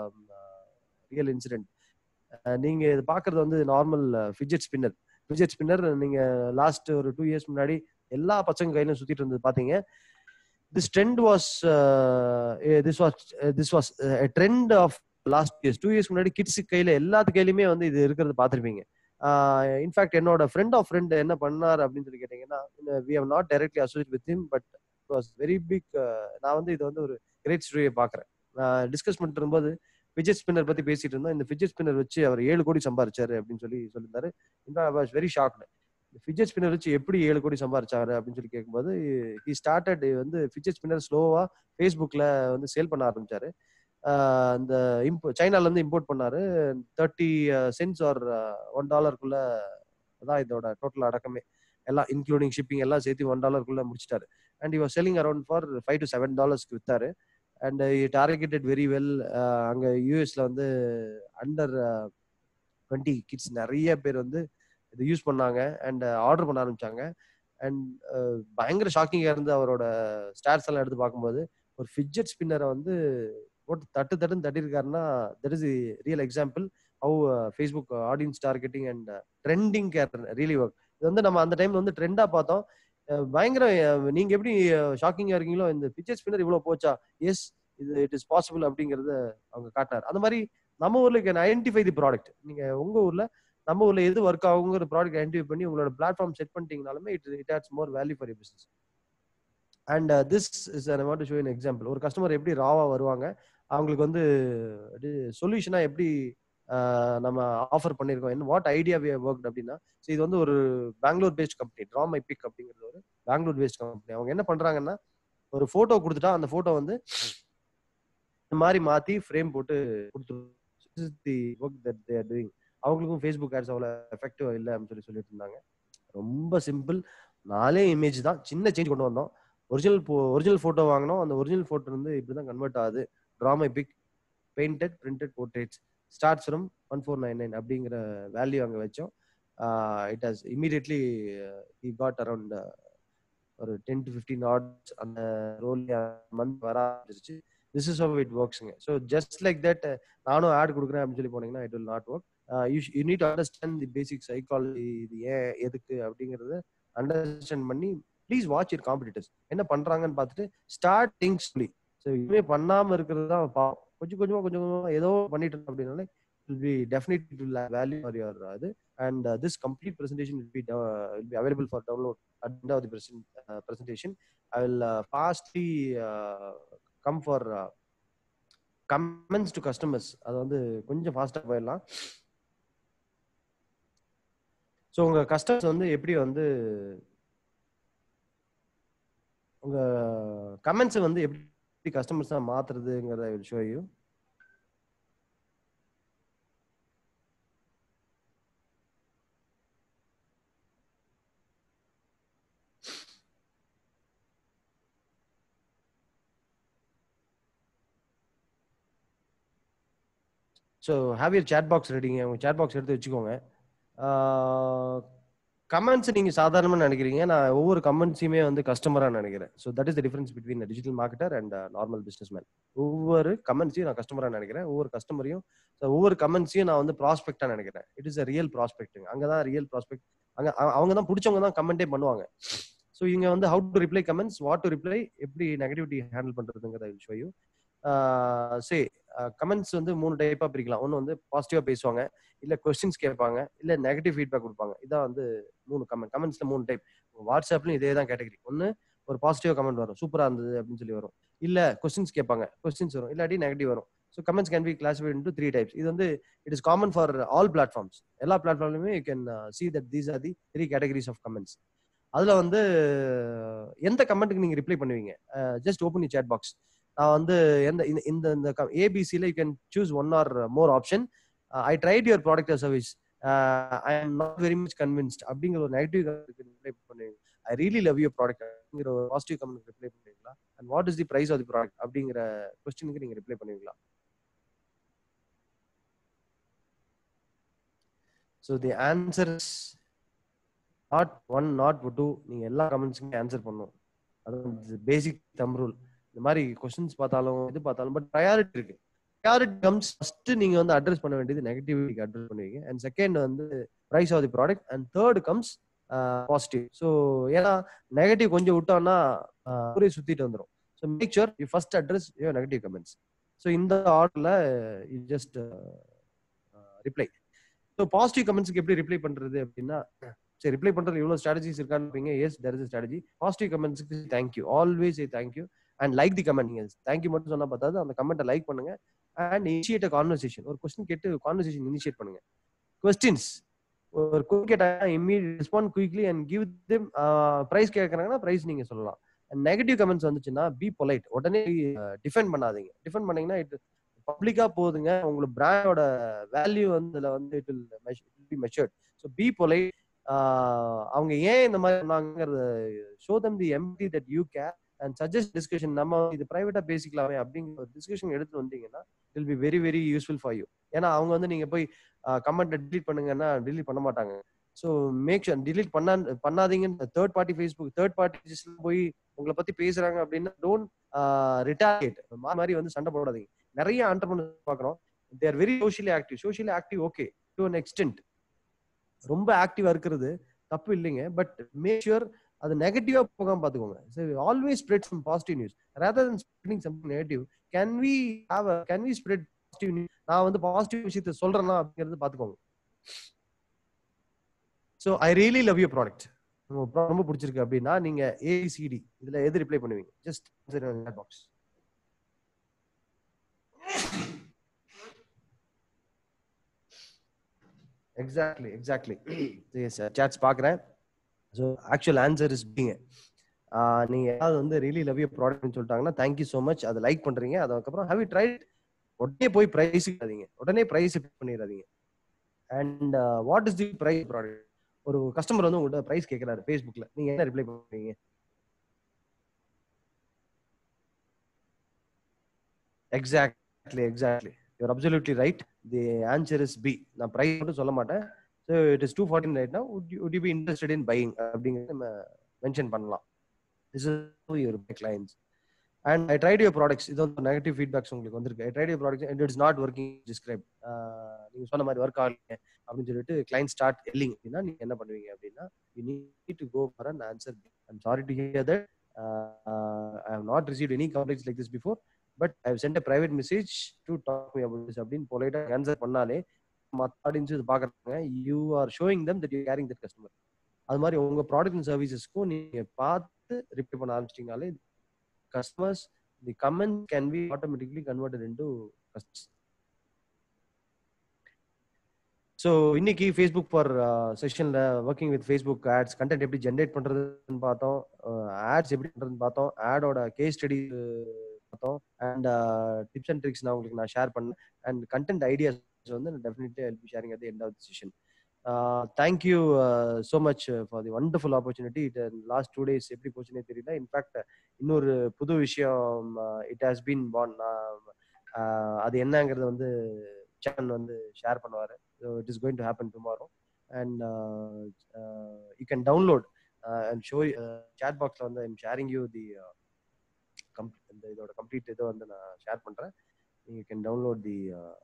real incident நீங்க இது பாக்குறது வந்து normal fidget spinner fidget spinner நீங்க லாஸ்ட் ஒரு டூ இயர்ஸ் முன்னாடி எல்லா பசங்க கையிலும் சுத்திட்டு இருந்தது பாத்தீங்க this trend was this was this was trend of last years two years முன்னாடி கிட்ஸ் கையில எல்லாத்து கையிலுமே வந்து இது இருக்கிறது பார்த்துருப்பீங்க இன்ஃபேக்ட் என்னோட ஃப்ரெண்ட் ஆஃப் ஃப்ரெண்ட் என்ன பண்ணார் அப்படின்னு சொல்லி கேட்டீங்கன்னா we have not directly associate with him but was very big நான் வந்து இது வந்து ஒரு கிரேட் ஸ்டோரியை பாக்குறேன் நான் டிஸ்கஸ் பண்ணிட்டு இருக்கும்போது ஃபிஜெட் ஸ்பின்னர் பத்தி பேசிட்டு இருந்தோம் இந்த ஃபிஜெட் ஸ்பின்னர் வச்சு அவர் ஏழு கோடி சம்பாரிச்சாரு அப்படின்னு சொல்லி சொல்லியிருந்தாரு in fact was very shocked fidget spinner வச்சு எப்படி ஏழு கோடி சம்பாரிச்சாரு அப்படின்னு சொல்லி கேட்கும்போது ஹி ஸ்டார்டட் வந்து ஃபிஜெட் ஸ்பின்னர் ஸ்லோவா ஃபேஸ்புக்ல வந்து சேல் பண்ண ஆரம்பிச்சாரு இந்த இம்போ சைனால இருந்து இம்போர்ட் பண்ணாரு தேர்ட்டி சென்ட்ஸ் ஆர் ஒன் டாலருக்குள்ள தான் இதோட டோட்டல் அடக்கமே எல்லாம் இன்க்ளூடிங் ஷிப்பிங் எல்லாம் சேர்த்து ஒன் டாலருக்குள்ள முடிச்சிட்டாரு அண்ட் இவர் selling around for five to seven டாலர்ஸ்க்கு வித்தாரு அண்ட் டார்கெட்டட் வெரி வெல் அங்கே யூஎஸ்ல வந்து அண்டர் டுவெண்ட்டி கிட்ஸ் நிறைய பேர் வந்து இது யூஸ் பண்ணாங்க அண்ட் ஆர்டர் பண்ண ஆரம்பிச்சாங்க அண்ட் பயங்கர ஷாக்கிங்காக இருந்து அவரோட ஸ்டார்ஸ் எல்லாம் எடுத்து பார்க்கும்போது ஒரு ஃபிட்ஜெட் ஸ்பின்னரை வந்து போட்டு தட்டு தட்டுன்னு தட்டிருக்காருன்னா that is real example how Facebook audience targeting and trending care really work இது வந்து நம்ம அந்த டைம்ல வந்து ட்ரெண்டா பார்த்தோம் பயங்கர நீங்க எப்படி ஷாக்கிங்கா இருக்கீங்களோ இந்த பிக்சர் ஸ்பின்னர் இவ்வளவு போச்சா எஸ் இது இட் இஸ் பாசிபிள் அப்படிங்கறத அவங்க காட்டினார் அந்த மாதிரி நம்ம ஊர்ல கேன் ஐடென்டிஃபை தி ப்ராடக்ட் நீங்க உங்க ஊர்ல நம்ம ஊர்ல எது ஒர்க் ஆகுங்கிற ப்ராடக்ட் ஐடென்டிஃபை பண்ணி உங்களோட பிளாட்ஃபார்ம் செட் பண்ணிட்டீங்கனாலுமே it it adds more value for business and this is I want to show an example ஒரு கஸ்டமர் எப்படி ராவா வருவாங்க அவங்களுக்கு வந்து சொல்யூஷனா எப்படி நம்ம ஆஃபர் பண்ணியிருக்கோம் என்ன வாட் ஐடியா வி ஒர்க் அப்படின்னா ஸோ இது வந்து ஒரு Bangalore based company draw my pic அப்படிங்கிறது ஒரு பெங்களூர் பேஸ்ட் கம்பெனி அவங்க என்ன பண்றாங்கன்னா ஒரு போட்டோ கொடுத்துட்டா அந்த போட்டோ வந்து இந்த மாதிரி மாத்தி ஃப்ரேம் போட்டு கொடுத்துருவோம் அவங்களுக்கும் ஃபேஸ்புக் ஆட்ஸ் அவ்வளோ எஃபெக்டிவ் இல்லை அப்படின்னு சொல்லி சொல்லிட்டு இருந்தாங்க ரொம்ப சிம்பிள் நாலே இமேஜ் தான் சின்ன சேஞ்ச் கொண்டு வந்தோம் ஒரிஜினல் ஒரிஜினல் போட்டோ வாங்கினோம் அந்த ஒரிஜினல் போட்டோ வந்து இப்படிதான் கன்வெர்ட் ஆகுது draw my pic painted printed portraits starts from one four nine nine அப்படிங்கிற வேல்யூ அங்கே வச்சோம் it has immediately he got around ஒரு டென் டு ஃபிஃப்டீன் ஆர்ட்ஸ் அந்த ரோல் மந்த் வர ஆரம்பிச்சிருச்சு திஸ் இஸ் ஹவ் இட் ஒர்க்ஸுங்க ஸோ ஜஸ்ட் லைக் தட் நானும் ஆட் கொடுக்குறேன் அப்படின்னு சொல்லி போனீங்கன்னா it will not work you you need understand the basic psychology இது ஏன் எதுக்கு அப்படிங்கறத அண்டர்ஸ்டாண்ட் பண்ணி ப்ளீஸ் வாட்ச் இட் காம்படிட்டர்ஸ் என்ன பண்றாங்கன்னு பார்த்துட்டு ஸ்டார்ட் திங்ஸ் சொல்லி ஸோ இதுவே பண்ணாம இருக்கிறது தான் பாவம் கொஞ்சம் கொஞ்சமா கொஞ்சம் கொஞ்சமா ஏதோ பண்ணிட்டு இருந்தோம் அப்படின்னாலே will be definitely will have value for your uh, this and uh, this complete presentation will be uh, will be available for download at the end of the present, uh, presentation i will uh, fastly uh, come for uh, comments to customers அது வந்து கொஞ்சம் ஃபாஸ்டா போயிடலாம் ஸோ உங்க கஸ்டமர்ஸ் வந்து எப்படி வந்து உங்க கமெண்ட்ஸ் வந்து எப்படி கஸ்டமர்ஸா மாத்துறதுங்கிறத will show you so have your chat box ரெடிங்க உங்க சேட் பாக்ஸ் எடுத்து வச்சுக்கோங்க கமெண்ட்ஸ் நீங்க சாதாரணமா நினைக்கிறீங்க நான் ஒவ்வொரு கமெண்ட்ஸையுமே வந்து கஸ்டமரா நினைக்கிறேன் so that is the difference between digital marketer and normal businessman ஒவ்வொரு கமெண்ட்ஸையும் நான் கஸ்டமரா நினைக்கிறேன் ஒவ்வொரு கஸ்டமரையும் ஒவ்வொரு கமெண்ட்ஸையும் நான் வந்து ப்ராஸ்பெக்டா நினைக்கிறேன் it is a real prospect அங்கதான் ரியல் ப்ராஸ்பெக்ட் அங்க அவங்க தான் பிடிச்சவங்க தான் கமெண்டே பண்ணுவாங்க ஸோ இங்க வந்து how to reply comments what to reply எப்படி நெகட்டிவிட்டி ஹேண்டில் பண்றதுங்கிறத ஷோ யூ சே கமெண்ட்ஸ் வந்து மூணு டைப்பா பிரிக்கலாம் ஒன்று வந்து பாசிட்டிவா பேசுவாங்க இல்ல கொஸ்டின்ஸ் கேட்பாங்க இல்ல நெகட்டிவ் ஃபீட்பேக் கொடுப்பாங்க இதான் வந்து மூணு கமெண்ட் கமெண்ட்ஸ்ல மூணு டைப் வாட்ஸ்அப்லயும் இதே தான் கேட்டகரி ஒன்று ஒரு பாசிட்டிவ் கமெண்ட் வரும் சூப்பரா இருந்தது அப்படின்னு சொல்லி வரும் இல்ல கொஸ்டின்ஸ் கேட்பாங்க கொஸ்டின்ஸ் வரும் இல்லாட்டி நெகட்டிவ் வரும் so comments can be classified into three types இது வந்து it is common for all platforms எல்லா பிளாட்ஃபார்ம்லையுமே you can see that these are the three categories of comments அதுல வந்து எந்த கமெண்ட்டுக்கு நீங்க ரிப்ளை பண்ணுவீங்க ஜஸ்ட் ஓப்பன் சேட் பாக்ஸ் நான் வந்து எந்த இந்த இந்த ஏபிசில you can choose one or more option I tried your product service I am not very much convinced அப்படிங்கிற ஒரு நெகட்டிவ் ரிப்ளை பண்ணுவீங்க I really love your product அப்படிங்கிற ஒரு பாசிட்டிவ் கமெண்ட் ரிப்ளை பண்ணுவீங்களா and what is the price of the product அப்படிங்கிற கொஸ்டினுக்கு நீங்க ரிப்ளை பண்ணுவீங்களா so the answers not one not two நீங்க எல்லா கமெண்ட்ஸுக்கும் ஆன்சர் பண்ணும் அது பேசிக் தம் ரூல் இந்த மாதிரி கொஸ்டின்ஸ் பார்த்தாலும் இது பார்த்தாலும் பட் ப்ரையாரிட்டி இருக்கு ப்ரையாரிட்டி கம்ஸ் ஃபர்ஸ்ட் நீங்க வந்து அட்ரஸ் பண்ண வேண்டியது நெகட்டிவிட்டிக்கு அட்ரஸ் பண்ணுவீங்க அண்ட் செகண்ட் வந்து price of the product and third comes positive so ஏன்னா நெகட்டிவ் கொஞ்சம் விட்டோம்னா ஒரே சுத்திட்டு வந்துடும் so make sure you first address you negative comments so இந்த ஆர்டர்ல you just reply so positive கமெண்ட்ஸ்க்கு எப்படி ரிப்ளை பண்றது அப்படின்னா சரி ரிப்ளை பண்றது இவ்வளவு ஸ்ட்ராட்டஜிஸ் இருக்கான்னு yes there is strategy positive கமெண்ட்ஸ்க்கு thank you always a thank you and like the comment நீங்க தேங்க்யூ மட்டும் சொன்னா பார்த்தாது அந்த கமெண்ட்டை லைக் பண்ணுங்க அண்ட் இனிஷியேட் கான்வர்சேஷன் ஒரு கொஸ்டின் கேட்டு கான்வர்சேஷன் இனிஷியேட் பண்ணுங்க கொஸ்டின்ஸ் ஒரு குயிக் கேட்டா immediate respond quickly and give them price கேட்கறாங்கன்னா ப்ரைஸ் நீங்க சொல்லலாம் நெகட்டிவ் கமெண்ட்ஸ் வந்துச்சுன்னா பி பொலைட் உடனே டிஃபெண்ட் பண்ணாதீங்க டிஃபெண்ட் பண்ணீங்கன்னா இட் பப்ளிக்கா போகுதுங்க உங்களுக்கு பிராண்டோட வேல்யூ வந்து இதுல வந்து it will be matured so be polite அவங்க ஏன் இந்த மாதிரி சொன்னாங்கிறத show them the empathy that you care and suggest discussion நம்ம இது பிரைவேட்டா பேசிக்கலாமே அப்படிங்கிற ஒரு டிஸ்கஷன் எடுத்து வந்தீங்கன்னா will be very very useful for you ஏன்னா அவங்க வந்து நீங்க போய் கமெண்ட் டிலீட் பண்ணுங்கன்னா டிலீட் பண்ண மாட்டாங்க ஸோ மேக் ஷூர் டிலீட் பண்ணா பண்ணாதீங்கன்னு third party Facebook third party போய் உங்களை பத்தி பேசுறாங்க அப்படின்னா டோன்ட் ரிட்டாலியேட் மாதிரி வந்து சண்டை போடாதீங்க நிறைய ஆண்டர்பனர் பாக்குறோம் they're very socially active socially active okay to an extent ரொம்ப ஆக்டிவா இருக்கிறது தப்பு இல்லைங்க பட் மேக் ஷுர் அது நெகட்டிவா போகாம பாத்துக்கோங்க always spread some positive news rather than spreading something negative can we have can we spread positive news நான் வந்து பாசிட்டிவ் விஷயத்த சொல்றேன்னா அப்படிங்கறது பாத்துக்கோங்க so I really love you product ரொம்ப பிடிச்சிருக்கு அப்படின்னா நீங்க ஏசிடி இதுல எது ரிப்ளை பண்ணுவீங்க just box exactly exactly yes chats பார்க்குறேன் ஸோ ஆக்சுவல் ஆன்சர் இஸ் பீங்க நீங்க ஏதாவது வந்து ரியலி லவ் யூ ப்ராடக்ட்னு சொல்லிட்டாங்கன்னா தேங்க்யூ ஸோ மச் அதை லைக் பண்றீங்க அதுக்கப்புறம் ஹவ் யூ ட்ரை உடனே போய் ப்ரைஸ் பண்ணாதீங்க உடனே ப்ரைஸ் பண்ணிடாதீங்க and what is the price product ஒரு கஸ்டமர் வந்து உங்கள்கிட்ட ப்ரைஸ் கேட்கறாரு ஃபேஸ்புக்ல நீங்க என்ன ரிப்ளை பண்ணுவீங்க exactly exactly you're absolutely right the answer is B நான் ப்ரைஸ் மட்டும் சொல்ல மாட்டேன் so it is two forty ரைட்னா would you be interested in buying அப்படிங்கிறத நம்ம மென்ஷன் பண்ணலாம் this is your clients and I tried your products இது வந்து நெகட்டிவ் ஃபீட்பேக்ஸ் உங்களுக்கு வந்திருக்கு I tried your products and it's not working describe நீங்க சொன்ன மாதிரி ஒர்க் ஆகல அப்படின்னு சொல்லிட்டு கிளைண்ட் ஸ்டார்ட் எல்லிங் அப்படின்னா நீங்க என்ன பண்ணுவீங்க அப்படின்னா you need to go for an answer I'm sorry to hear that I have not receive any complaints like this before but I sent a private message to talk me about this அப்படின்னு பொலைட்டா ஆன்சர் பண்ணாலே மற்ற ஆடியன்ஸ் இது பாக்குறாங்க you are showing them that you caring that customer அது மாதிரி உங்க ப்ராடக்ட் அண்ட் சர்வீசஸ்க்கும் நீங்க பார்த்து ரிப்ளை பண்ண ஆரம்பிச்சிட்டீங்களே customers the comment can be automatically converted into customers so இன்னைக்கு ஃபேஸ்புக் ஃபார் செஷன்ல working with Facebook ads content எப்படி ஜென்ரேட் பண்றதுன்னு பார்த்தோம் ஆட்ஸ் எப்படி பண்றதுன்னு பார்த்தோம் ஆடோட கேஸ் ஸ்டடி பார்த்தோம் அண்ட் டிப்ஸ் அண்ட் ட்ரிக்ஸ் நான் உங்களுக்கு நான் ஷேர் பண்ணேன் அண்ட் கண்டென்ட் ஐடியாஸ் வந்து definitely help sharing at end of the session thank you so much for the wonderful opportunity it last two days எப்படி போச்சுன்னே தெரியல இன்ஃபேக்ட் இன்னொரு புது விஷயம் இட் ஹாஸ் பீன் பான் அது என்னங்கிறது வந்து சேனல் வந்து ஷேர் பண்ணுவார் so it is going to happen tomorrow and you can download and show chat பாக்ஸில் வந்து ஐம் ஷேரிங் யூ தி இந்த இதோட கம்ப்ளீட் இதை வந்து நான் ஷேர் பண்ணுறேன் you can download the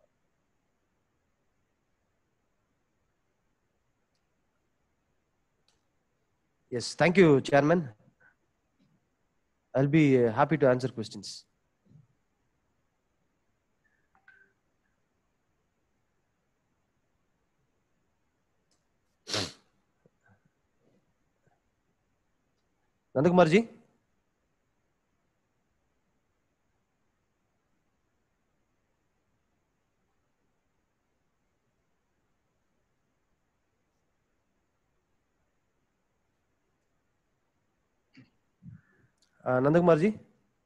Yes, thank you, Chairman. I'll be uh, happy to answer questions. Nandakumar ji? Nandakumar ji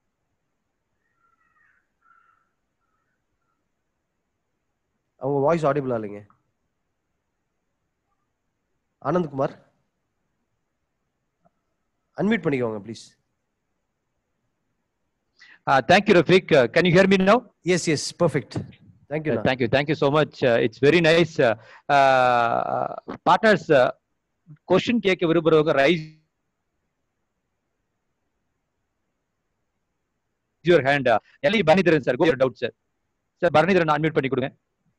அவங்க வாய்ஸ் ஆடிபிளா இல்லைங்க ஆனந்த்குமார் அன்மியூட் பண்ணிக்கோங்க please Uh, thank you, Rafiq. Uh, can you hear me now? Yes yes perfect thank you Uh, thank you. Thank you so much. Uh, it's very nice. Uh, uh, partners, uh, question கேட்க விரும்புறவங்க ரைஸ் யுவர் ஹேண்ட் எல்இ Bharanidharan sir doubt sir sir Bharanidharan unmute பண்ணி கொடுங்க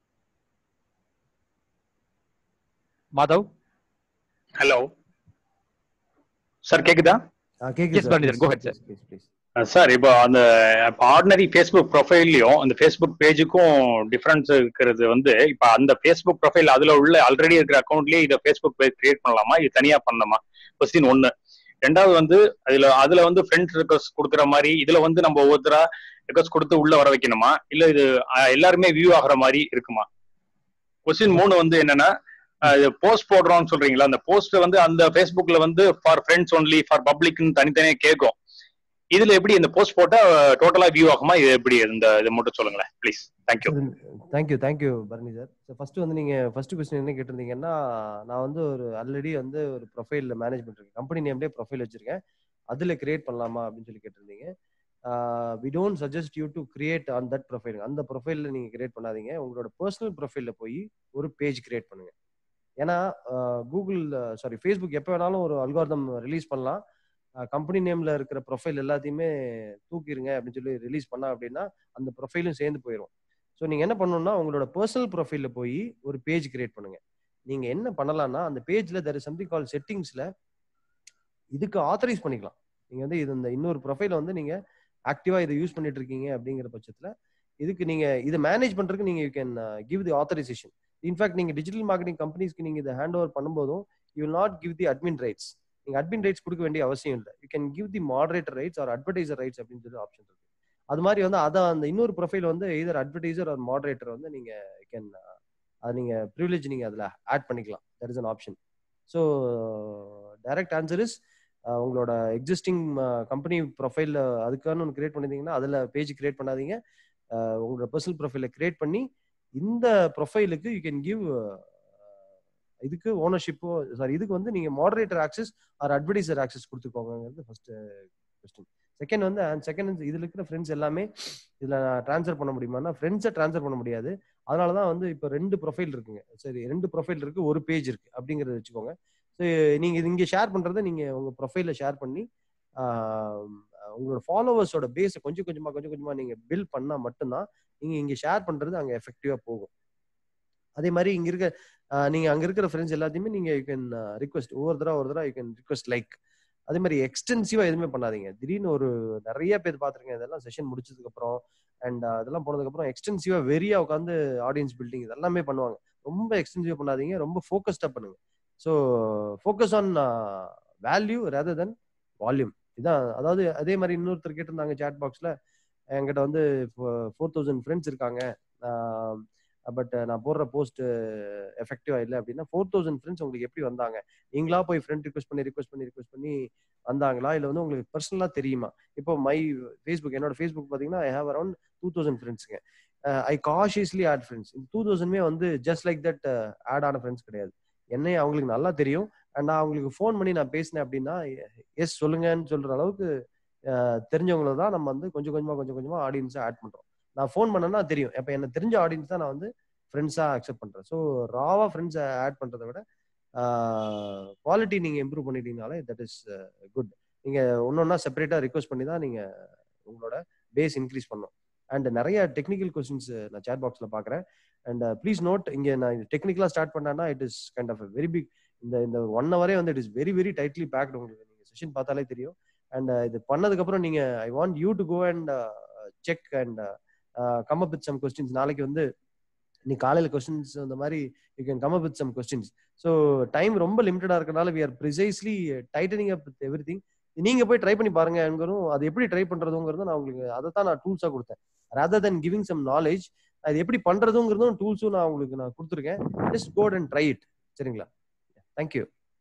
மாதவ் ஹலோ சார் கேக்குதா ஆ, கேக்குது Yes, sir. Bharanidharan, go ahead, sir. Please, please, please. Sir இப்போ அந்த ஆர்டினரி ஃபேஸ்புக் ப்ரொஃபைல்லையும் அந்த ஃபேஸ்புக் பேஜுக்கும் டிஃபரன்ஸ் இருக்கிறது வந்து இப்போ அந்த ஃபேஸ்புக் ப்ரொஃபைல் அதுல உள்ள ஆல்ரெடி இருக்கிற அக்கௌண்ட்லயே இதை ஃபேஸ்புக் பேஜ் கிரியேட் பண்ணலாமா இது தனியா பண்ணலாமா கொஸ்டின் ஒன்னு ரெண்டாவது வந்து அதுல அதுல வந்து ஃப்ரெண்ட்ஸ் ரெக்வஸ்ட் கொடுக்குற மாதிரி இதுல வந்து நம்ம ஒவ்வொருத்தரா ரெக்வஸ்ட் கொடுத்து உள்ள வர வைக்கணுமா இல்ல இது அஹ், எல்லாருமே வியூ ஆகுற மாதிரி இருக்குமா கொஸ்டின் மூணு வந்து என்னன்னா போஸ்ட் போடுறோம்னு சொல்றீங்களா அந்த போஸ்ட் வந்து அந்த ஃபேஸ்புக்ல வந்து ஃபார் ஃப்ரெண்ட்ஸ் ஒன்லி ஃபார் பப்ளிக்னு தனித்தனியா கேட்கும் இதுல எப்படி இந்த போஸ்ட் போட்டா டோட்டலா வியூ ஆகுமா இது எப்படி இந்த இதை மட்டும் சொல்லுங்களேன் please thank you thank you thank you Bharani sir sir first வந்து நீங்க ஃபர்ஸ்ட் கொஸ்டின் என்ன கேட்டிருந்தீங்கன்னா நான் வந்து ஒரு ஆல்ரெடி வந்து ஒரு ப்ரொஃபைல் மேனேஜ் பண்ணிருக்கேன் கம்பெனி நேம்லேயே ப்ரொஃபைல் வச்சிருக்கேன் அதுல கிரியேட் பண்ணலாமா அப்படின்னு சொல்லி கேட்டிருந்தீங்க we don't suggest you to create on that profile அந்த ப்ரொஃபைல்ல நீங்க கிரியேட் பண்ணாதீங்க உங்களோட பர்சனல் ப்ரொஃபைல்ல போய் ஒரு பேஜ் கிரியேட் பண்ணுங்க ஏன்னா கூகுள் சாரி ஃபேஸ்புக் எப்போ வேணாலும் ஒரு அல்காரிதம் ரிலீஸ் பண்ணலாம் கம்பெனி நேம்ல இருக்கிற ப்ரொஃபைல் எல்லாத்தையுமே தூக்கிடுங்க அப்படின்னு சொல்லி ரிலீஸ் பண்ணா அப்படின்னா அந்த ப்ரொஃபைலும் சேர்ந்து போயிடும் ஸோ நீங்க என்ன பண்ணணும்னா உங்களோட பர்சனல் ப்ரொஃபைல்ல போய் ஒரு பேஜ் கிரியேட் பண்ணுங்க நீங்க என்ன பண்ணலாம்னா அந்த பேஜ்ல தெர் இஸ் சம்திங் கால் செட்டிங்ஸ்ல இதுக்கு ஆத்தரைஸ் பண்ணிக்கலாம் நீங்க வந்து இது இந்த இன்னொரு ப்ரொஃபைல வந்து நீங்க ஆக்டிவா இதை யூஸ் பண்ணிட்டு இருக்கீங்க அப்படிங்கிற பட்சத்துல இதுக்கு நீங்க இதை மேனேஜ் பண்றதுக்கு நீங்க you can give the authorization in fact நீங்க டிஜிட்டல் மார்க்கெட்டிங் கம்பெனிஸ்க்கு நீங்க இதை ஹேண்ட் ஓவர் பண்ணும்போதும் you will not give the admin rights நீங்க அட்மின் ரைட்ஸ் கொடுக்க வேண்டிய அவசியம் இல்லை you can give the moderator rights or advertiser rights அப்படின்னு சொல்லி ஆப்ஷன் இருக்கு அது மாதிரி வந்து அதான் அந்த இன்னொரு ப்ரொஃபைல் வந்து இதர் அட்வர்டைசர் ஆர் மாடரேட்டர் வந்து நீங்க கேன் அது நீங்க ப்ரிவிலேஜ் நீங்க அதுல ஆட் பண்ணிக்கலாம் that is an option so direct answer is உங்களோட எக்ஸிஸ்டிங் கம்பெனி ப்ரொஃபைல் அதுக்கான ஒன்று கிரியேட் பண்ணிருந்தீங்கன்னா அதில் பேஜ் கிரியேட் பண்ணாதீங்க அஹ் உங்களோட பர்சனல் ப்ரொஃபைலை கிரியேட் பண்ணி இந்த ப்ரொஃபைலுக்கு யூ கேன் கிவ் இதுக்கு ஓனர்ஷிப்போ சாரி இதுக்கு வந்து நீங்க moderator access or advertiser access கொடுத்துக்கோங்கிறது ஃபர்ஸ்ட் கொஸ்டின் செகண்ட் வந்து செகண்ட் இதுல இருக்கிற ஃப்ரெண்ட்ஸ் எல்லாமே இதுல ட்ரான்ஸ்ஃபர் பண்ண முடியுமானா ஃப்ரெண்ட்ஸை ட்ரான்ஸ்ஃபர் பண்ண முடியாது அதனால தான் வந்து இப்போ ரெண்டு ப்ரொஃபைல் இருக்குங்க சரி ரெண்டு ப்ரொஃபைல் இருக்கு ஒரு பேஜ் இருக்கு அப்படிங்கறத வச்சுக்கோங்க ஸோ நீங்க இது இங்க ஷேர் பண்றதை நீங்க உங்க ப்ரொஃபைல ஷேர் பண்ணி ஆஹ், உங்களோட ஃபாலோவர்ஸோட பேஸை கொஞ்சம் கொஞ்சமா கொஞ்சம் கொஞ்சமா நீங்க பில் பண்ணா மட்டும்தான் நீங்க இங்க ஷேர் பண்றது அங்க எஃபெக்டிவா போகும் அதே மாதிரி இங்க இருக்க ஆஹ், நீங்க அங்க இருக்கிற ஃப்ரெண்ட்ஸ் எல்லாத்தையுமே நீங்க யூ கேன் ரிக்வஸ்ட் ஒவ்வொரு தடவை ஒரு தடவை யூ கேன் ரிக்வஸ்ட் லைக் அதே மாதிரி எக்ஸ்டென்சிவா எதுவுமே பண்ணாதீங்க திடீர்னு ஒரு நிறைய பேர் பாத்துருக்கேன் இதெல்லாம் செஷன் முடிச்சதுக்கு அப்புறம் அண்ட் அதெல்லாம் போனதுக்கு அப்புறம் எக்ஸ்டென்சிவா வெறியா உட்காந்து ஆடியன்ஸ் பில்டிங் இதெல்லாமே பண்ணுவாங்க ரொம்ப எக்ஸ்டென்சிவா பண்ணாதீங்க ரொம்ப ஃபோக்கஸ்டா பண்ணுங்க so focus on value rather then volume இதான் அதாவது அதே மாதிரி இன்னொருத்தர் கேட்டிருந்தாங்க சேட் பாக்ஸ்ல என்கிட்ட வந்து ஃபோர் தௌசண்ட் ஃப்ரெண்ட்ஸ் இருக்காங்க பட் நான் போடுற போஸ்ட் எஃபெக்டிவா இல்லை அப்படின்னா ஃபோர் தௌசண்ட் ஃப்ரெண்ட்ஸ் உங்களுக்கு எப்படி வந்தாங்க நீங்களா போய் ஃப்ரெண்ட் ரிக்வஸ்ட் பண்ணி ரிக்வஸ்ட் பண்ணி ரிக்வஸ்ட் பண்ணி வந்தாங்களா இல்லை வந்து உங்களுக்கு பர்சனலா தெரியுமா இப்போ மை ஃபேஸ்புக் என்னோட ஃபேஸ்புக் பார்த்தீங்கன்னா I have around two thousand ஃப்ரெண்ட்ஸுங்க ஐ காஷியஸ்லி ஆட் ஃப்ரெண்ட்ஸ் இந்த டூ தௌசண்ட்மே வந்து ஜஸ்ட் லைக் தட் ஆட் ஆன ஃப்ரெண்ட்ஸ் கிடையாது என்னைய அவங்களுக்கு நல்லா தெரியும் அண்ட் நான் அவங்களுக்கு ஃபோன் பண்ணி நான் பேசினேன் அப்படின்னா எஸ் சொல்லுங்கன்னு சொல்ற அளவுக்கு அஹ், தெரிஞ்சவங்கள தான் நம்ம வந்து கொஞ்சம் கொஞ்சமா கொஞ்சம் கொஞ்சமா ஆடியன்ஸை ஆட் பண்றோம் நான் ஃபோன் பண்ணேன்னா தெரியும் இப்போ என்ன தெரிஞ்ச ஆடியன்ஸ் தான் நான் வந்து ஃப்ரெண்ட்ஸா அக்செப்ட் பண்றேன் ஸோ ராவா ஃப்ரெண்ட்ஸை ஆட் பண்றதை விட குவாலிட்டி நீங்க இம்ப்ரூவ் பண்ணிட்டீங்கனாலே தட் இஸ் குட் நீங்க ஒன்னொன்னா செப்பரேட்டா ரிக்வஸ்ட் பண்ணி தான் நீங்க உங்களோட பேஸ் இன்க்ரீஸ் பண்ணும் அண்ட் நிறைய டெக்னிக்கல் கொஸ்டின்ஸ் நான் சேட் பாக்ஸ்ல பாக்குறேன் அண்ட் ப்ளீஸ் நோட் இங்க நான் டெக்னிக்கலா ஸ்டார்ட் பண்ணேன்னா it is kind of very big இந்த இந்த ஒன் ஹவரே வந்து it is very very tightly packed உங்களுக்கு நீங்க செஷன் பார்த்தாலே தெரியும் அண்ட் இது பண்ணதுக்கு அப்புறம் நீங்க I want you to go and check and come up with some questions நாளைக்கு வந்து நீ காலையில கொஸ்டின்ஸ் அந்த மாதிரி you can come up with some questions so time ரொம்ப லிமிட்டடா இருக்கனால we are precisely tightening up with everything நீங்க போய் ட்ரை பண்ணி பாருங்கிறதும் அது எப்படி ட்ரை பண்றதுங்கிறது நான் உங்களுக்கு அதை தான் நான் டூல்ஸா கொடுத்தேன் rather then giving some knowledge அது எப்படி பண்றதுங்கிறதும் டூல்ஸும் நான் உங்களுக்கு நான் கொடுத்துருக்கேன் just go and try it சரிங்களா thank you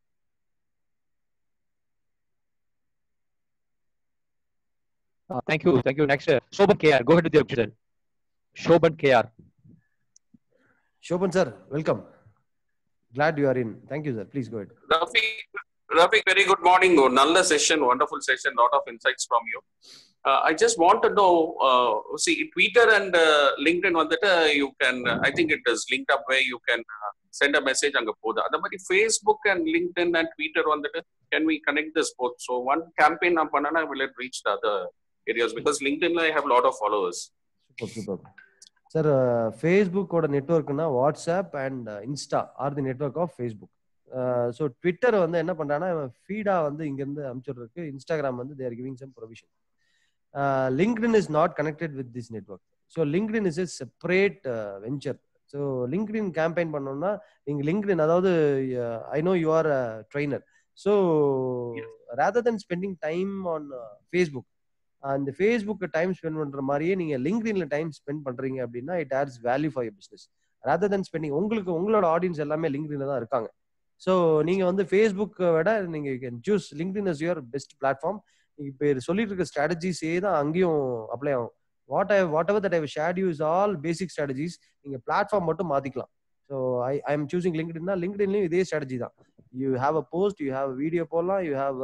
thank you thank you next Shoban K R go ahead with your question Shoban K R Shoban sir welcome glad you are in thank you sir please go ahead Rafiq, Rafiq, very good morning. Oh, நல்ல session, wonderful session, lot of insights from you. Uh, I just want to know, uh, see, Twitter and uh, LinkedIn வந்துட்டு you can, uh, I think it is linked up where you can uh, send a message அங்க போகுது அந்த மாதிரி Facebook and LinkedIn and Twitter வந்துட்டு can we connect this both? So one campaign நான் பண்ணனா will it reach the other areas? Because LinkedIn I have a lot of followers. Super super sir ஃபேஸ்புக்கோட நெட்ஒர்க்னா WhatsApp and Insta are the network of Facebook so Twitter வந்து என்ன பண்றான்னா ஃபீடா வந்து இங்கேருந்து அனுப்பிச்சுட்ருக்கு இன்ஸ்டாகிராம் வந்து they're giving some provision LinkedIn is not connected with this network so LinkedIn is a separate venture so LinkedIn campaign பண்ணோம்னா நீங்க லிங்க்டின் அதாவது I know you are trainer so rather then spending time on Facebook அந்த ஃபேஸ்புக்கு டைம் ஸ்பெண்ட் பண்ற மாதிரியே நீங்க லிங்க்டின்ல டைம் ஸ்பெண்ட் பண்றீங்க அப்படின்னா it adds value for your business rather then spending உங்களுக்கு உங்களோட ஆடியன்ஸ் எல்லாமே லிங்க்டின்ல தான் இருக்காங்க ஸோ நீங்க வந்து ஃபேஸ்புக்கை விட நீங்க can choose LinkedIn is your best platform இப்போ சொல்லிட்டு இருக்க ஸ்ட்ராட்டஜிஸே தான் அங்கேயும் அப்ளை ஆகும் what I whatever that I shared you is all basic strategies நீங்க பிளாட்ஃபார்ம் மட்டும் மாத்திக்கலாம் so I I am choosing லிங்க்டின்னா லிங்க்டின்லயும் இதே ஸ்ட்ராட்டஜி தான் you have a post you have video போடலாம் you have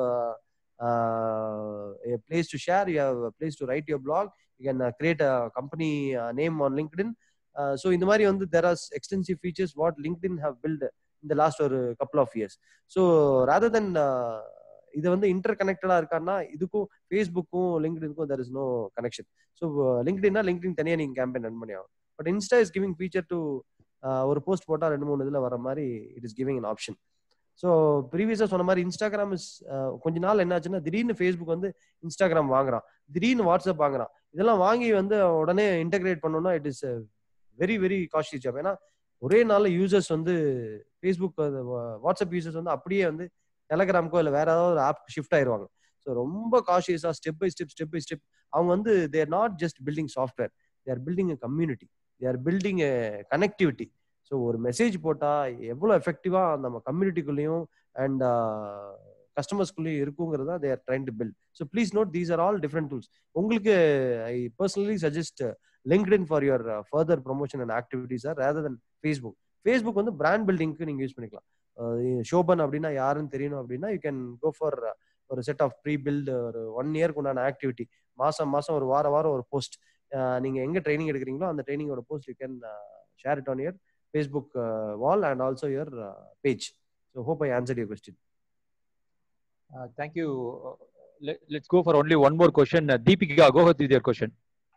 a place to share you have a place to write your blog you can uh, create a company uh, name on linkedin uh, so இந்த மாதிரி வந்து there are extensive features what linkedin have built in the last ஒரு couple of years so rather than uh, இது வந்து இன்டர் கனெக்டடா இருக்கான்னா இதுக்கும் ஃபேஸ்புக்கும் லிங்க்டினுக்கும் there is no connection so லிங்க்டின்னா லிங்க்டின் தனியாக நீங்கள் கேம்பெயின் ரன் பண்ணி ஆகும் but Insta is giving feature to ஒரு போஸ்ட் போட்டால் ரெண்டு மூணு இதில் வர மாதிரி it is giving an option so ப்ரீவியஸாக சொன்ன மாதிரி இன்ஸ்டாகிராம் இஸ் கொஞ்ச நாள் என்னாச்சுன்னா திடீர்னு ஃபேஸ்புக் வந்து இன்ஸ்டாகிராம் வாங்குறான் திடீர்னு வாட்ஸ்அப் வாங்குறான் இதெல்லாம் வாங்கி வந்து உடனே இன்டகிரேட் பண்ணோம்னா it is very very costly job ஏன்னா ஒரே நாளில் யூசர்ஸ் வந்து ஃபேஸ்புக் வாட்ஸ்அப் யூசர்ஸ் வந்து அப்படியே வந்து டெலகிராமுக்கோ இல்லை வேற ஏதாவது ஒரு ஆப் ஷிஃப்ட் ஆயிருவாங்க ஸோ ரொம்ப காஷியஸாக step by step step by step அவங்க வந்து they're not just building software they're building a community they're building a connectivity so ஒரு மெசேஜ் போட்டால் எவ்வளோ எஃபெக்டிவாக நம்ம கம்யூனிட்டிக்குள்ளேயும் அண்ட் கஸ்டமர்ஸ்குள்ளேயும் இருக்குங்கிறதா they're train to build so please note these are all different tools உங்களுக்கு I personally suggest LinkedIn for your further promotion and activities or rather than Facebook Facebook வந்து பிராண்ட் பில்டிங்க்கு நீங்கள் யூஸ் பண்ணிக்கலாம் ஷோபன் அப்படின்னா யாருன்னு தெரியணும் அப்படின்னா யூ கேன் கோ ஃபார் ஒரு செட் ஆஃப் ப்ரீ பில்டு ஒரு ஒன் இயர்க்கு உண்டான ஆக்டிவிட்டி மாசம் மாசம் ஒரு வார வாரம் ஒரு போஸ்ட் நீங்க எங்க ட்ரைனிங் எடுக்கிறீங்களோ அந்த ட்ரைனிங்கோட post you can share it on your Facebook wall and also your page so hope I answer your question thank you let's go for only one more question Deepika go with your question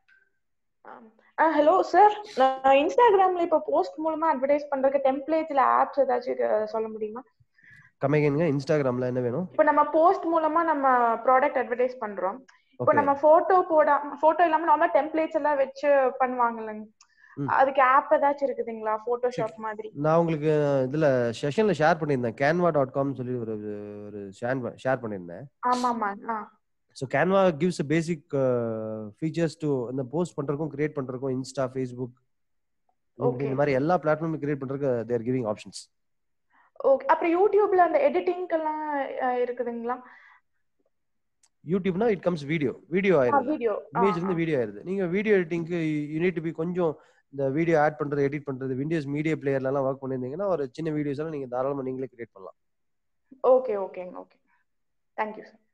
hello sir நான் இன்ஸ்டாகிராம்ல இப்ப போஸ்ட் மூலமா அட்வர்டைஸ் பண்றதுக்கு டெம்ப்ளேட் இல்ல ஆப்ஸ் ஏதாச்சும் சொல்ல முடியுமா கமைங்க இன்ஸ்டாகிராம்ல என்ன வேணும் இப்ப நம்ம போஸ்ட் மூலமா நம்ம ப்ராடக்ட் அட்வர்டைஸ் பண்றோம் இப்போ நம்ம போட்டோ போடாம போட்டோ இல்லாம நார்மலா டெம்ப்ளேட்ஸ் எல்லாம் வச்சு பண்ணுவாங்கல்லங்க அதுக்கு ஆப் ஏதாச்சும் இருக்குதுங்களா போட்டோஷாப் மாதிரி நான் உங்களுக்கு இதுல செஷன்ல ஷேர் பண்ணியிருந்தேன் கேன்வா டாட் காம் சொல்லி ஒரு ஒரு ஷேர் பண்ணியிருந்தேன் ஆமா ஆமா so Canva gives basic features to இந்த போஸ்ட் பண்றதுக்கும் கிரியேட் பண்றதுக்கும் இன்ஸ்டா ஃபேஸ்புக் இந்த மாதிரி எல்லா பிளாட்ஃபார்மும் கிரியேட் பண்றதுக்கு தேர் கிவிங் ஆப்ஷன்ஸ் ஓகே அப்புறம் யூடியூப்ல அந்த எடிட்டிங்க்கெல்லாம் இருக்குதுங்களா யூடியூப்னா இட் கம்ஸ் வீடியோ வீடியோ ஆயிருது வீடியோ இமேஜ் இருந்து வீடியோ ஆயிருது நீங்க வீடியோ எடிட்டிங்க்கு யூனிட் டு பி கொஞ்சம் இந்த வீடியோ ஆட் பண்றது எடிட் பண்றது விண்டோஸ் மீடியா பிளேயர்ல எல்லாம் ஒர்க் பண்ணிருந்தீங்கன்னா ஒரு சின்ன வீடியோஸ் எல்லாம் நீங்க தாராளமா நீங்களே கிரியேட் பண்ணலாம் ஓகே ஓகேங்க okay thank you sir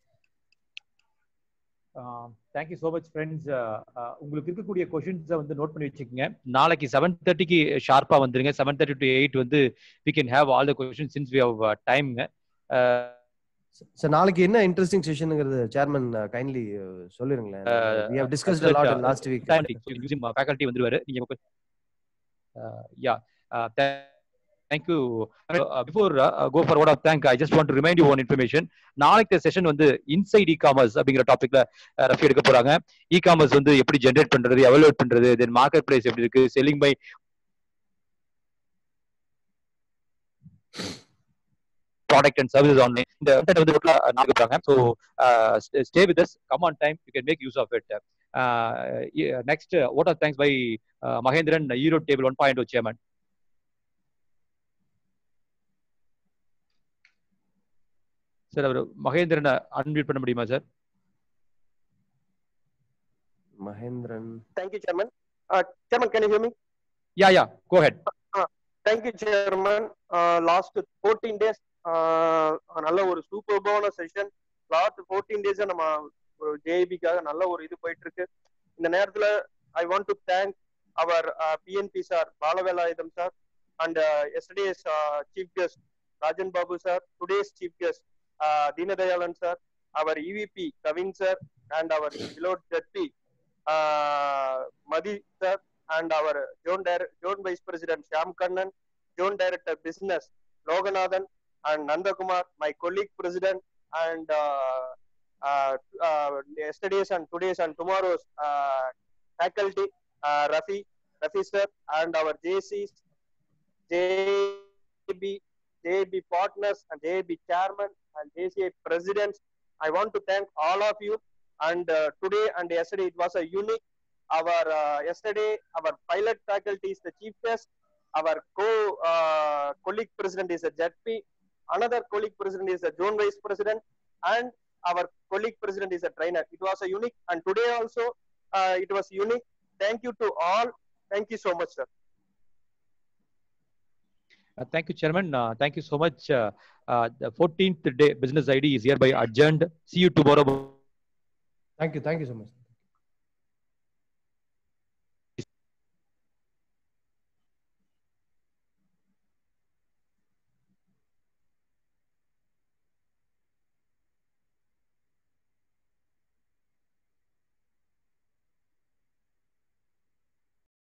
thank you so much friends உங்களுக்கு இருக்கக்கூடிய கொஷின்ஸை வந்து நோட் பண்ணி வச்சுக்கோங்க நாளைக்கு செவன் தேர்ட்டிக்கு ஷார்ப்பாக வந்துருங்க செவன் தேர்ட்டி டு எயிட் வந்து we can have all the question since we have டைம்ங்க சார் நாளைக்கு என்ன இன்ட்ரெஸ்டிங் செஷனுங்கிறது சேர்மன் கைண்ட்லி சொல்லிருங்களேன் we have discussed a lot last week using faculty வந்துருவாரு நீங்க yeah thank you uh, before uh, go for word of thank i just want to remind you one information நாளைக்கு செஷன் வந்து இன்சைட் இ காமர்ஸ் அப்படிங்கிற டாபிக்ல ரஃபி எடுக்க போறாங்க இ காமர்ஸ் வந்து எப்படி ஜென்ரேட் பண்றது எவலுவேட் பண்றது தென் மார்க்கெட் பிளேஸ் எப்படி இருக்கு selling by product and service online இந்த கண்டென்ட் வந்து நாளைக்கு போறாங்க so stay with us come on time you can make use of it next what are thanks bye Mahendran Erode table one point chairman sir அவர் மகேந்திரனை அன்மியூட் பண்ண முடியுமா sir Mahendran Thank you, Chairman. Uh, Chairman, can you hear me? Yeah yeah go ahead Thank you, Chairman. Uh, last 14 days, uh, நல்ல ஒரு சூப்பர்பான செஷன் லாஸ்ட் ஃபோர்டீன் டேஸ் நம்ம ஜேஏபிக்காக நல்ல ஒரு இது போயிட்டு இருக்கு இந்த நேரத்துல I want to thank our PNB sir Balavelayutham sir and yesterday's chief guest Rajan Babu sir today's chief guest Deenadayalan sir our EVP Kavin sir and our விலோட் ஜட்பி Mathi sir and our zone direct zone vice president Shyam Kannan zone director business Loganathan and Nandakumar, my colleague president, and uh, uh, uh, yesterday's and today's and tomorrow's uh, faculty, uh, Rafi, Rafi sir, and our JCs, JB, JB partners, and JB chairman, and JCA presidents. I want to thank all of you. And uh, today and yesterday, it was a unique. Our uh, yesterday, our pilot faculty is the chief guest. Our co uh, colleague president is a ZP another colleague president is a zone vice president and our colleague president is a trainer it was a unique and today also uh, it was unique thank you to all thank you so much sir Uh, thank you, Chairman. Uh, thank you so much. Uh, uh, the 14th day business ID is hereby adjourned. See you tomorrow. Thank you. Thank you so much.